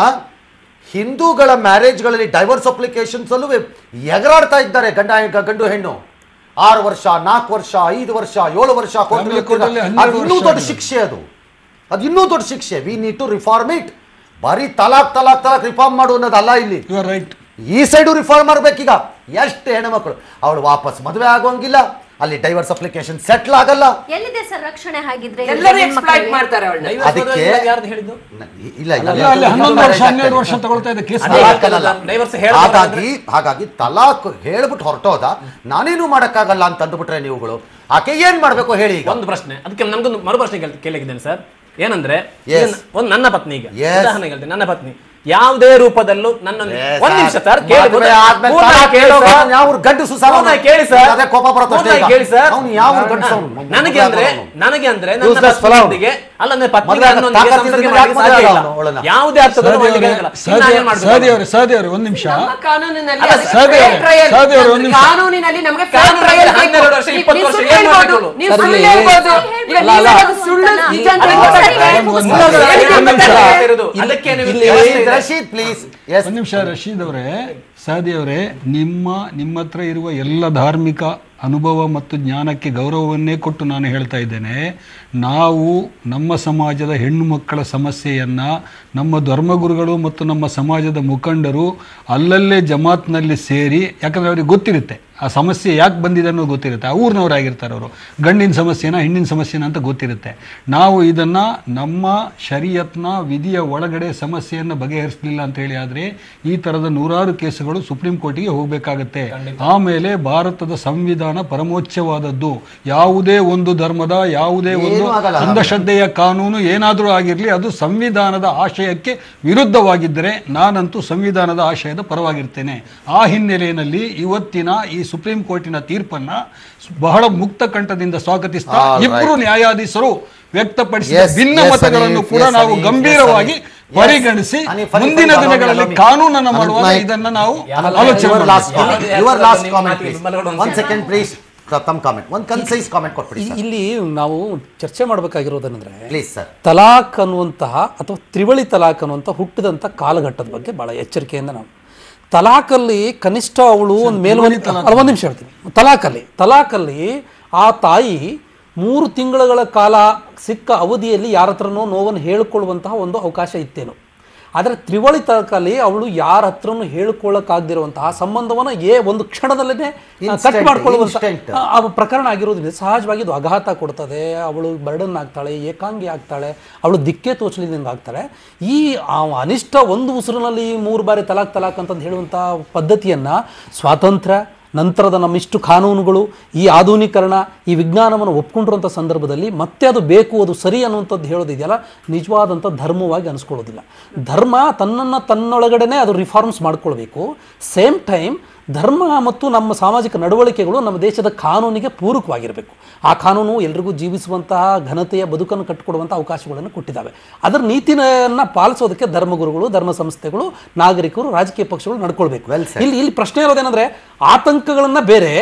ಹಿಂದೂಗಳ ಮ್ಯಾರೇಜ್ಗಳಲ್ಲಿ ಡೈವರ್ಸ್ ಅಪ್ಲಿಕೇಶನ್ಸ್ ಅಲ್ಲೂ ಎಗರಾಡ್ತಾ ಇದ್ದಾರೆ ಗಂಡ ಗಂಡು ಹೆಣ್ಣು ಆರು ವರ್ಷ ನಾಲ್ಕು ವರ್ಷ ಐದು ವರ್ಷ ಏಳು ವರ್ಷ Family court ಅಲ್ಲಿ ಅದು ಹನ್ನೆರಡು ಇನ್ನೂ ವರ್ಷ ದೊಡ್ಡ ಆಗಿದೆ. ಶಿಕ್ಷೆ ಅದು ಅದು ಇನ್ನೂ ದೊಡ್ಡ ಶಿಕ್ಷೆ we need to reform it ಬರೀ ತಲಾಕ್ ತಲಾಕ್ ತಲಾಕ್ ರಿಫಾರ್ಮ್ ಮಾಡು ಅನ್ನೋದಲ್ಲ ಇಲ್ಲಿ ಯು ಆರ್ ರೈಟ್ ಈ ಸೈಡು ರಿಫಾರ್ಮ್ ಮಾಡ್ಬೇಕೀಗ ಎಷ್ಟು ಹೆಣ್ಮಕ್ಳು ಅವಳು ವಾಪಸ್ ಮದುವೆ ಆಗೋಂಗಿಲ್ಲ ಅಲ್ಲಿ ಡೈವರ್ಸ್ ಅಪ್ಲಿಕೇಶನ್ ಸೆಟ್ಲ್ ಆಗಲ್ಲ ಎಲ್ಲಿದೆ ಸರ್ ರಕ್ಷಣೆ ಹಾಗಿದ್ರೆ ಎಲ್ಲರೂ ಎಕ್ಸ್ಪ್ಲಾಯ್ಟ್ ಮಾಡ್ತಾರೆ ಅವಳನ್ನ ಅದಕ್ಕೆ ಯಾರ್ದು ಹೇಳಿದ್ದು ನ- ಇಲ್ಲ ಇಲ್ಲ ಅಲ್ಲ ಅಲ್ಲಿ ಹನ್ನೊಂದು ವರ್ಷ ಹನ್ನೆರಡು ವರ್ಷ ತಗೊಳ್ತಾ ಇದೆ ಕೇಸ್ ಅದೇ ತಲಾಕ್ ಅಲ್ಲ. ಡೈವರ್ಸ್ ಹೇಳ್ತಾರೆ ಹಾಗಾಗಿ ಹಾಗಾಗಿ ತಲಾಕ್ ಹೇಳ್ಬಿಟ್ಟು ಹೊರಟೋದ ನಾನೇನು ಮಾಡಕ್ಕಾಗಲ್ಲ ಅಂತ ಅಂದ್ಬಿಟ್ರೆ ನೀವುಗಳು ಆಕೆ ಏನ್ ಮಾಡ್ಬೇಕು ಹೇಳಿ ಈಗ ಒಂದು ಪ್ರಶ್ನೆ ಅದಕ್ಕೆ ನಮ್ಗೊಂದು ಮರು ಪ್ರಶ್ನೆ ಕೇಳ್- ಕೇಳಲಿಕ್ಕಿದ್ದೇನೆ ಸರ್ ಏನಂದ್ರೆ Yes. ಈಗ ಒಂದು ನನ್ನ ಪತ್ನಿ ಈಗ Yes. ಉದಾಹರಣೆ ಹೇಳ್ತೇನೆ ನನ್ನ ಪತ್ನಿ ಯಾವುದೇ ರೂಪದಲ್ಲೂ ನನ್ನನ್ನು Yes, ಒಂದ್ ನಿಮಿಷ sir. ಸರ್ ಕೇಳಿ ಮದುವೆ ಆದ್ಮೇಲೆ ಪೂರ್ಣ ತಲಾಕ್ ಕೇಳಿ ಹೇಳೋರು sir. ಅವ್ನು ಯಾವ ಗಂಡಸು ಸರ್ ಪೂರ್ಣ ಅವ್ನು. ಕೇಳಿ ಸರ್ ಅದೇ ಕೋಪ ಬರುತ್ತೆ ಅಷ್ಟೇ ಪೂರ್ಣ ಈಗ. ಕೇಳಿ ಸರ್ ಅವ್ನು ಯಾವ ಗಂಡಸು ಅವ್ನು? ನನಗೆ ಅಂದ್ರೆ ಅವ್ನು. ನನಗೆ ಅಂದ್ರೆ ನನ್ನ Useless fellow. ಪತ್ನಿಯೊಂದಿಗೆ ಅಲ್ಲ ನನ್ನ ಪತ್ನಿಗೆ ಮದುವೆ ಆದ ನನ್ನೊಂದಿಗೆ ತಾಕತ್ತು ಸಂಪರ್ಕ ಇದ್ರೆ ಮಾಡ್ಲಿಕ್ಕೆ ಯಾಕೆ ಸಾಧ್ಯ ಇಲ್ಲ. ಮದುವೆ ಅವಳನ್ನ? ಯಾವುದೇ ಅರ್ಥದಲ್ಲೂ ಮಾಡ್ಲಿಕ್ಕೆ ಆಗಲ್ಲ. ಇನ್ನು ನಾನೇನ್ ಮಾಡ್ಬೇಕು? ಸಾದಿ ಅವ್ರೆ ಸಾದಿ ಅವ್ರೆ ಒಂದ್ ನಿಮಿಷ ನಮ್ಮ ಕಾನೂನಿನಲ್ಲಿ ಅಲ್ಲ, ಅದಕ್ಕೆ ಸಾಧ್ಯ fair ಇದೆ. trial. ಸಾಧ್ಯ ಇದೆ, ಒಂದು ನಿಮಿಷ. ಕಾನೂನಿನಲ್ಲಿ ನಮಗೆ fair ಕಾನೂನಿನಲ್ಲಿ trial ಬೇಕು. ಹನ್ನೆರಡು ವರ್ಷ, ನೀವು ಇಪ್ಪತ್ತು ವರ್ಷ ಸುಳ್ಳು ಏನ್ ಹೇಳ್ಬೋದು. ಮಾಡ್ಬೇಕು? ನೀವು ಸರ್, ಸುಳ್ಳು ಇಲ್ಲಿ- ಹೇಳ್ಬೋದು. ಈಗ ಅಲ್ಲ, ನೀವು ಅಲ್ಲ. ಹೇಳೋದು ಸುಳ್ಳು ನಿಜ ಅಂತ ಅಲ್ಲ, ಗೊತ್ತಾಗ್ತದೆ. ಸರಿ, ಒಂದು ಸುಳ್ಳು ನಿಮಿಷ. ಹೇಗೆ ಒಂದು ನಿಮಿಷ. ಗೊತ್ತಾಗ್ತದೆ? ಇರೋದು. ಅದಕ್ಕೆ ನೀವು ಇಲ್ಲಿ- ವ್ಯವಸ್ಥೆ ಇದೆ. ರಶೀದ್ ಪ್ಲೀಸ್ ಎಸ್ ಒಂದು ನಿಮಿಷ ರಶೀದ್ ಅವರೇ ಸಾದಿ ಅವರೇ ನಿಮ್ಮ ನಿಮ್ಮ ಹತ್ರ ಇರುವ ಎಲ್ಲ ಧಾರ್ಮಿಕ ಅನುಭವ ಮತ್ತು ಜ್ಞಾನಕ್ಕೆ ಗೌರವವನ್ನೇ ಕೊಟ್ಟು ನಾನು ಹೇಳ್ತಾ ಇದ್ದೇನೆ ನಾವು ನಮ್ಮ ಸಮಾಜದ ಹೆಣ್ಣು ಮಕ್ಕಳ ಸಮಸ್ಯೆಯನ್ನು ನಮ್ಮ ಧರ್ಮಗುರುಗಳು ಮತ್ತು ನಮ್ಮ ಸಮಾಜದ ಮುಖಂಡರು ಅಲ್ಲಲ್ಲೇ ಜಮಾತ್ನಲ್ಲಿ ಸೇರಿ ಯಾಕಂದರೆ ಅವ್ರಿಗೆ ಗೊತ್ತಿರುತ್ತೆ ಆ ಸಮಸ್ಯೆ ಯಾಕೆ ಬಂದಿದೆ ಅನ್ನೋದು ಗೊತ್ತಿರುತ್ತೆ ಆ ಊರಿನವರಾಗಿರ್ತಾರೆ ಅವರು ಗಂಡಿನ ಸಮಸ್ಯೆನ ಹೆಣ್ಣಿನ ಸಮಸ್ಯೆನ ಅಂತ ಗೊತ್ತಿರುತ್ತೆ ನಾವು ಇದನ್ನು ನಮ್ಮ ಶರೀಯತ್ನ ವಿಧಿಯ ಒಳಗಡೆ ಸಮಸ್ಯೆಯನ್ನು ಬಗೆಹರಿಸಲಿಲ್ಲ ಅಂತ ಹೇಳಿ ಆದರೆ ಈ ಥರದ ನೂರಾರು ಕೇಸುಗಳು ಸುಪ್ರೀಂ ಕೋರ್ಟಿಗೆ ಹೋಗಬೇಕಾಗತ್ತೆ ಆಮೇಲೆ ಭಾರತದ ಸಂವಿಧಾನ ಪರಮೋಚ್ಚವಾದದ್ದು ಯಾವುದೇ ಒಂದು ಧರ್ಮದ ಯಾವುದೇ ಒಂದು ಏನೂ ಆಗಲ್ಲ. ಅಂಧಶ್ರದ್ಧೆಯ ಕಾನೂನು ಏನಾದರೂ ಆಗಿರಲಿ ಅದು ಸಂವಿಧಾನದ ಆಶಯಕ್ಕೆ ವಿರುದ್ಧವಾಗಿದ್ದರೆ ನಾನಂತೂ ಸಂವಿಧಾನದ ಆಶಯದ ಪರವಾಗಿರ್ತೇನೆ ಆ ಹಿನ್ನೆಲೆಯಲ್ಲಿ ಇವತ್ತಿನ ಈ ಸುಪ್ರೀಂ ಕೋರ್ಟಿನ ತೀರ್ಪನ್ನ ಬಹಳ ಮುಕ್ತ ಕಂಠದಿಂದ ಸ್ವಾಗತಿಸ್ತಾ All right. ಇಬ್ಬರು ನ್ಯಾಯಾಧೀಶರು ವ್ಯಕ್ತಪಡಿಸಿದ Yes, ಭಿನ್ನ yes, ಮತಗಳನ್ನು Hanif, ಕೂಡ yes, ನಾವು Hanif, ಗಂಭೀರವಾಗಿ yes, Hanif. ಪರಿಗಣಿಸಿ Yes. Hanif, Hanif, ಮುಂದಿನ Hanif, ದಿನಗಳಲ್ಲಿ Hanif, ಕಾನೂನನ್ನ Hanif, ಮಾಡುವಾಗ Hanif, ಇದನ್ನ ನಾವು ಯಾವಲ್ಲ, ಆಲೋಚನೆ ಯುವರ್ ಲಾಸ್ಟ್ ಮಾಡಬೇಕು. ಕಾಮೆಂಟ್ ಯುವರ್ ಲಾಸ್ಟ್ ನಿಮ್ಮ ಕಾಮೆಂಟ್ ಮಾತಿಗೆ ಪ್ಲೀಸ್ ಬೆಂಬಲಗಳು ಒಂದು ಒನ್ ಸೆಕೆಂಡ್ ಪ್ಲೀಸ್ ತಮ್ಮ ಕಾಮೆಂಟ್ ಒಂದು ಕನ್ಸೈಸ್ ಕಾಮೆಂಟ್ ಕೊಟ್ಬಿಡಿ ಇ- ಇಲ್ಲಿ ನಾವು ಚರ್ಚೆ ಮಾಡಬೇಕಾಗಿರೋದೇನೆಂದ್ರೆ ಪ್ಲೀಸ್ ಸರ್ ತಲಾಕ್ ಅನ್ನುವಂತಹ ಅಥವಾ ತ್ರಿವಳಿ ತಲಾಕ್ ಅನ್ನುವಂಥ ಹುಟ್ಟಿದಂಥ ಕಾಲಘಟ್ಟದ ಬಗ್ಗೆ ಬಹಳ ಎಚ್ಚರಿಕೆಯಿಂದ ನಾವು ತಲಾಕಲ್ಲಿ ಕನಿಷ್ಠ ಅವಳು ಒಂದು ಮೇಲ್ಮನೆ ಅಲ್ಲ ಒಂದು ನಿಮಿಷ ಹೇಳ್ತೀನಿ ತಲಾಕಲ್ಲಿ ತಲಾಕಲ್ಲಿ ಆ ತಾಯಿ ಮೂರು ತಿಂಗಳುಗಳ ಕಾಲ ಸಿಕ್ಕ ಅವಧಿಯಲ್ಲಿ ಯಾರ ಹತ್ರನೋ ನೋವನ್ನು ಹೇಳ್ಕೊಳ್ಳುವಂತಹ ಒಂದು ಅವಕಾಶ ಇತ್ತೇನು ಆದರೆ ತ್ರಿವಳಿ ತಲಾಕಲ್ಲಿ ಅವಳು ಯಾರ ಹತ್ರನೂ ಹೇಳ್ಕೊಳ್ಳೋಕ್ಕಾಗದಿರುವಂತಹ ಸಂಬಂಧವನ್ನು ಏ ಒಂದು ಕ್ಷಣದಲ್ಲೇ ಕಟ್ Instant, ಮಾಡ್ಕೊಳ್ಳುವಂಥ instant. ಆ- ಆ ಪ್ರಕರಣ ಆಗಿರೋದ್ರಿಂದ ಸಹಜವಾಗಿ ಇದು ಆಘಾತ ಕೊಡ್ತದೆ ಅವಳು ಬರ್ಡನ್ ಆಗ್ತಾಳೆ ಏಕಾಂಗಿ ಆಗ್ತಾಳೆ ಅವಳು ದಿಕ್ಕೇ ತೋಚಲಿದಂಗೆ ಆಗ್ತಾಳೆ ಈ ಆ ಅನಿಷ್ಟ ಒಂದು ಉಸಿರಿನಲ್ಲಿ ಮೂರು ಬಾರಿ ತಲಾಕ್ ತಲಾಕ್ ಅಂತಂದು ಹೇಳುವಂಥ ಪದ್ಧತಿಯನ್ನು ಸ್ವಾತಂತ್ರ್ಯ ನಂತರದ ನಮ್ಮಿಷ್ಟು ಕಾನೂನುಗಳು ಈ ಆಧುನೀಕರಣ ಈ ವಿಜ್ಞಾನವನ್ನು ಒಪ್ಕೊಂಡಿರುವಂಥ ಸಂದರ್ಭದಲ್ಲಿ ಮತ್ತೆ ಅದು ಬೇಕು ಅದು ಸರಿ ಅನ್ನುವಂಥದ್ದು ಹೇಳೋದಿದೆಯಲ್ಲ ನಿಜವಾದಂಥ ಧರ್ಮವಾಗಿ ಅನಿಸ್ಕೊಳ್ಳೋದಿಲ್ಲ ಧರ್ಮ ತನ್ನನ್ನು ತನ್ನೊಳಗಡೆನೆ ಅದು ರಿಫಾರ್ಮ್ಸ್ ಮಾಡ್ಕೊಳ್ಬೇಕು ಸೇಮ್ ಟೈಮ್ ಧರ್ಮ ಮತ್ತು ನಮ್ಮ ಸಾಮಾಜಿಕ ನಡವಳಿಕೆಗಳು ನಮ್ಮ ದೇಶದ ಕಾನೂನಿಗೆ ಪೂರಕವಾಗಿರಬೇಕು ಆ ಕಾನೂನು ಎಲ್ರಿಗೂ ಜೀವಿಸುವಂತಹ ಘನತೆಯ ಬದುಕನ್ನು ಕಟ್ಟಿಕೊಡುವಂಥ ಅವಕಾಶಗಳನ್ನು ಕೊಟ್ಟಿದ್ದಾವೆ ಅದರ ನೀತಿಯನ್ನು ಪಾಲಿಸೋದಕ್ಕೆ ಧರ್ಮಗುರುಗಳು ಧರ್ಮ ಸಂಸ್ಥೆಗಳು ನಾಗರಿಕರು ರಾಜಕೀಯ ಪಕ್ಷಗಳು ನಡ್ಕೊಳ್ಬೇಕು Well said. ಇಲ್ಲಿ ಇಲ್ಲಿ ಪ್ರಶ್ನೆ ಇರೋದೇನೆಂದ್ರೆ ಆತಂಕಗಳನ್ನ ಬೇರೆ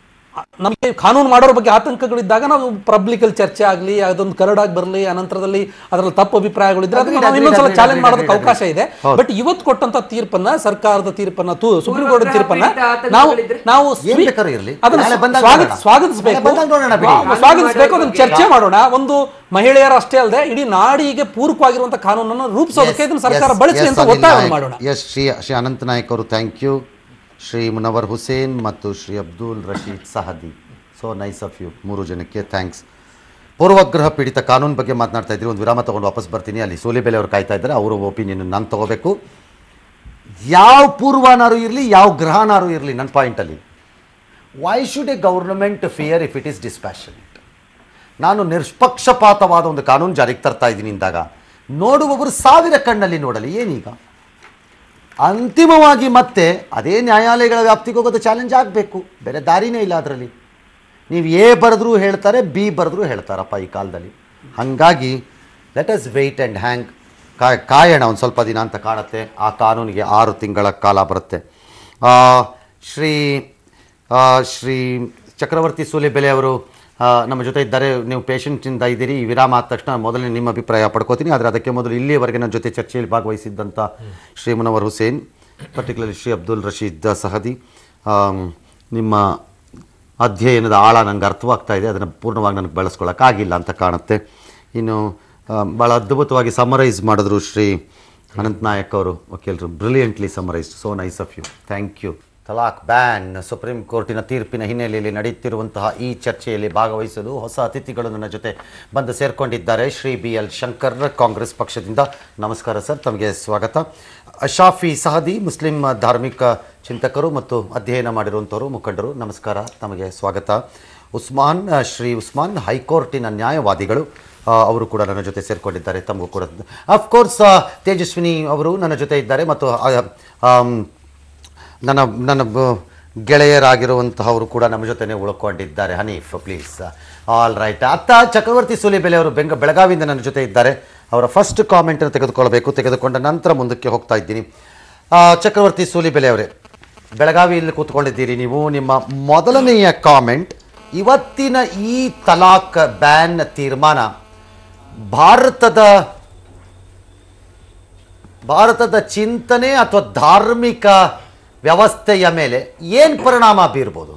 ನಮಗೆ ಕಾನೂನು ಮಾಡೋರ ಬಗ್ಗೆ ಆತಂಕಗಳಿದ್ದಾಗ ನಾವು ಪಬ್ಲಿಕಲ್ಲಿ ಚರ್ಚೆ ಆಗಲಿ ಅದೊಂದು ಕರಡಾಗಿ ಬರಲಿ ಅನಂತರದಲ್ಲಿ ಅದರಲ್ಲಿ ತಪ್ಪು ಅಭಿಪ್ರಾಯಗಳಿದ್ರೆ ಅದನ್ನ Agreed, ನಾವು agreed, ಇನ್ನೊಂದ್ಸಲ agreed, ಚಾಲೆಂಜ್ agreed, ಮಾಡೋದಕ್ಕೆ agreed. ಅವಕಾಶ ಇದೆ ಹೌದು. ಬಟ್ ಇವತ್ತು ಕೊಟ್ಟಂತ ತೀರ್ಪನ್ನ ಸರ್ಕಾರದ ತೀರ್ಪನ್ನ ತು- ಸುಪ್ರೀಂ ಕೋರ್ಟ್ ತೀರ್ಪನ್ನ ಪೂರ್ವಗ್ರಹ ನಾವು ಪೀಠ ನಾವು ಏನ್ ಸ್ವೀ- ಬೇಕಾದ್ರೂ ಇರ್ಲಿ. ಅದನ್ನ ನಾಳೆ ಬಂದಾಗ ಸ್ವಾಗತ ನೋಡೋಣ. ಸ್ವಾಗತಿಸಬೇಕು ನಾಳೆ ಬಂದಾಗ ನೋಡೋಣ ಬಿಡಿ. ನಾವು ಸ್ವಾಗತಿಸಬೇಕು ಅದನ್ನ ಚರ್ಚೆ ಮಾಡೋಣ ಒಂದು ಮಹಿಳೆಯರ ಅಷ್ಟೇ ಅಲ್ಲದೆ ಇಡೀ ನಾಡಿಗೆ ಪೂರಕವಾಗಿರುವಂತ ಕಾನೂನನ್ನು ರೂಪಿಸೋದಕ್ಕೆ ಇದನ್ನ ಸರ್ಕಾರ ಬಳಸಲಿ ಅಂತ ಒತ್ತಾಯವನ್ನು ಮಾಡೋಣ ಎಸ್ ಶ್ರೀ ಶ್ರೀ ಅನಂತ ನಾಯಕ್ ಅವರು ಥ್ಯಾಂಕ್ ಯು ಶ್ರೀ ಮುನವರ್ ಹುಸೇನ್ ಮತ್ತು Shri Abdul Rashid Sahadi so nice of you ಮೂರು ಜನಕ್ಕೆ ಥ್ಯಾಂಕ್ಸ್ ಪೂರ್ವಗ್ರಹ ಪೀಡಿತ ಕಾನೂನು ಬಗ್ಗೆ ಮಾತನಾಡ್ತಾ ಇದ್ರಿ ಒಂದು ವಿರಾಮ ತೊಗೊಂಡು ವಾಪಸ್ ಬರ್ತೀನಿ ಅಲ್ಲಿ ಸೂಲಿಬೆಲೆ ಅವರು ಕಾಯ್ತಾ ಇದ್ದಾರೆ ಅವರ ಒಪಿನಿಯನ್ ನಾನು ತಗೋಬೇಕು ಯಾವ ಪೂರ್ವನಾರು ಇರಲಿ ಯಾವ ಗ್ರಹನಾರು ಇರಲಿ ನನ್ನ ಪಾಯಿಂಟಲ್ಲಿ why should a government fear if it is dispassionate ನಾನು ನಿಷ್ಪಕ್ಷಪಾತವಾದ ಒಂದು ಕಾನೂನು ಜಾರಿಗೆ ತರ್ತಾ ಇದ್ದೀನಿ ಅಂದಾಗ ನೋಡುವವರು ಸಾವಿರ ಕಣ್ಣಲ್ಲಿ ನೋಡಲಿ ಏನೀಗ ಅಂತಿಮವಾಗಿ ಮತ್ತೆ ಅದೇ ನ್ಯಾಯಾಲಯಗಳ ವ್ಯಾಪ್ತಿಗೆ ಹೋಗೋದು ಚಾಲೆಂಜ್ ಆಗಬೇಕು ಬೇರೆ ದಾರಿನೇ ಇಲ್ಲ ಅದರಲ್ಲಿ ನೀವು ಎ ಬರೆದ್ರೂ ಹೇಳ್ತಾರೆ ಬಿ ಬರೆದ್ರೂ ಹೇಳ್ತಾರಪ್ಪ ಈ ಕಾಲದಲ್ಲಿ ಹಾಗಾಗಿ let us wait and hang ಕಾಯ್ ಕಾಯೋಣ ಒಂದು ಸ್ವಲ್ಪ ದಿನ ಅಂತ ಕಾಣುತ್ತೆ ಆ ಕಾನೂನಿಗೆ ಆರು ತಿಂಗಳ ಕಾಲ ಬರುತ್ತೆ ಆ, ಶ್ರೀ ಆ, ಶ್ರೀ ಚಕ್ರವರ್ತಿ ಸೂಲಿಬೆಲೆ ಅವರು ಆ, ನಮ್ಮ ಜೊತೆ ಇದ್ದಾರೆ ನೀವು ಪೇಷಂಟಿಂದ ಇದ್ದೀರಿ ಈ ವಿರಾಮ ಆದ ತಕ್ಷಣ ಮೊದಲನೇ ನಿಮ್ಮ ಅಭಿಪ್ರಾಯ ಪಡ್ಕೋತೀನಿ ಆದರೆ ಅದಕ್ಕೆ ಮೊದಲು ಇಲ್ಲಿಯವರೆಗೆ ನನ್ನ ಜೊತೆ ಚರ್ಚೆಯಲ್ಲಿ ಭಾಗವಹಿಸಿದ್ದಂಥ ಶ್ರೀ ಮುನವರ್ ಹುಸೇನ್ ಪರ್ಟಿಕ್ಯುಲರ್ಲಿ ಶ್ರೀ ಅಬ್ದುಲ್ ರಶೀದ್ ಸಹದಿ ಆಮ್, ನಿಮ್ಮ ಅಧ್ಯಯನದ ಆಳ ನಂಗೆ ಅರ್ಥವಾಗ್ತಾ ಇದೆ ಅದನ್ನು ಪೂರ್ಣವಾಗಿ ನನಗೆ ಬಳಸ್ಕೊಳ್ಳೋಕ್ಕಾಗಿಲ್ಲ ಅಂತ ಕಾಣುತ್ತೆ ಇನ್ನು ಆ, ಭಾಳ ಅದ್ಭುತವಾಗಿ ಸಮರೈಸ್ ಮಾಡಿದ್ರು ಶ್ರೀ ಅನಂತ್ ನಾಯಕ್ ಅವರು ವಕೀಲರು brilliantly summarised so nice of you thank you talaq ban Supreme ಕೋರ್ಟಿನ ತೀರ್ಪಿನ ಹಿನ್ನೆಲೆಯಲ್ಲಿ ನಡೆಯುತ್ತಿರುವಂತಹ ಈ ಚರ್ಚೆಯಲ್ಲಿ ಭಾಗವಹಿಸಲು ಹೊಸ ಅತಿಥಿಗಳು ನನ್ನ ಜೊತೆ ಬಂದು ಸೇರಿಕೊಂಡಿದ್ದಾರೆ Shri B L Shankar Congress ಪಕ್ಷದಿಂದ ನಮಸ್ಕಾರ ಸರ್ ತಮಗೆ ಸ್ವಾಗತ ಶಾಫಿ ಸಹದಿ ಮುಸ್ಲಿಂ ಧಾರ್ಮಿಕ ಚಿಂತಕರು ಮತ್ತು ಅಧ್ಯಯನ ಮಾಡಿರುವಂಥವರು ಮುಖಂಡರು ನಮಸ್ಕಾರ ತಮಗೆ ಸ್ವಾಗತ ಉಸ್ಮಾನ್ ಆ, ಶ್ರೀ ಉಸ್ಮಾನ್ ಹೈಕೋರ್ಟಿನ ನ್ಯಾಯವಾದಿಗಳು ಆ, ಅವರು ಕೂಡ ನನ್ನ ಜೊತೆ ಸೇರಿಕೊಂಡಿದ್ದಾರೆ ತಮಗೂ ಕೂಡ ಅಫ್ಕೋರ್ಸ್ ತೇಜಸ್ವಿನಿ ಅವರು ನನ್ನ ಜೊತೆ ಇದ್ದಾರೆ ಮತ್ತು ಆ, ಆಮ್, ನನ್ನ ನನ್ನ ಬ- ಗೆಳೆಯರಾಗಿರುವಂತಹವರು ಕೂಡ ನಮ್ಮ ಜೊತೆನೆ ಉಳ್ಕೊಂಡಿದ್ದಾರೆ ಹನೀಫ್ ಪ್ಲೀಸ್ ಆಲ್ ರೈಟ್ ಅತ್ತ ಚಕ್ರವರ್ತಿ ಸೂಲಿಬೆಲೆ ಅವರು ಬೆಂಗ ಬೆಳಗಾವಿಯಿಂದ ನನ್ನ ಜೊತೆ ಇದ್ದಾರೆ ಅವರ ಫಸ್ಟ್ ಕಾಮೆಂಟನ್ನು ತೆಗೆದುಕೊಳ್ಳಬೇಕು ತೆಗೆದುಕೊಂಡ ನಂತರ ಮುಂದಕ್ಕೆ ಹೋಗ್ತಾ ಇದ್ದೀನಿ ಆ, ಚಕ್ರವರ್ತಿ ಸೂಲಿಬೆಲೆ ಅವರೇ ಬೆಳಗಾವಿಯಲ್ಲಿ ಕೂತ್ಕೊಂಡಿದ್ದೀರಿ ನೀವು ನಿಮ್ಮ ಮೊದಲನೆಯ ಕಾಮೆಂಟ್ ಇವತ್ತಿನ ಈ ತಲಾಕ್ ಬ್ಯಾನ್ ತೀರ್ಮಾನ ಭಾರತದ ಭಾರತದ ಚಿಂತನೆ ಅಥವಾ ಧಾರ್ಮಿಕ ವ್ಯವಸ್ಥೆಯ ಮೇಲೆ ಏನು ಪರಿಣಾಮ ಬೀರ್ಬೋದು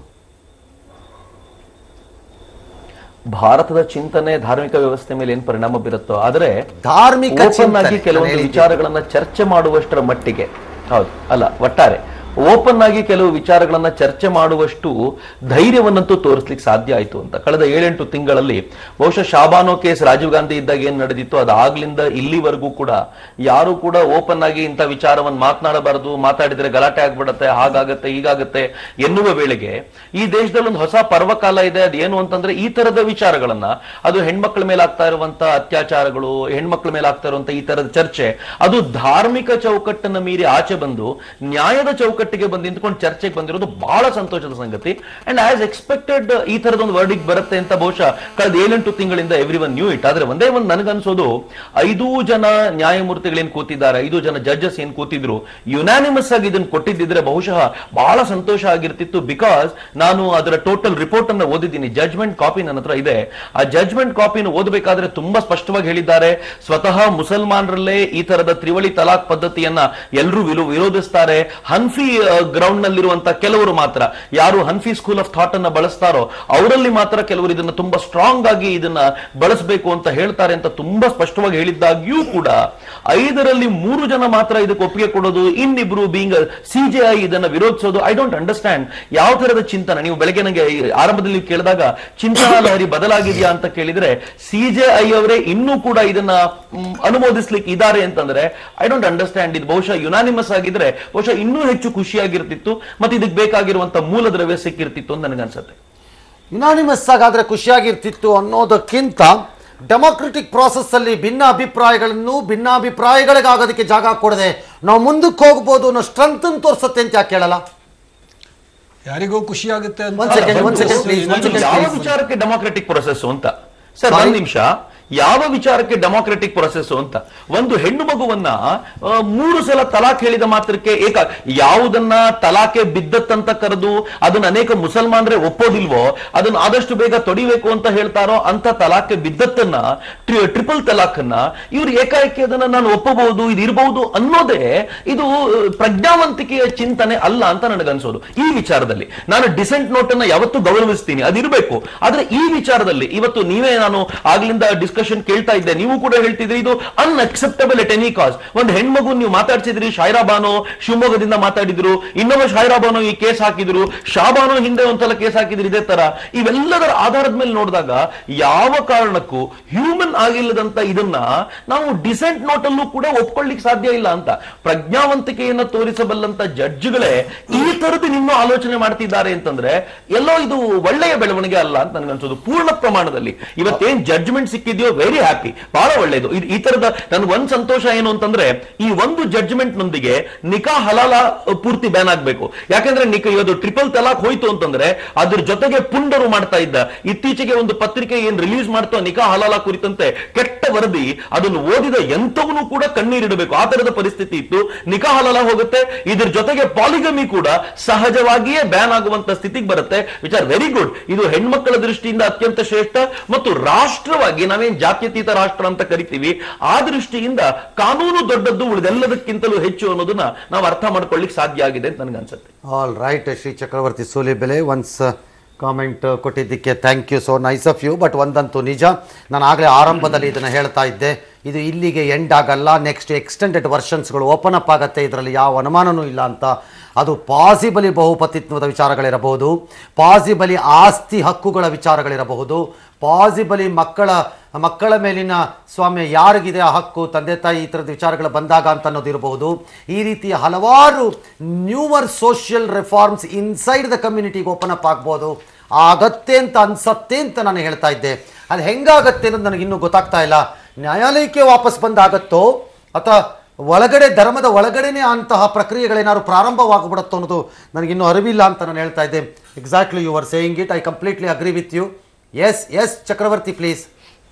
ಭಾರತದ ಚಿಂತನೆ ಧಾರ್ಮಿಕ ವ್ಯವಸ್ಥೆ ಮೇಲೆ ಏನ್ ಪರಿಣಾಮ ಬೀರುತ್ತೋ ಆದ್ರೆ ಧಾರ್ಮಿಕ open ಆಗಿ ಚಿಂತನೆ, ನಾನು ಕೆಲವೊಂದು ಹೇಳಿದ್ದು. ವಿಚಾರಗಳನ್ನ ಚರ್ಚೆ ಮಾಡುವಷ್ಟರ ಮಟ್ಟಿಗೆ ಹೌದು ಅಲ್ಲ ಒಟ್ಟಾರೆ ಓಪನ್ ಆಗಿ ಕೆಲವು ವಿಚಾರಗಳನ್ನ ಚರ್ಚೆ ಮಾಡುವಷ್ಟು ಧೈರ್ಯವನ್ನಂತೂ ತೋರಿಸ್ಲಿಕ್ಕೆ ಸಾಧ್ಯ ಆಯ್ತು ಅಂತ ಕಳೆದ ಏಳೆಂಟು ತಿಂಗಳಲ್ಲಿ ಬಹುಶಃ ಶಾಬಾನೋ ಕೇಸ್ ರಾಜೀವ್ ಗಾಂಧಿ ಇದ್ದಾಗ ಏನ್ ನಡೆದಿತ್ತು ಅದಾಗ್ಲಿಂದ ಇಲ್ಲಿವರೆಗೂ ಕೂಡ ಯಾರು ಕೂಡ ಓಪನ್ ಆಗಿ ಇಂಥ ವಿಚಾರವನ್ನು ಮಾತನಾಡಬಾರದು ಮಾತಾಡಿದ್ರೆ ಗಲಾಟೆ ಆಗ್ಬಿಡತ್ತೆ ಹಾಗಾಗತ್ತೆ ಹೀಗಾಗತ್ತೆ ಎನ್ನುವ ವೇಳೆಗೆ ಈ ದೇಶದಲ್ಲಿ ಒಂದು ಹೊಸ ಪರ್ವಕಾಲ ಇದೆ ಅದೇನು ಅಂತಂದ್ರೆ ಈ ತರದ ವಿಚಾರಗಳನ್ನ ಅದು ಹೆಣ್ಮಕ್ಳ ಮೇಲೆ ಆಗ್ತಾ ಇರುವಂತ ಅತ್ಯಾಚಾರಗಳು ಹೆಣ್ಮಕ್ಳ ಮೇಲೆ ಆಗ್ತಾ ಇರುವಂತ ಈ ತರದ ಚರ್ಚೆ ಅದು ಧಾರ್ಮಿಕ ಚೌಕಟ್ಟನ್ನ ಮೀರಿ ಆಚೆ ಬಂದು ನ್ಯಾಯದ ಚೌಕಟ್ಟಿಗೆ ಬಂದು ನಿಂತ್ಕೊಂಡು ಚರ್ಚೆಗೆ ಬಂದಿರೋದು ಬಹಳ ಸಂತೋಷದ ಸಂಗತಿ ಅಂಡ್ ಆಸ್ ಎಕ್ಸ್ಪೆಕ್ಟೆಡ್ ಈ ತರದ ಒಂದು ವರ್ಡಿಗೆ ಬರುತ್ತೆ ಅಂತ ಬಹುಶಃ ಕಳೆದ ಏಳೆಂಟು ತಿಂಗಳಿಂದ ಎವ್ರಿ ಒನ್ ನ್ಯೂ ಇಟ್ ಆದ್ರೆ ಒಂದೇ ಒಂದು ನನಗನ್ಸೋದು ಐದು ಜನ ನ್ಯಾಯಮೂರ್ತಿಗಳೇನ್ ಕೂತಿದ್ದಾರೆ ಐದು ಜನ ಜಡ್ಜಸ್ ಏನ್ ಕೂತಿದ್ರು ಯುನಾನಿಮಸ್ ಆಗಿ ಇದನ್ನ ಕೊಟ್ಟಿದ್ದಿದ್ರೆ ಬಹುಶಃ ಬಹಳ ಸಂತೋಷ ಆಗಿರ್ತಿತ್ತು ಬಿಕಾಸ್ ನಾನು ಅದರ ಟೋಟಲ್ ರಿಪೋರ್ಟ್ ಅನ್ನ ಓದಿದ್ದೀನಿ ಜಜ್ಮೆಂಟ್ ಕಾಪಿ ನನ್ನ ಹತ್ರ ಇದೆ ಆ ಜಜ್ಮೆಂಟ್ ಕಾಪಿನ ಓದಬೇಕಾದ್ರೆ ತುಂಬಾ ಸ್ಪಷ್ಟವಾಗಿ ಹೇಳಿದ್ದಾರೆ ಸ್ವತಃ ಮುಸಲ್ಮಾನರಲ್ಲೇ ಈ ತರದ ತ್ರಿವಳಿ ತಲಾಕ್ ಪದ್ಧತಿಯನ್ನ ಎಲ್ಲರೂ ವಿರೋ ವಿರೋಧಿಸ್ತಾರೆ ಹನ್ಫಿ ಗ್ರೌಂಡ್ ನಲ್ಲಿರುವಂತ ಕೆಲವರು ಮಾತ್ರ ಯಾರು ಹನ್ಫಿ ಸ್ಕೂಲ್ ಆಫ್ ಥಾಟ್ ಅನ್ನ ಬಳಸ್ತಾರೋ ಅವರಲ್ಲಿ ಮಾತ್ರ ಕೆಲವರು ಇದನ್ನ ತುಂಬಾ ಸ್ಟ್ರಾಂಗ್ ಆಗಿ ಇದನ್ನ ಬಳಸಬೇಕು ಅಂತ ಹೇಳ್ತಾರೆ ಅಂತ ತುಂಬಾ ಸ್ಪಷ್ಟವಾಗಿ ಹೇಳಿದ್ದಾಗ್ಯೂ ಕೂಡ ಐದರಲ್ಲಿ ಮೂರು ಜನ ಮಾತ್ರ ಇದಕ್ಕೆ ಒಪ್ಪಿಗೆ ಕೊಡೋದು ಇನ್ನಿಬ್ರು ಬೀಂಗ್ ಸಿಜೆಐ ಇದನ್ನ ವಿರೋಧಿಸೋದು ಐ ಡೋಂಟ್ ಅಂಡರ್ಸ್ಟ್ಯಾಂಡ್ ಯಾವ ತರದ ಚಿಂತನೆ ನೀವು ಬೆಳಗ್ಗೆ ನನಗೆ ಈ ಆರಂಭದಲ್ಲಿ ನೀವು ಕೇಳಿದಾಗ ಚಿಂತನಾ ಲಹರಿ ಬದಲಾಗಿದೆಯಾ ಅಂತ ಕೇಳಿದ್ರೆ ಸಿಜೆಐ ಅವರೇ ಇನ್ನೂ ಕೂಡ ಇದನ್ನ ಮ್, ಅನುಮೋದಿಸ್ಲಿಕ್ಕೆ ಇದ್ದಾರೆ ಅಂತಂದ್ರೆ ಐ ಡೋಂಟ್ ಅಂಡರ್ಸ್ಟ್ಯಾಂಡ್ ಇದು ಬಹುಶಃ ಯುನಾನಿಮಸ್ ಆಗಿದ್ರೆ ಬಹುಶಃ ಇನ್ನೂ ಹೆಚ್ಚು ಖುಷಿಯಾಗಿರ್ತಿತ್ತು ಮತ್ತೆ ಇದಕ್ಕೆ ಬೇಕಾಗಿರುವಂತ ಮೂಲ ದ್ರವ್ಯ ಸಿಕ್ಕಿರ್ತಿತ್ತು ಅಂತ ನನಗನ್ಸುತ್ತೆ ಯುನಾನಿಮಸ್ ಆಗಾದ್ರೆ ಖುಷಿಯಾಗಿರ್ತಿತ್ತು ಅನ್ನೋದಕ್ಕಿಂತ ಡೆಮೋಕ್ರೆಟಿಕ್ ಪ್ರಾಸೆಸ್ ಅಲ್ಲಿ ಭಿನ್ನ ಅಭಿಪ್ರಾಯಗಳನ್ನು ಭಿನ್ನಾಭಿಪ್ರಾಯಗಳಿಗಾಗೋದಕ್ಕೆ ಜಾಗ ಕೊಡದೆ ನಾವು ಮುಂದಕ್ಕೆ ಹೋಗ್ಬೋದು ಅನ್ನೋ ಸ್ಟ್ರೆಂತ್ ತೋರಿಸುತ್ತೆ ಅಂತ ಯಾಕೆ ಹೇಳಲ್ಲ ಯಾರಿಗೋ ಖುಷಿ ಆಗುತ್ತೆ ಅಂತ ಒಂದ್ second, ಒಂದ್ second, please, ಒಂದ್ second. ಯಾವ ವಿಚಾರಕ್ಕೆ ಡೆಮೋಕ್ರೆಟಿಕ್ ಪ್ರೊಸೆಸ್ ಅಂತ ಸರ್ ಒಂದ್ ನಿಮಿಷ ಯಾವ ವಿಚಾರಕ್ಕೆ ಡೆಮೋಕ್ರೆಟಿಕ್ ಪ್ರೊಸೆಸ್ ಅಂತ ಒಂದು ಹೆಣ್ಣು ಮಗುವನ್ನ ಆ, ಮೂರು ಸಲ ತಲಾಕ್ ಹೇಳಿದ ಮಾತ್ರಕ್ಕೆ ಏಕ ಯಾವುದನ್ನ ತಲಾಕೆ ಬಿದ್ದತ್ತಂತ ಕರೆದು ಅದನ್ನ ಅನೇಕ ಮುಸಲ್ಮಾನರೇ ಒಪ್ಪೋದಿಲ್ವೋ ಅದನ್ನ ಆದಷ್ಟು ಬೇಗ ತೊಡಿಬೇಕು ಅಂತ ಹೇಳ್ತಾರೋ ಅಂತ ತಲಾಕೆ ಬಿದ್ದತ್ತನ್ನ ಟ್ರಿ- ಟ್ರಿಪಲ್ ತಲಾಖನ್ನ ಇವ್ರು ಏಕಾಏಕಿ ಅದನ್ನ ನಾನು ಒಪ್ಪಬಹುದು ಇದು ಇರಬಹುದು ಅನ್ನೋದೇ ಇದು ಆ, ಪ್ರಜ್ಞಾವಂತಿಕೆಯ ಚಿಂತನೆ ಅಲ್ಲ ಅಂತ ನನಗನ್ಸೋದು ಈ ವಿಚಾರದಲ್ಲಿ ನಾನು ಡಿಸೆಂಟ್ ನೋಟ್ ಅನ್ನ ಯಾವತ್ತೂ ಗೌರವಿಸ್ತೀನಿ ಅದಿರಬೇಕು ಆದ್ರೆ ಈ ವಿಚಾರದಲ್ಲಿ ಇವತ್ತು ನೀವೇ ನಾನು ಆಗ್ಲಿಂದ ಡಿಸ್ಕಸ್ ಡಿಸ್ಕಷನ್ ಕೇಳ್ತಾ ಇದ್ದೆ ನೀವು ಕೂಡ ಹೇಳ್ತಿದ್ರಿ ಇದು ಅನ್ಅಕ್ಸೆಪ್ಟಬಲ್ ಎಟ್ ಎನಿ ಕಾಸ್ ಒಂದು ಹೆಣ್ಮಗು ನೀವು ಮಾತಾಡ್ಸಿದ್ರಿ ಶಾಯ್ರಾ ಬಾನೋ ಶಿವಮೊಗ್ಗದಿಂದ ಮಾತಾಡಿದ್ರು ಇನ್ನೊಬ್ಬ ಶಾಯ್ರಾ ಬಾನೋ ಈ ಕೇಸ್ ಹಾಕಿದ್ರು ಶಾಬಾನೋ ಹಿಂದೆ ಒಂದ್ಸಲ ಕೇಸ್ ಹಾಕಿದ್ರು ಇದೇ ತರ ಇವೆಲ್ಲದರ ಆಧಾರದ ಮೇಲೆ ನೋಡಿದಾಗ ಯಾವ ಕಾರಣಕ್ಕೂ ಹ್ಯೂಮನ್ ಆಗಿಲ್ಲದಂತ ಇದನ್ನ ನಾವು ಡಿಸೆಂಟ್ ನೋಟ್ ಅಲ್ಲೂ ಕೂಡ ಒಪ್ಕೊಳ್ಳಿಕ್ ಸಾಧ್ಯ ಇಲ್ಲ ಅಂತ ಪ್ರಜ್ಞಾವಂತಿಕೆಯನ್ನ ತೋರಿಸಬಲ್ಲಂತ ಜಡ್ಜ್ಗಳೇ ಈ ತರದ್ದು ಇನ್ನೂ ಆಲೋಚನೆ ಮಾಡ್ತಿದ್ದಾರೆ ಅಂತಂದ್ರೆ ಎಲ್ಲೋ ಇದು ಒಳ್ಳೆಯ ಬೆಳವಣಿಗೆ ಅಲ್ಲ ಅಂತ ನನ್ಗನ್ಸೋದು ಪೂರ್ಣ ಪ್ರಮಾಣದಲ್ಲಿ ಇವತ್ತೇನ್ ಜಡ್ಜ್ಮೆಂಟ್ ಸಿಕ್ಕಿದೆಯೋ ವೆರಿ ಹ್ಯಾಪಿ ಬಹಳ ಒಳ್ಳೇದು ಇದು ಈ ತರದ ನನ್ಗೆ ಒಂದ್ ಸಂತೋಷ ಏನು ಅಂತಂದ್ರೆ ಈ ಒಂದು ಜಡ್ಜ್ಮೆಂಟ್ ನೊಂದಿಗೆ ನಿಕಾ ಹಲಾಲ ಪೂರ್ತಿ ಬ್ಯಾನ್ ಆಗ್ಬೇಕು ಯಾಕಂದ್ರೆ ನಿಕಾ ಇವತ್ತು ಟ್ರಿಪಲ್ ತಲಾಕ್ ಹೋಯ್ತು ಅಂತಂದ್ರೆ ಅದ್ರ ಜೊತೆಗೆ ಪುಂಡರು ಮಾಡ್ತಾ ಇದ್ದ ಇತ್ತೀಚೆಗೆ ಒಂದು ಪತ್ರಿಕೆ ಏನ್ ರಿಲೀಸ್ ಮಾಡ್ತೋ ನಿಕಾ ಹಲಾಲ ಕುರಿತಂತೆ ಕೆಟ್ಟ ವರದಿ ಅದನ್ನು ಓದಿದ ಎಂತವನು ಕೂಡ ಕಣ್ಣೀರಿಡಬೇಕು ಆ ತರದ ಪರಿಸ್ಥಿತಿ ಇತ್ತು ನಿಕಾ ಹಲಾಲ ಹೋಗುತ್ತೆ ಇದ್ರ ಜೊತೆಗೆ ಪಾಲಿಗಮಿ ಕೂಡ ಸಹಜವಾಗಿಯೇ ಬ್ಯಾನ್ ಆಗುವಂತ ಸ್ಥಿತಿಗೆ ಬರುತ್ತೆ ವಿಚ್ ಆರ್ ವೆರಿ ಗುಡ್ ಇದು ಹೆಣ್ಮಕ್ಕಳ ದೃಷ್ಟಿಯಿಂದ ಅತ್ಯಂತ ಶ್ರೇಷ್ಠ ಮತ್ತು ರಾಷ್ಟ್ರವಾಗಿ ನಾವೇನ್ ಜಾತ್ಯತೀತ ರಾಷ್ಟ್ರ ಅಂತ ಕರಿತೀವಿ ಆ ದೃಷ್ಟಿಯಿಂದ ಕಾನೂನು ದೊಡ್ಡದ್ದು ಉಳಿದೆಲ್ಲದಕ್ಕಿಂತಲೂ ಹೆಚ್ಚು ಅನ್ನೋದನ್ನ ನಾವು ಅರ್ಥ ಮಾಡ್ಕೊಳ್ಳಿಕ್ ಸಾಧ್ಯ ಆಗಿದೆ ಅಂತ ನನ್ಗನ್ಸುತ್ತೆ all right Shri Chakravarthi Sulibele once comment ಕೊಟ್ಟಿದ್ದಕ್ಕೆ thank you so nice of you but ಒಂದಂತೂ ನಿಜ ನಾನು ಆಗಲೇ ಆರಂಭದಲ್ಲಿ ಇದನ್ನು ಹೇಳ್ತಾ ಇದ್ದೆ ಇದು ಇಲ್ಲಿಗೆ ಎಂಡ್ ಆಗಲ್ಲ ನೆಕ್ಸ್ಟ್ ಎಕ್ಸ್ಟೆಂಡೆಡ್ ವರ್ಷನ್ಸ್ಗಳು ಓಪನ್ ಅಪ್ ಆಗುತ್ತೆ ಇದರಲ್ಲಿ ಯಾವ ಅನುಮಾನನೂ ಇಲ್ಲ ಅಂತ ಅದು ಪಾಸಿಬಲಿ ಬಹುಪತಿತ್ವದ ವಿಚಾರಗಳಿರಬಹುದು ಪಾಸಿಬಲಿ ಆಸ್ತಿ ಹಕ್ಕುಗಳ ವಿಚಾರಗಳಿರಬಹುದು ಪಾಸಿಬಲಿ ಮಕ್ಕಳ ಮಕ್ಕಳ ಮೇಲಿನ ಸ್ವಾಮ್ಯ ಯಾರಿಗಿದೆ ಆ ಹಕ್ಕು ತಂದೆ ತಾಯಿ ಈ ಥರದ ವಿಚಾರಗಳು ಬಂದಾಗ ಅಂತ ಅನ್ನೋದು ಇರಬಹುದು ಈ ರೀತಿಯ ಹಲವಾರು newer social reforms inside the ಕಮ್ಯುನಿಟಿಗೆ ಓಪನ್ ಅಪ್ ಆಗ್ಬೋದು ಆಗತ್ತೆ ಅಂತ ಅನ್ಸತ್ತೆ ಅಂತ ನಾನು ಹೇಳ್ತಾ ಇದ್ದೆ ಅದು ಹೆಂಗಾಗತ್ತೆ ಅನ್ನೋದು ನನಗೆ ಇನ್ನೂ ಗೊತ್ತಾಗ್ತಾ ಇಲ್ಲ ನ್ಯಾಯಾಲಯಕ್ಕೆ ವಾಪಸ್ ಬಂದಾಗತ್ತೋ ಅಥವಾ ಒಳಗಡೆ ಧರ್ಮದ ಒಳಗಡೆನೇ ಅಂತಹ ಪ್ರಕ್ರಿಯೆಗಳೇನಾದ್ರು ಪ್ರಾರಂಭವಾಗ್ಬಿಡುತ್ತೋ ಅನ್ನೋದು ನನಗಿನ್ನೂ ಅರಿವಿಲ್ಲ ಅಂತ ನಾನು ಹೇಳ್ತಾ ಇದ್ದೆ exactly you are saying it I completely agree with you yes yes Chakravarthy please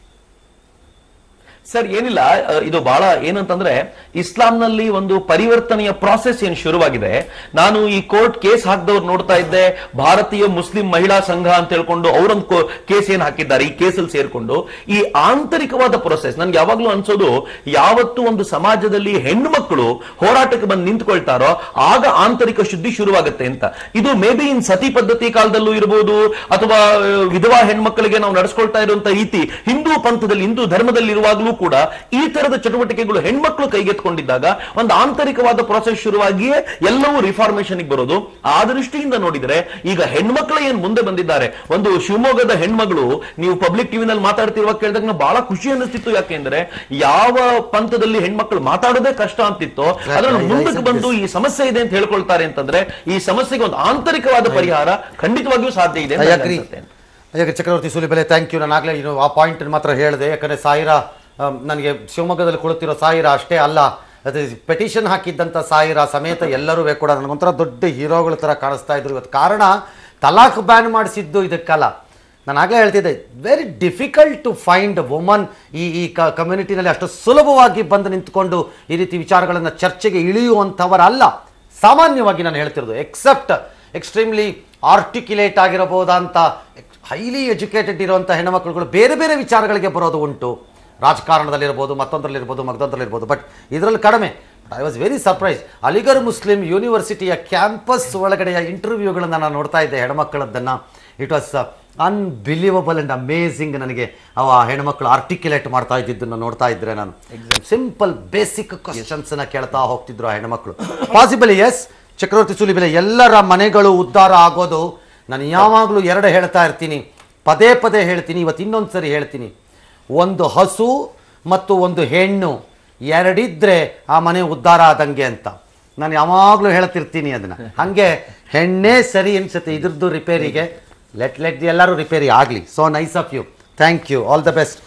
sir ಏನಿಲ್ಲ ಅ, ಇದು ಬಹಳ ಏನಂತಂದ್ರೆ ಇಸ್ಲಾಂನಲ್ಲಿ ಒಂದು ಪರಿವರ್ತನೆಯ ಪ್ರಾಸೆಸ್ ಏನು ಶುರುವಾಗಿದೆ ನಾನು ಈ ಕೋರ್ಟ್ ಕೇಸ್ ಹಾಕಿದವ್ರು ನೋಡ್ತಾ ಇದ್ದೆ ಭಾರತೀಯ ಮುಸ್ಲಿಂ ಮಹಿಳಾ ಸಂಘ ಅಂತ ಹೇಳ್ಕೊಂಡು ಅವರೊಂದು ಕೇಸ್ ಏನ್ ಹಾಕಿದ್ದಾರೆ ಈ ಕೇಸಲ್ಲಿ ಸೇರ್ಕೊಂಡು ಈ ಆಂತರಿಕವಾದ ಪ್ರೊಸೆಸ್ ನನ್ಗೆ ಯಾವಾಗ್ಲೂ ಅನ್ಸೋದು ಯಾವತ್ತು ಒಂದು ಸಮಾಜದಲ್ಲಿ ಹೆಣ್ಣು ಮಕ್ಕಳು ಹೋರಾಟಕ್ಕೆ ಬಂದು ನಿಂತ್ಕೊಳ್ತಾರೋ ಆಗ ಆಂತರಿಕ ಶುದ್ಧಿ ಶುರುವಾಗುತ್ತೆ ಅಂತ ಇದು ಮೇ ಬಿ ಇನ್ ಸತಿ ಪದ್ಧತಿ ಕಾಲದಲ್ಲೂ ಇರಬಹುದು ಅಥವಾ ಆ, ವಿಧವಾ ಹೆಣ್ಮಕ್ಕಳಿಗೆ ನಾವು ನಡೆಸ್ಕೊಳ್ತಾ ಇರುವಂತ ರೀತಿ ಹಿಂದೂ ಪಂಥದಲ್ಲಿ ಹಿಂದೂ ಧರ್ಮದಲ್ಲಿ ಇರುವಾಗಲೂ ಕೂಡ ಈ ತರದ ಚಟುವಟಿಕೆಗಳು ಹೆಣ್ಮಕ್ಳು ಕೈಗೆತ್ಕೊಂಡಿದ್ದಾಗ ಒಂದು ಆಂತರಿಕವಾದ ಪ್ರೊಸೆಸ್ ಶುರುವಾಗಿಯೇ ಎಲ್ಲವೂ ರಿಫಾರ್ಮೇಶನ್ ಬರೋದು ಆ ದೃಷ್ಟಿಯಿಂದ ನೋಡಿದ್ರೆ ಈಗ ಹೆಣ್ಮಕ್ಳು ಏನ್ ಮುಂದೆ ಬಂದಿದ್ದಾರೆ ಒಂದು ಶಿವಮೊಗ್ಗದ ಹೆಣ್ಮಗಳು ನೀವು ಪಬ್ಲಿಕ್ ಟಿವಿನಲ್ಲಿ ಮಾತಾಡ್ತಿರುವಾಗ ಕೇಳಿದಾಗ ನಂಗೆ ಬಹಳ ಖುಷಿ ಅನಿಸ್ತಿತ್ತು ಯಾಕೆಂದ್ರೆ ಯಾವ ಪಂಥದಲ್ಲಿ ಹೆಣ್ಮಕ್ಳು ಮಾತಾಡೋದೇ ಕಷ್ಟ ಅಂತಿತ್ತು ಅದನ್ನು ಮುಂದಕ್ಕೆ ಬಂದು ಈ ಸಮಸ್ಯೆ ಇದೆ ಅಂತ ಹೇಳ್ಕೊಳ್ತಾರೆ ಅಂತಂದ್ರೆ ಈ ಸಮಸ್ಯೆಗೆ ಒಂದು ಆಂತರಿಕವಾದ ಪರಿಹಾರ ಖಂಡಿತವಾಗಿಯೂ ಸಾಧ್ಯ ಇದೆ ಅಂತ ಐ ನನಗೆ ಅಗ್ರಿ ಅನ್ಸುತ್ತೆ. ಯಾಕೆ ಚಕ್ರವರ್ತಿ ಸುಲಿಬೆಲೆ ಥ್ಯಾಂಕ್ ಯು ನಾನು ಆಗಲೇ ಇನ್ನು ಆ ಪಾಯಿಂಟ್ ಮಾತ್ರ ಹೇಳಿದೆ ಯಾಕಂದರೆ ಸಾಯಿರ ನನಗೆ ಶಿವಮೊಗ್ಗದಲ್ಲಿ ಕುಳಿತಿರೋ ಸಾಯಿರ ಅಷ್ಟೇ ಅಲ್ಲ ಅದು ಪೆಟಿಷನ್ ಹಾಕಿದ್ದಂಥ ಸಾಯಿರ ಸಮೇತ ಎಲ್ಲರೂ ಕೂಡ ನನಗೊಂಥರ ದೊಡ್ಡ ಹೀರೋಗಳ ಥರ ಕಾಣಿಸ್ತಾ ಇದ್ರು ಇವತ್ತು ಕಾರಣ ತಲಾಖ್ ಬ್ಯಾನ್ ಮಾಡಿಸಿದ್ದು ಇದಕ್ಕಲ್ಲ ನಾನು ಆಗಲೇ ಹೇಳ್ತಿದ್ದೆ very difficult to find woman ಈ ಈ ಕ ಕಮ್ಯುನಿಟಿನಲ್ಲಿ ಅಷ್ಟು ಸುಲಭವಾಗಿ ಬಂದು ನಿಂತ್ಕೊಂಡು ಈ ರೀತಿ ವಿಚಾರಗಳನ್ನು ಚರ್ಚೆಗೆ ಇಳಿಯುವಂಥವರಲ್ಲ ಸಾಮಾನ್ಯವಾಗಿ ನಾನು ಹೇಳ್ತಿರೋದು ಎಕ್ಸೆಪ್ಟ್ ಎಕ್ಸ್ಟ್ರೀಮ್ಲಿ ಆರ್ಟಿಕ್ಯುಲೇಟ್ ಆಗಿರಬಹುದಂತ ಹೈಲಿ ಎಜುಕೇಟೆಡ್ ಇರುವಂಥ ಹೆಣ್ಣುಮಕ್ಕಳುಗಳು ಬೇರೆ ಬೇರೆ ವಿಚಾರಗಳಿಗೆ ಬರೋದು ಉಂಟು ರಾಜಕಾರಣದಲ್ಲಿರ್ಬೋದು ಮತ್ತೊಂದರಲ್ಲಿರ್ಬೋದು ಮಗದೊಂದರಲ್ಲಿರ್ಬೋದು ಬಟ್ ಇದರಲ್ಲಿ ಕಡಿಮೆ I was very surprise Aligarh Muslim ಯೂನಿವರ್ಸಿಟಿಯ ಕ್ಯಾಂಪಸ್ ಒಳಗಡೆಯ ಇಂಟರ್ವ್ಯೂಗಳನ್ನು ನಾನು ನೋಡ್ತಾ ಇದ್ದೆ ಹೆಣ್ಮಕ್ಕಳದ್ದನ್ನು it was unbelievable and amazing ನನಗೆ ಅವ ಹೆಣ್ಮಕ್ಳು ಆರ್ಟಿಕ್ಯುಲೇಟ್ ಮಾಡ್ತಾ ಇದ್ದಿದ್ದನ್ನು ನೋಡ್ತಾ ಇದ್ರೆ ನಾನು ಸಿಂಪಲ್ ಬೇಸಿಕ್ ಕ್ವಶನ್ಸ್ನ ಕೇಳ್ತಾ ಹೋಗ್ತಿದ್ರು ಆ ಹೆಣ್ಮಕ್ಳು ಪಾಸಿಬಲ್ ಎಸ್ ಚಕ್ರವರ್ತಿ ಸುಲಿಬೆಲೆ ಎಲ್ಲರ ಮನೆಗಳು ಉದ್ಧಾರ ಆಗೋದು ನಾನು ಯಾವಾಗಲೂ ಎರಡು ಹೇಳ್ತಾ ಇರ್ತೀನಿ ಪದೇ ಪದೇ ಹೇಳ್ತೀನಿ ಇವತ್ತು ಇನ್ನೊಂದು ಸರಿ ಹೇಳ್ತೀನಿ ಒಂದು ಹಸು ಮತ್ತು ಒಂದು ಹೆಣ್ಣು ಎರಡಿದ್ರೆ ಆ ಮನೆ ಉದ್ಧಾರ ಆದಂಗೆ ಅಂತ ನಾನು ಯಾವಾಗಲೂ ಹೇಳ್ತಿರ್ತೀನಿ ಅದನ್ನ ಹಾಗೆ ಹೆಣ್ಣೇ ಸರಿ ಅನ್ಸುತ್ತೆ ಇದ್ರದ್ದು ರಿಪೇರಿಗೆ ಲೆಟ್ ಲೆಟ್ ಎಲ್ಲರೂ ರಿಪೇರಿ ಆಗಲಿ so nice of you thank you all the best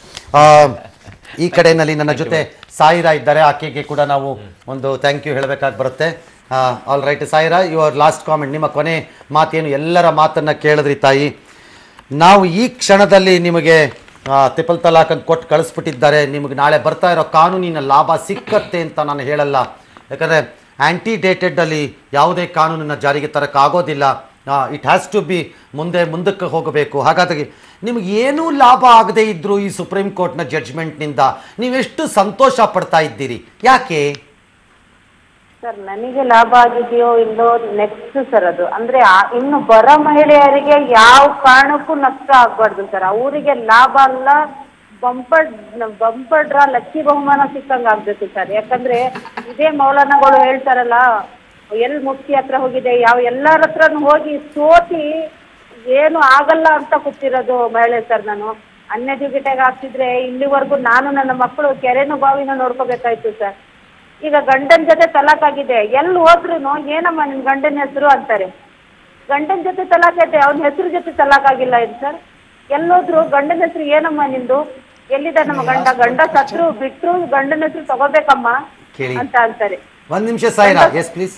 ಈ ಕಡೆಯಲ್ಲಿ ನನ್ನ ಜೊತೆ ಸಾಯಿರಾ ಇದ್ದಾರೆ ಆಕೆಗೆ ಕೂಡ ನಾವು ಒಂದು ಥ್ಯಾಂಕ್ ಯು ಹೇಳಬೇಕಾಗಿ ಬರುತ್ತೆ all right Saira your last comment ನಿಮ್ಮ ಕೊನೆ ಮಾತೇನು ಎಲ್ಲರ ಮಾತನ್ನು ಕೇಳಿದ್ರಿ ತಾಯಿ ನಾವು ಈ ಕ್ಷಣದಲ್ಲಿ ನಿಮಗೆ ಆ, ತಿಪಲ್ ತಲಾಕ್ ಅಂತ ಕೊಟ್ಟು ಕಳಿಸ್ಬಿಟ್ಟಿದ್ದಾರೆ ನಿಮಗೆ ನಾಳೆ ಬರ್ತಾ ಇರೋ ಕಾನೂನಿನ ಲಾಭ ಸಿಕ್ಕತ್ತೆ ಅಂತ ನಾನು ಹೇಳಲ್ಲ ಯಾಕಂದರೆ ಆ್ಯಂಟಿ ಡೇಟೆಡಲ್ಲಿ ಯಾವುದೇ ಕಾನೂನನ್ನು ಜಾರಿಗೆ ತರೋಕ್ಕಾಗೋದಿಲ್ಲ ಇಟ್ ಹ್ಯಾಸ್ ಟು ಬಿ ಮುಂದೆ ಮುಂದಕ್ಕೆ ಹೋಗಬೇಕು ಹಾಗಾಗಿ ನಿಮಗೆ ಏನೂ ಲಾಭ ಆಗದೇ ಇದ್ದರೂ ಈ ಸುಪ್ರೀಂ ಕೋರ್ಟ್ನ ಜಡ್ಜ್ಮೆಂಟ್ನಿಂದ ನೀವೆಷ್ಟು ಸಂತೋಷ ಪಡ್ತಾ ಇದ್ದೀರಿ ಯಾಕೆ ಸರ್ ನನಗೆ ಲಾಭ ಆಗಿದೆಯೋ ಇಲ್ಲೋ ನೆಕ್ಸ್ಟ್ ಸರ್ ಅದು ಅಂದ್ರೆ ಆ- ಇನ್ನು ಬರೋ ಮಹಿಳೆಯರಿಗೆ ಯಾವ ಕಾರಣಕ್ಕೂ ನಷ್ಟ ಆಗ್ಬಾರ್ದು ಸರ್ ಅವರಿಗೆ ಲಾಭ ಅಲ್ಲ ಬಂಪರ್ ಬಂಪರ್ ಡ್ರಾ ಲಕ್ಕಿ ಬಹುಮಾನ ಸಿಕ್ಕಂಗ ಆಗ್ಬೇಕು ಸರ್ ಯಾಕಂದ್ರೆ ಇದೇ ಮೌಲಾನಗಳು ಹೇಳ್ತಾರಲ್ಲ ಎಲ್ ಮುಕ್ತಿ ಹತ್ರ ಹೋಗಿದೆ ಯಾವ ಎಲ್ಲರ ಹತ್ರನು ಹೋಗಿ ಸೋತಿ ಏನು ಆಗಲ್ಲ ಅಂತ ಕೂತಿರೋದು ಮಹಿಳೆ ಸರ್ ನಾನು ಅನ್ಎಜುಕೇಟೆಡ್ ಆಗ್ತಿದ್ರೆ ಇಲ್ಲಿವರೆಗೂ ನಾನು ನನ್ನ ಮಕ್ಕಳು ಕೆರೆನು ಬಾವಿನ ನೋಡ್ಕೋಬೇಕಾಯ್ತು ಸರ್ ಈಗ ಗಂಡನ ಜೊತೆ ತಲಾಕ್ ಆಗಿದೆ ಎಲ್ಲಿ ಹೋದ್ರು ಏನಮ್ಮ ನಿನ್ ಗಂಡನ ಹೆಸರು ಅಂತಾರೆ ಗಂಡನ ಜೊತೆ ತಲಾಕ್ ಐತೆ ಅವನ ಹೆಸರು ಜೊತೆ ತಲಾಕ್ ಆಗಿಲ್ಲ ಇದು ಸರ್ ಎಲ್ಲೋದ್ರು ಗಂಡನ ಹೆಸರು ಏನಮ್ಮ ನಿಂದು ಎಲ್ಲಿದೆ ನಮ್ಮ ಗಂಡ ಗಂಡ ಸತ್ರು ಬಿಟ್ರು ಗಂಡನ ಹೆಸರು ತಗೋಬೇಕಮ್ಮ ಕೇಳಿ. ಅಂತ ಅಂತಾರೆ ಒಂದ್ ನಿಮಿಷ ಸಾಯಿರಾ ಎಸ್ ಪ್ಲೀಸ್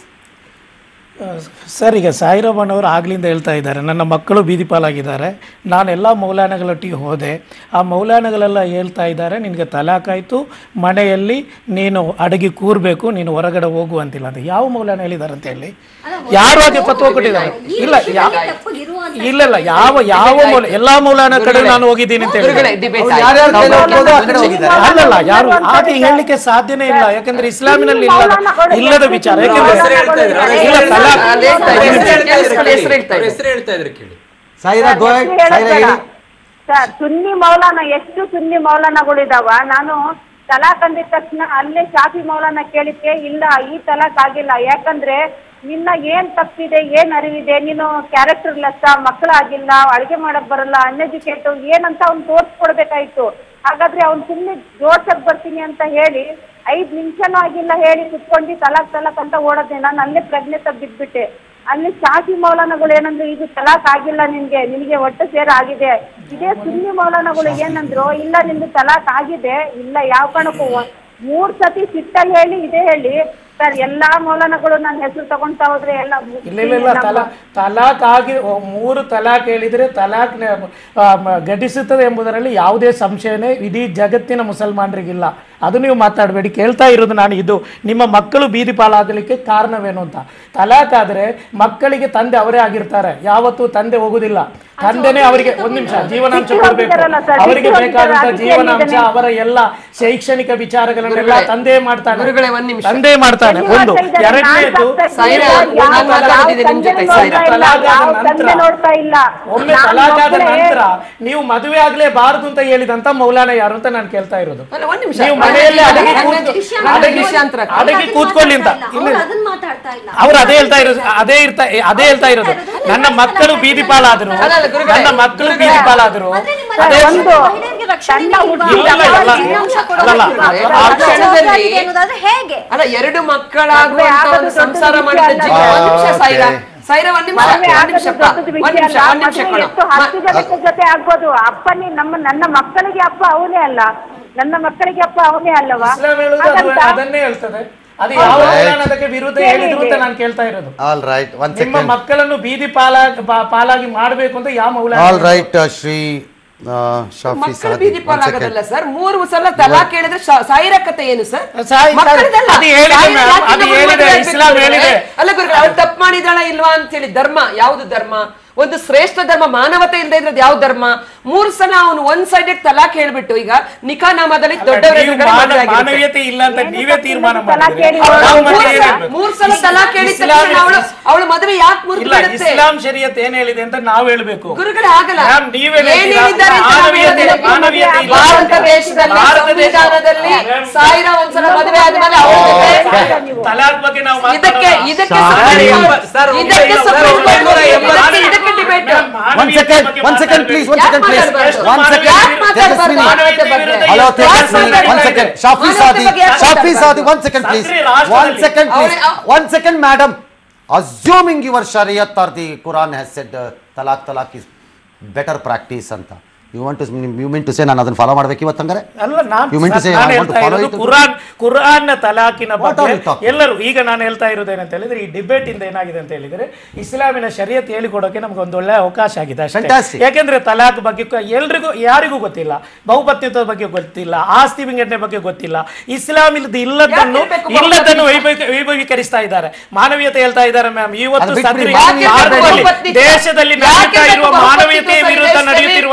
ಸರ್ ಈಗ ಸಾಯಿರಾಮಣ್ಣವರು ಆಗ್ಲಿಂದ ಹೇಳ್ತಾ ಇದ್ದಾರೆ ನನ್ನ ಮಕ್ಕಳು ಬೀದಿ ಪಾಲಾಗಿದ್ದಾರೆ ನಾನೆಲ್ಲ ಮೌಲಾನಗಳೊಟ್ಟಿಗೆ ಹೋದೆ ಆ ಮೌಲಾನಗಳೆಲ್ಲ ಹೇಳ್ತಾ ಇದ್ದಾರೆ ನಿನಗೆ ತಲಾಕಾಯ್ತು ಮನೆಯಲ್ಲಿ ನೀನು ಅಡಗಿ ಕೂರಬೇಕು ನೀನು ಹೊರಗಡೆ ಹೋಗು ಅಂತಿಲ್ಲ ಅಂತ ಯಾವ ಮೌಲಾನ ಹೇಳಿದ್ದಾರೆ ಅಂತ ಹೇಳಿ ಯಾರು ಹಾಗೆ ಫತ್ವ ಕೊಟ್ಟಿದ್ದಾರೆ ಇಲ್ಲ ಯಾ- ಇಲ್ಲ ಇಲ್ಲ ಯಾವ ಯಾವ ಮೌಲ ಎಲ್ಲಾ ಮೌಲಾನ ಕಡೆ ನಾನು ಹೋಗಿದ್ದೀನಿ ಅಂತ ಗುರುಗಳೇ, ಹೇಳಿ debate ಅವ್ರು ಯಾರ್ಯಾರ ಆಯ್ತು. ಕೈಲಿ ಹೋಗ್ಬೋದು ಆ ಕಡೆ ಹೋಗಿದ್ದಾರೆ. ಅಲ್ಲಲ್ಲ ಯಾರು ಹಾಗೆ ಹೇಳಲಿಕ್ಕೆ ಸಾಧ್ಯನೇ ಇಲ್ಲ ಯಾಕಂದ್ರೆ ಇಸ್ಲಾಮಿನಲ್ಲಿ ಇಲ್ಲ ಇಲ್ಲದ ವಿಚಾರ ಯಾಕಂದ್ರೆ ಇಲ್ಲ ತಲಾಕ್ ಅಲ್ಲಿ ಹೇಳ್ತಾ ಇದ್ದಾರೆ. ಕೇಳಿಸ್ಕೊಳ್ಳಿ, ಹೆಸರು ಹೇಳ್ತಾ ಅವ್ರ ಇದ್ದಾರೆ. ಹೆಸರು ಹೇಳ್ತಾ ಇದ್ರೆ ಕೇಳಿ ಸಾಯಿರಾ ಗೋಯ್ ಸಾಯಿರಾ ಹೇಳಿ ಸರ್ ಸುನ್ನಿ ಮೌಲಾನ ಎಷ್ಟು ಸುನ್ನಿ ಮೌಲಾನಗಳಿದಾವ ನಾನು ತಲಾಕ್ ಅಂದಿದ ತಕ್ಷಣ ಅಲ್ಲೇ ಶಾಫಿ ಮೌಲಾನ ಕೇಳಿದ್ಕೆ ಇಲ್ಲ ಈ ತಲಾಕ್ ಆಗಿಲ್ಲ ಯಾಕಂದ್ರೆ ನಿನ್ನ ಏನ್ ತಪ್ಪಿದೆ ಏನ್ ಅರಿವಿದೆ ನೀನು ಕ್ಯಾರೆಕ್ಟರ್ ಲೆಸ್ ಮಕ್ಕಳಾಗಿಲ್ಲ ಅಡಿಗೆ ಮಾಡಕ್ ಬರಲ್ಲ ಅನ್ಎಜುಕೇಟ್ ಏನಂತ ಅವ್ನು ತೋರ್ಸ್ಕೊಡ್ಬೇಕಾಯ್ತು ಹಾಗಾದ್ರೆ ಅವ್ನು ಸುಮ್ಮನೆ ಜೋಡ್ಸಕ್ ಬರ್ತೀನಿ ಅಂತ ಹೇಳಿ ಐದ್ ನಿಮಿಷನೂ ಆಗಿಲ್ಲ ಹೇಳಿ ಕುತ್ಕೊಂಡು ತಲಾಕ್ ತಲಾಕ್ ಅಂತ ಓಡೋದೆ ನಾನು ಅಲ್ಲೇ ಪ್ರಜ್ಞೆ ತಬ್ಬಿದ್ಬಿಟ್ಟೆ ಅಲ್ಲಿ ಶಾಫಿ ಮೌಲಾನಗಳು ಏನಂದ್ರು ಇದು ತಲಾಕ್ ಆಗಿಲ್ಲ ನಿನ್ಗೆ ನಿನಗೆ ಒಟ್ಟು ಸೇರ ಆಗಿದೆ ಇದೇ ಸುನ್ನಿ ಮೌಲಾನಗಳು ಏನಂದ್ರು ಇಲ್ಲ ನಿಮ್ದು ತಲಾಕ್ ಆಗಿದೆ ಇಲ್ಲ ಯಾವ ಕಾರಣಕ್ಕೂ ಒ- ಮೂರ್ ಸತಿ ಸಿಟ್ಟಲ್ಲಿ ಹೇಳಿ ಇದೇ ಹೇಳಿ ಸರ್ ಎಲ್ಲಾ ಮೌಲಾನಗಳು ನನ್ನ ಹೆಸರು ತಗೊಂತಾ ಹೋದ್ರೆ ಎಲ್ಲ ಇಲ್ಲ ಇಲ್ಲ ಇಲ್ಲ ತಲಾ ತಲಾಕ್ ಆಗಿ ಓ, ಮೂರು ತಲಾಕ್ ಹೇಳಿದ್ರೆ ತಲಾಕ್ ನ- ಆ, ಮ- ಘಟಿಸುತ್ತದೆ ಎಂಬುದರಲ್ಲಿ ಯಾವುದೇ ಸಂಶಯನೇ ಇಡೀ ಜಗತ್ತಿನ ಮುಸಲ್ಮಾನರಿಗಿಲ್ಲ ಅದು ನೀವು ಮಾತಾಡಬೇಡಿ ಕೇಳ್ತಾ ಇರೋದು ನಾನು ಇದು ನಿಮ್ಮ ಮಕ್ಕಳು ಬೀದಿ ಪಾಲಾಗಲಿಕ್ಕೆ ಕಾರಣವೇನು ಅಂತ ತಲಾಕ್ ಆದ್ರೆ ಮಕ್ಕಳಿಗೆ ತಂದೆ ಅವರೇ ಆಗಿರ್ತಾರೆ ಯಾವತ್ತೂ ತಂದೆ ಹೋಗುದಿಲ್ಲ ತಂದೆನೇ ಅವರಿಗೆ ಒಂದ್ ನಿಮಿಷ ಜೀವನಾಂಶ ಬಿಟ್ಟು ಕೊಡಬೇಕು ಹೋಗಿದ್ದಾರಲ್ಲ ಸರ್, ಅವರಿಗೆ ಬಿಟ್ಟು ಬೇಕಾದಂತ ಹೋಗಿದ್ದಾರೆ, ಜೀವನಾಂಶ ಅದಕ್ಕೆ ಅವರ ಎಲ್ಲ ಶೈಕ್ಷಣಿಕ ವಿಚಾರಗಳನ್ನೆಲ್ಲ ಗುರುಗಳೇ, ತಂದೆ ಮಾಡ್ತಾನೆ ಗುರುಗಳೇ, ಒಂದ್ ನಿಮಿಷ. ತಂದೆ ಮಾಡ್ತಾನೆ ಒಂದು ಎರಡನೇದು ಸಾಯಿರಾ, ಯಾವ ನಾನು ಮಾತಾಡೋದಿದೆ ನಿಮ್ ಜೊತೆ, ತಂದೆ ಸಾಯಿರಾ. ನೋಡ್ತಾ ಇಲ್ಲ, ತಲಾಕ್ ಆದ ಯಾವ ನಂತರ ತಂದೆ ನೋಡ್ತಾ ಇಲ್ಲ ಒಮ್ಮೆ ನಾನ್ ತಲಾಕಾದ ಮಕ್ಕಳೇ- ನಂತರ ನೀವು ಮದುವೆ ಆಗ್ಲೇಬಾರದು ಅಂತ ಹೇಳಿದಂತ ಮೌಲಾನ ಯಾರು ಅಂತ ನಾನು ಕೇಳ್ತಾ ಇರೋದು ಅಲ್ಲ, ಒಂದ್ ನಿಮಿಷ. ನೀವು ಮನೆಯಲ್ಲಿ ಅಡಗಿ ನನ್ನ ಕೂತ್ಕೊ- ವಿಷಯ ಅಡಗಿ- ವಿಷಯಾಂತರ. ಅಡಗಿ ಕೂತ್ಕೊಳ್ಳಿ ಅಂತ ಇಲ್ಲ ಅದನ್ನ ಮಾತಾಡ್ತಾ ಇಲ್ಲ ಅವ್ರು ಅದೇ ಹೇಳ್ತಾ ಇರೋದು ಅದೇ ಇರ್ತಾ ಅದೇ ಹೇಳ್ತಾ ಇರೋದು ನನ್ನ ಮಕ್ಕಳು ಬೀದಿ ಪಾಲಾದ್ರು ಅಲ್ಲ, ಅಲ್ಲ, ಗುರುಗಳೇ, ನನ್ನ ಮಕ್ಕಳು ಬೀದಿ ಪಾಲಾದ್ರು ಆದ್ರೆ ನಿಮ್ಮ ಅದೇ ಒಂದು ಮಹಿಳೆಯರಿಗೆ ರಕ್ಷಣೆ ಸಣ್ಣ ಇಲ್ವಾ? ಇಲ್ಲ, ಇಲ್ಲ, ಇಲ್ಲ. ಜೀವನಾಂಶ ಅಲ್ಲಲ್ಲ, ಕೊಡೋದಿಲ್ವಾ? ಆ ಅದು ಕ್ಷಣದಲ್ಲಿ- ಜವಾಬ್ದಾರಿ ಅನ್ನೋದಾದ್ರೆ ಹೇಗೆ ಅಲ್ಲ ಎರಡು ಮಕ್ಕಳಾಗುವಂತ ಆಗೋದು ಒಂದು ದೊಡ್ಡ ಸಂಸಾರ ವಿಷಯ ಮಾಡಿದ ಅಲ್ಲ. ಜೀವ ಒಂದ್ ನಿಮಿಷ ಆ, ಸಾಯಿರಾ ಓಕೆ. ಸಾಯಿರಾ ಒಂದ್ ನಿಮಿಷ ಮದುವೆ ಒಂದ್ ಆಗೋದು ನಿಮಿಷ ದೊಡ್ಡದು ಒಂದ್ ವಿಷಯ ನಿಮಿಷ ಅಲ್ಲ. ಒಂದ್ ನಿಮಿಷ ಮದುವೆ ಕೊಡು. ಎಷ್ಟು ಹತ್ತು ಜನಕ್ಕೆ ಜೊತೆ ಆಗ್ಬೋದು ಅಪ್ಪನಿ ನಮ್ಮ ನನ್ನ ಮಕ್ಕಳಿಗೆ ಅಪ್ಪ ಅವನೇ ಅಲ್ಲ ನನ್ನ ಮಕ್ಕಳಿಗೆ ಅಪ್ಪ ಅವನೇ ಅಲ್ಲವಾ ಇಸ್ಲಾಂ ಹೇಳುದು ಅದು ಹಾಗಂತ ಅದನ್ನೇ ಹೇಳ್ತದೆ ಅದು ಯಾವ ಮೌಲಾನ ಅದಕ್ಕೆ ವಿರುದ್ಧ ಹೇಳಿದ್ರು ಅಂತ ನಾನು ಕೇಳ್ತಾ ಇರೋದು ಆಲ್ ರೈಟ್ ಒನ್ ನಿಮ್ಮ ಸೆಕೆಂಡ್ ಮಕ್ಕಳನ್ನು ಬೀದಿ ಪಾಲಾಗಿ ಪಾಲಾಗಿ ಮಾಡಬೇಕು ಅಂತ ಯಾವ ಮೌಲಾನ ಆಲ್ ರೈಟ್ ಶ್ರೀ ಆ, ಶಾಫಿ ಮಕ್ಕಳು ಸಾದಿ ಬೀದಿ ಒನ್ ಪಾಲಾಗೋದಲ್ಲ ಸೆಕೆಂಡ್ ಸರ್ ಮೂರು ಸಲ ತಲಾಕ್ ಹೇಳಿದ್ರೆ ಶಾ- ಸಾಯಿರ ಕತೆ ಏನು ಸರ್ ಸಾಯಿ- ಮಕ್ಕಳದಲ್ಲ. ಅದು ಹೇಳಿದೆ ಸಾಯಿರ ma'am, ಯಾಕೆ ಅದು ನಮ್ಮ ಹೇಳಿದೆ, ಮದುವೆ ಆಗ್ಬೇಕು ಇಸ್ಲಾಂ ಅಂದ್ರೆ? ಹೇಳಿದೆ. ಅಲ್ಲ ಗುರುಗಳು ಅವ್ರು ತಪ್ಪು ಮಾಡಿದಾಳ ಇಲ್ವಾ ಅಂತ ಹೇಳಿ ಧರ್ಮ ಯಾವುದು ಧರ್ಮ ಒಂದು ಶ್ರೇಷ್ಠ ಧರ್ಮ ಮಾನವತೆ ಇಲ್ಲದೆ ಇರೋದು ಯಾವ ಧರ್ಮ ಮೂರು ಸಲ ಅವನು ಒನ್ ಸೈಡೆಡ್ ತಲಾಕ್ ಹೇಳ್ಬಿಟ್ಟು ಈಗ ನಿಕಾ ನಾಮದಲ್ಲಿ ದೊಡ್ಡವರ ನೀವು ಎದುರುಗಡೆ ಮಾನ- ಮದುವೆ ಆಗಿರುತ್ತೆ. ಮಾನವೀಯತೆ ಇಲ್ಲ ಅಂತ ನೀವೇ ತೀರ್ಮಾನ ತಲಾಕ್ ಮಾಡಿದ್ರೆ ಹೇಳಿ ಅವ್ಳು ನಾವು ಮತ್ತೆ ಮೂರು ಏನ್ ಸಲ- ಹೇಳ್ಬೇಕು? ಮೂರು ಸಲ ತಲಾಕ್ ಹೇಳಿದ ಇಸ್ಲಾಂ- ತಕ್ಷಣ ಅವಳು ಅವಳು ಮದುವೆ ಯಾಕೆ ಮುರಿದು ಇಲ್ಲ ಬಿಡುತ್ತೆ ಇಸ್ಲಾಂ ಶರಿಯತ್ ಏನ್ ಹೇಳಿದೆ ಅಂತ ನಾವು ಹೇಳ್ಬೇಕು ಗುರುಗಳು ಆಗಲ್ಲ ಮ್ಯಾಮ್, ನೀವೇ ಏನ್ ಹೇಳ್ತೀರಾ? ಹೇಳಿದ್ದಾರೆ ಅಂತ ನಾವು ಮಾನವೀಯತೆ- ಹೇಳೋದಿಲ್ಲ. ಮಾನವೀಯತೆ ಇಲ್ಲ. ಭಾರತ ದೇಶದಲ್ಲಿ ಭಾರತ ದೇಶ- ಸಂವಿಧಾನದಲ್ಲಿ ಮ್ಯಾಮ್, ಸಾವಿರ ಒಂದ್ಸಲ ಮದುವೆ ಆದ್ಮೇಲೆ ಅವಳ ಜೊತೆ ತಲಾಕ್ ಬಗ್ಗೆ ನಾವು ಇದಕ್ಕೆ ಮಾತಾಡೋಣ. ಇದಕ್ಕೆ ಸರ್, ಸುಪ್ರೀಂ ಎಂಬ- ಕೋರ್ಟ್- ಸರ್, ಇದಕ್ಕೆ ಸರ್, ಸುಪ್ರೀಂ ಕೋರ್ಟ್ ಒಂಬೈನೂರ ಎಂಬತ್ತು- ಇದಕ್ಕೆ- ಇದಕ್ಕೆ ಡಿಬೇಟ್ ಮ್ಯಾಮ್, ಒನ್ ಮಾನವೀಯತೆ ಸೆಕೆಂಡ್ ಬಗ್ಗೆ ಒನ್ ಸೆಕೆಂಡ್ ಪ್ಲೀಸ್ ಒನ್ ಯಾಕ್ ಸೆಕೆಂಡ್ ಪ್ಲೀಸ್ ಮಾತಾಡ್ಬಾರ್ದು? ಒನ್ ಯಾಕ್ ಸೆಕೆಂಡ್ ಮಾತಾಡ್ಬಾರ್ದು? ತೇಜಸ್ವಿನಿ ಮಾನವೀಯತೆ ಬಗ್ಗೆ? ಹಲೋ ಯಾಕ್ ತೇಜಸ್ವಿನಿ ಒನ್ ಮಾತಾಡ್ಬಾರ್ದು? ಸೆಕೆಂಡ್ ಶಾಫಿ ಮಾನವೀಯತೆ ಸಾದಿ ಬಗ್ಗೆ ಯಾಕ್ ಶಾಫಿ ಮಾತಾಡ್ಬಾರ್ದು? ಸಾದಿ ಒನ್ ಸೆಕೆಂಡ್ ಪ್ಲೀಸ್ ಸಕ್ರಿ ರಾಷ್ಟ್ರದಲ್ಲಿ. ಒನ್ ಸೆಕೆಂಡ್ ಪ್ಲೀಸ್ ಅವ್ರೆ- one second madam assuming your Shariat or the Quran has said talaq talaq is better practice ಅಂತ you want to you mean to say ನಾನು ಅದನ್ನ ಫಾಲೋ ಮಾಡ್ಬೇಕು ಇವತ್ತು ಹಂಗಾರೆ ಅಲ್ಲ ನಾನು You mean to say ನಾನು I want to ಹೇಳ್ತಾ follow ಇರೋದು it? Quran Quran ತಲಾಕಿನ What are ಬಗ್ಗೆ you talking? ಎಲ್ಲರೂ ಈಗ ನಾನು ಹೇಳ್ತಾ ಇರೋದು ಏನಂತ ಹೇಳಿದ್ರೆ ಈ ಡಿಬೇಟ್ ಇಂದ ಏನಾಗಿದೆ ಅಂತ ಹೇಳಿದ್ರೆ ಇಸ್ಲಾಮಿನ ಶರಿಯತ್ ಹೇಳಿಕೊಡೋಕೆ ನಮ್ಗೆ ಒಂದು ಒಳ್ಳೆ ಅವಕಾಶ ಆಗಿದೆ ಅಷ್ಟೇ Fantastic. ಯಾಕೆಂದ್ರೆ ತಲಾಕ್ ಬಗ್ಗೆ ಕ- ಎಲ್ರಿಗೂ ಯಾರಿಗೂ ಗೊತ್ತಿಲ್ಲ ಬಹುಪತ್ನಿತ್ವದ ಬಗ್ಗೆ ಗೊತ್ತಿಲ್ಲ ಆಸ್ತಿ ವಿಂಗಡಣೆ ಬಗ್ಗೆ ಗೊತ್ತಿಲ್ಲ ಇಸ್ಲಾಂ ಇಲ್ಲದ ಇಲ್ಲದನ್ನು ಯಾಕೆ ಬೇಕು ಇಲ್ಲದನ್ನು ವೈಭವ- ವೈಭವೀಕರಿಸ್ತಾ ಇದ್ದಾರೆ ಮಾನವೀಯತೆ ಹೇಳ್ತಾ ಇದ್ದಾರೆ ಮ್ಯಾಮ್ ಇವತ್ತು ಅದು ಬಿಟ್ಬಿಡಿ, ಸದ್ರಿ ಯಾಕೆ ಬೇಕು ಭಾರತದಲ್ಲಿ ಬಹುಪತ್ನಿತ್ವ? ದೇಶದಲ್ಲಿ ಯಾಕೆ ನಡೀತಾ ಬೇಕು ಇರುವ ಬಹುಪತ್ನಿತ್ವ ಮಾನವೀಯತೆಯ ವಿರುದ್ಧ ದೇಶದಲ್ಲಿ? ನಡೆಯುತ್ತಿರುವಂತಹ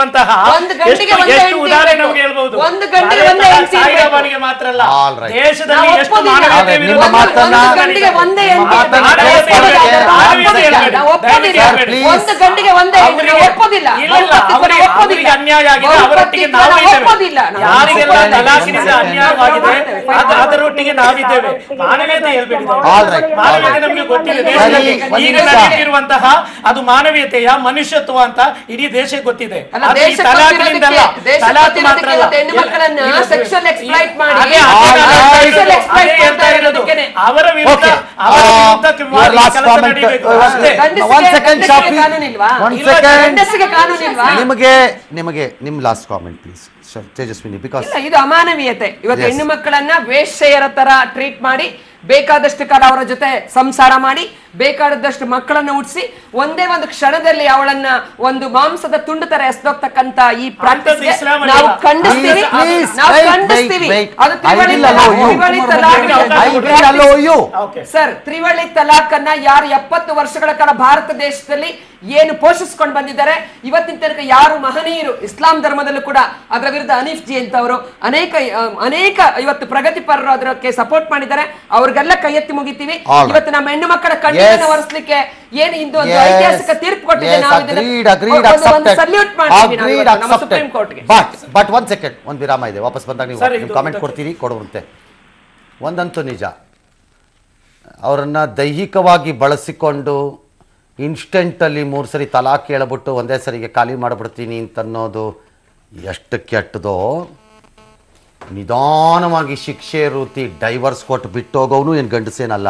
ಒಂದು ಗಂಡಿಗೆ ಎಷ್ಟು ಒಂದೇ ಎಷ್ಟು ಹೆಂಡ್ತಿ ಉದಾಹರಣೆ ಇರ್ಬೇಕು. ನಮ್ಗೆ ಹೇಳ್ಬಹುದು ಒಂದು ಗಂಡಿಗೆ ಒಂದೇ ಹೆಂಡ್ತಿ ಇರ್ಬೇಕು. ಸಾಯಿರಾಮನಿಗೆ ಮಾತ್ರ ಅಲ್ಲ All right. ದೇಶದಲ್ಲಿ ನಾವು ಎಷ್ಟು ಒಪ್ಪೋದಿಲ್ಲ. ಮಾನವೀಯತೆ ನಿಮ್ಮ ವಿರೋಧಿ ಮಾತನ್ನ- ಒಂದು ಗಂಡಿಗೆ ಒಂದೇ ನಿಮ್ಮ ಹೆಂಡ್ತಿ ಮಾತನ್ನ ಇರ್ಬೇಕು. ಕೇಳಿಸ್ಕೊಳ್ಳಿ. ನಾವು ಮಾನವೀಯತೆ ಒಪ್ಪೋದಿಲ್ಲ. ಹೇಳ್ಬೇಡಿ. ನಾವು ಒಪ್ಪೋದಿಲ್ಲ. ದಯವಿಟ್ಟು ಹೇಳ್ಬೇಡಿ. ಒಂದು ಗಂಡಿಗೆ ಒಂದೇ ಹೆಂಡ್ತಿ ನಾವು ಒಪ್ಪೋದಿಲ್ಲ ಇಲ್ಲ ಇಲ್ಲ ಬಹುಪತಿತ್ವನ ಅವರಿಗೆ ಒಪ್ಪೋದಿಲ್ಲ. ಅವರಿಗೆ ಅನ್ಯಾಯ ಆಗಿದೆ ಅವರೊಟ್ಟಿಗೆ ಬಹುಪತಿತ್ವನ ನಾವು ಇದ್ದೇವೆ ಒಪ್ಪೋದಿಲ್ಲ ನಾವು. ಯಾರಿಗೆಲ್ಲ ಒಂದು ತಲಾಖಿನಿಂದ second. ಅನ್ಯಾಯವಾಗಿದೆ ಅದ- ಅದರೊಟ್ಟಿಗೆ ನಾವಿದ್ದೇವೆ ಮಾನವೀಯತೆ ಹೇಳ್ಬೇಡಿ ದಯವಿಟ್ಟು. All right, all ಮಾನವೀಯತೆ right. ನಮಗೆ ಗೊತ್ತಿದೆ ಸರಿ, ದೇಶದಲ್ಲಿ ಒಂದು ಈಗ ನಿಮಿಷ. ನಡೆಯುತ್ತಿರುವಂತಹ ಅದು ಮಾನವೀಯತೆಯ ಮನುಷ್ಯತ್ವ ಅಂತ ಇಡೀ ದೇಶಕ್ಕೆ ಗೊತ್ತಿದೆ ಅಲ್ಲ, ಅದು ಈ ದೇಶಕ್ಕೆ ತಲಾಖಿನಿಂದಲ್ಲ ಗೊತ್ತಿರೋದಕ್ಕೆ- ದೇಶಕ್ಕೆ ತಲಾಖ್ ಮಾತ್ರ ಅಲ್ಲ ಗೊತ್ತಿರೋದಕ್ಕೆ ಹೆಣ್ಣು ಮಕ್ಕಳನ್ನ ಇಲ್ಲ, sexual exploit ಮಾಡಿ, ಅದೇ ಅದೇ ನಾನು All ಹೇಳ್ತಾ right. ಇರೋದು. exploit ಅದೇ ಹೇಳ್ತಾ ಮಾಡ್ತಾ ಇರೋದು. ಇರೋದಕ್ಕೇನೆ. ಅವರ ವಿರುದ್ಧ Okay. ಅವರ Uh, ವಿರುದ್ಧಕ್ಕೆ your ಮಾಡಿ last ಕೆಲಸ comment. ನಡೀಬೇಕು. Uh, ಅಷ್ಟೇ. ಗಂಡಸಿಗೆ- One second, ಗಂಡಸಿಗೆ ಶಾಫಿ. ಕಾನೂನಿಲ್ವಾ? One ಇಲ್ಲ, second. ಗಂಡಸಿಗೆ ಕಾನೂನಿಲ್ವಾ? ನಿಮಗೆ ನಿಮಗೆ ನಿಮ್ last comment please Tejaswini because ಇಲ್ಲ ಇದು ಅಮಾನವೀಯತೆ ಇವತ್ತು Yes. ಹೆಣ್ಣು ಮಕ್ಕಳನ್ನ ವೇಶ್ಯೆಯರ ತರ ಟ್ರೀಟ್ ಮಾಡಿ ಬೇಕಾದಷ್ಟು ಕಾಲ ಅವರ ಜೊತೆ ಸಂಸಾರ ಮಾಡಿ ಬೇಕಾದಷ್ಟು ಮಕ್ಕಳನ್ನ ಹುಟ್ಟಿಸಿ ಒಂದೇ ಒಂದು ಕ್ಷಣದಲ್ಲಿ ಅವಳನ್ನ ಒಂದು ಮಾಂಸದ ತುಂಡು ತರ ಎಸ್ದೋಗ್ತಕ್ಕಂತ ಈ ಪ್ರಾಕ್ಟೀಸ್ ಇಸ್ಲಾಂ ಅಲ್ಲಿ ನಾವು ಇಲ್ಲ. ಖಂಡಿಸ್ತೀವಿ Please, please, ನಾವು wait, ಖಂಡಿಸ್ತೀವಿ wait, wait. ಅದು ತ್ರಿವಳಿ I will allow talaq, you. ತ್ರಿವಳಿ talaq I will allow you. Okay. Sir ತ್ರಿವಳಿ ತಲಾಖ್ ಅನ್ನ ಯಾರು ಎಪ್ಪತ್ತು ವರ್ಷಗಳ ಕಾಲ ಭಾರತ ದೇಶದಲ್ಲಿ ಏನು ಪೋಷಿಸ್ಕೊಂಡು ಬಂದಿದ್ದಾರೆ ಇವತ್ತಿನ ತನಕ ಯಾರು ಮಹನೀಯರು ಇಸ್ಲಾಂ ಧರ್ಮದಲ್ಲೂ ಕೂಡ ಅದರ ವಿರುದ್ಧ ಅನೀಫ್ ಜಿ ಅಂತವರು ಅನೇಕ ಆ, ಅನೇಕ ಇವತ್ತು ಪ್ರಗತಿಪರರು ಅದಕ್ಕೆ ಸಪೋರ್ಟ್ ಮಾಡಿದ್ದಾರೆ ಅವ್ರಿಗೆಲ್ಲ ಕೈ ಎತ್ತಿ ಮುಗಿತೀವಿ All right. ಇವತ್ತು ನಮ್ಮ ಹೆಣ್ಣು ಮಕ್ಕಳ ಕಣ್ಣೀರನ್ನು Yes. ಒರೆಸ್ಲಿಕ್ಕೆ ಏನು ಇಂದು ಒಂದು Yes. ಐತಿಹಾಸಿಕ ತೀರ್ಪು ಕೊಟ್ಟಿದೆ Yes, ನಾವು agreed, agreed, ಇದನ್ನ accepted. ಸಲ್ಯೂಟ್ ಮಾಡ್ತೀವಿ ನಾವು Agreed, ಇವತ್ತು ನಮ್ಮ accepted. ಸುಪ್ರೀಂ ಕೋರ್ಟ್ಗೆ ಬಟ್ ಬಟ್ ಒಂದ್ ಸೆಕೆಂಡ್ ಒಂದ್ ವಿರಾಮ ಇದೆ ವಾಪಸ್ ಬಂದಾಗ ನೀವು ಸರ್, ನೀವು ಇದು ಕಾಮೆಂಟ್ ಇದಕ್ಕೆ- ಕೊಡ್ತೀರಿ ಕೊಡುವಂತೆ ಒಂದಂತೂ ನಿಜ ಅವರನ್ನ ದೈಹಿಕವಾಗಿ ಬಳಸಿಕೊಂಡು ಇನ್ಸ್ಟೆಂಟಲ್ಲಿ ಮೂರು ಸರಿ ತಲಾಕ್ ಹೇಳ್ಬಿಟ್ಟು ಒಂದೇ ಸರಿಗೆ ಖಾಲಿ ಮಾಡಿಬಿಡ್ತೀನಿ ಅಂತನ್ನೋದು ಎಷ್ಟು ಕೆಟ್ಟದೋ ನಿಧಾನವಾಗಿ ಶಿಕ್ಷೆ ರೂತಿ ಡೈವರ್ಸ್ ಕೊಟ್ಟು ಬಿಟ್ಟೋಗೋನು ಏನು ಗಂಡಸೇನಲ್ಲ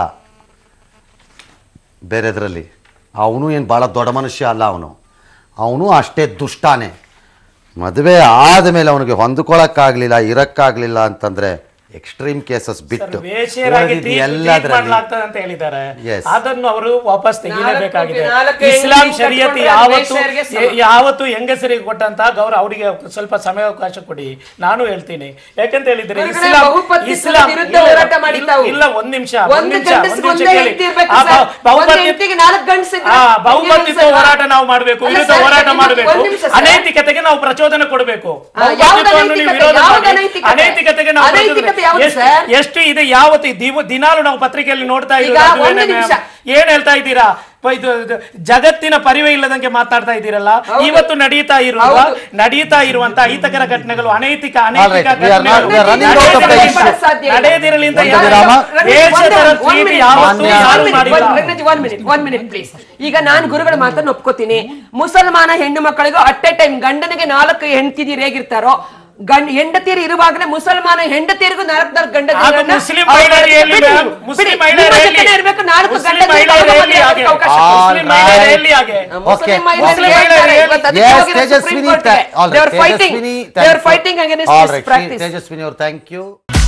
ಬೇರೆದ್ರಲ್ಲಿ ಅವನು ಏನು ಭಾಳ ದೊಡ್ಡ ಮನುಷ್ಯ ಅಲ್ಲ ಅವನು ಅವನು ಅಷ್ಟೇ ದುಷ್ಟಾನೆ ಮದುವೆ ಆದಮೇಲೆ ಅವನಿಗೆ ಹೊಂದ್ಕೊಳಕ್ಕಾಗಲಿಲ್ಲ ಇರಕ್ಕಾಗಲಿಲ್ಲ ಅಂತಂದರೆ ಎಕ್ಸ್ಟ್ರೀಮ್ ಕೇಸಸ್ ಬಿಟ್ಟು ವೇಶ್ಯರಾಗಿ ಉಳಿದಿದ್ದು treat- treat ಎಲ್ಲದರಲ್ಲಿ ಮಾಡ್ಲಾಗ್ತದೆ ಅಂತ ಹೇಳಿದ್ದಾರೆ Yes. ಅದನ್ನು ಅವರು ವಾಪಸ್ ತೆಗಿಲೇಬೇಕಾಗಿದೆ ನಾಲ್ಕು- ನಾಲ್ಕು ಇಸ್ಲಾಂ ಹೆಣ್ಣು ಶರಿಯತ್ ಕಟ್ಕೊಂಡ್ರೆ ಯಾವತ್ತು ವೇಶ್ಯರಿಗೆ ಸಮ. ಯ- ಯಾವತ್ತು ಹೆಂಗಸರಿಗೆ ಕೊಟ್ಟಂತ ಗೌರವ ಅವರಿಗೆ ಸ್ವಲ್ಪ ಸಮಯಾವಕಾಶ ಕೊಡಿ ನಾನು ಹೇಳ್ತೀನಿ ಯಾಕಂತ ಹೇಳಿದ್ರೆ ಹೊರಗಡೆ ಇಸ್ಲಾಂ ಬಹುಪತ್ನಿತ್ವದ ಇಸ್ಲಾಂ ವಿರುದ್ಧ ಇಲ್ಲ, ಹೋರಾಟ ಮಾಡಿದ್ದಾವು. ಇಲ್ಲ ಒಂದ್ ನಿಮಿಷ ಒಂದ್ ಒಂದು ನಿಮಿಷ ಗಂಡಸಿಗೆ ಒಂದ್ ನಿಮಿಷ ಒಂದೇ ಕೇಳಿ ಹೆಂಡ್ತಿ ಇರ್ಬೇಕು ಆ, ಸರ್. ಬ- ಒಂದು ಬಹುಪತ್ನಿ- ಹೆಂಡ್ತಿಗೆ ನಾಲ್ಕು ಗಂಡಸಿದ್ರೆ ಆ, ಬಹುಪತ್ನಿತ್ವ ಹೆಂಗೆ ಹೋರಾಟ ನಾವು ಮಾಡಬೇಕು ಅಲ್ಲ ವಿರುದ್ಧ ಸರ್, ಹೋರಾಟ ಒಂದು ಮಾಡಬೇಕು ನಿಮಿಷ ಸರ್. ಅನೈತಿಕತೆಗೆ ನಾವು ಪ್ರಚೋದನೆ ಕೊಡಬೇಕು ಆ, ಯಾವ್ದು ಬಹುಪತ್ನಿತ್ವವನ್ನು ನೀವು ಅನೈತಿಕತೆ? ವಿರೋಧ ಯಾವ್ದು ಮಾಡಿ. ಅನೈತಿಕತೆ? ಅನೈತಿಕತೆಗೆ ನಾವು ಅನೈತಿಕತೆ ಪ್ರಚೋದನೆ- ಯಾವ್ದು ಎಷ್ಟು- ಸರ್? ಎಷ್ಟು ಇದೆ ಯಾವತ್ತು ಈ ದಿವ- ದಿನಾಲು ನಾವು ಪತ್ರಿಕೆಯಲ್ಲಿ ನೋಡ್ತಾ ಈಗ ಇರೋದು ಒಂದು ನಿಮಿಷ. ಏನ್ ಹೇಳ್ತಾ ಇದ್ದೀರಾ ಪ- ಇದು ಇದು ಜಗತ್ತಿನ ಪರಿವೇ ಇಲ್ಲದಂಗೆ ಮಾತಾಡ್ತಾ ಇದ್ದೀರಲ್ಲ ಹೌದು. ಇವತ್ತು ನಡೀತಾ ಇರುವ ಹೌದು. ನಡೀತಾ ಇರುವಂತ ಅಹಿತಕರ ಘಟನೆಗಳು ಅನೈತಿಕ All right, ಅನೈತಿಕ we are not- we are running out of the issue. ಘಟನೆಗಳು ನಡೆಯದಿರಲಿ ಅಂತ ಒಂದು ಯಾರು- ವಿರಾಮ. ದೇಶದ ಒಂದು tweet minute, ಯಾವತ್ತೂ ಮಾನ್ಯ- ಯಾರು one minute, ಮಾಡಿಲ್ಲ. one minute, one minute, one minute, please. ಈಗ ನಾನು ಗುರುಗಳ ಮಾತನ್ನು ಒಪ್ಕೋತೀನಿ ಮುಸಲ್ಮಾನ ಹೆಣ್ಣು ಮಕ್ಕಳಿಗೂ ಅಟ್ ಎ ಟೈಮ್ ಗಂಡನಿಗೆ ನಾಲ್ಕು ಹೆಂಡತಿದಿರು ಹೇಗಿರ್ತಾರೋ ಗಂಡ ಹೆಂಡತಿಯರು ಇರುವಾಗಲೇ ಮುಸಲ್ಮಾನ ಹೆಂಡತಿಯರಿಗೂ ನಾಲ್ಕು ನಾಲ್ಕು ಗಂಡ ಆಗ ಮುಸ್ಲಿಂ ಮಹಿಳೆಯರಲ್ಲಿ ma'am, ಮುಸ್ಲಿಂ ಮಹಿಳೆಯರಲ್ಲಿ ಇರಬೇಕು ನಾಲ್ಕು ಮುಸ್ಲಿಂ ಗಂಡ ಮಹಿಳೆಯರಲ್ಲಿ ಹಾಗೆ. ಅವಕಾಶ All ಮುಸ್ಲಿಂ ಮಹಿಳೆಯರಲ್ಲಿ ಹಾಗೆ Okay. ಮುಸ್ಲಿಂ ಮಹಿಳೆಯರು ಮುಸ್ಲಿಂ ಹೇಳ್ತಾರೆ, ಮಹಿಳೆಯರು ಇವತ್ತು ಅದಕ್ಕೆ Yes, ಹೋಗಿರೋ ತೇಜಸ್ವಿನಿ ಸುಪ್ರೀಂ ಕೋರ್ಟ್ಗೆ. all They right, are fighting. Tejaswini They are thanks for- fighting against all this right, practice. Tejaswini ಅವರು ಥ್ಯಾಂಕ್ ಯು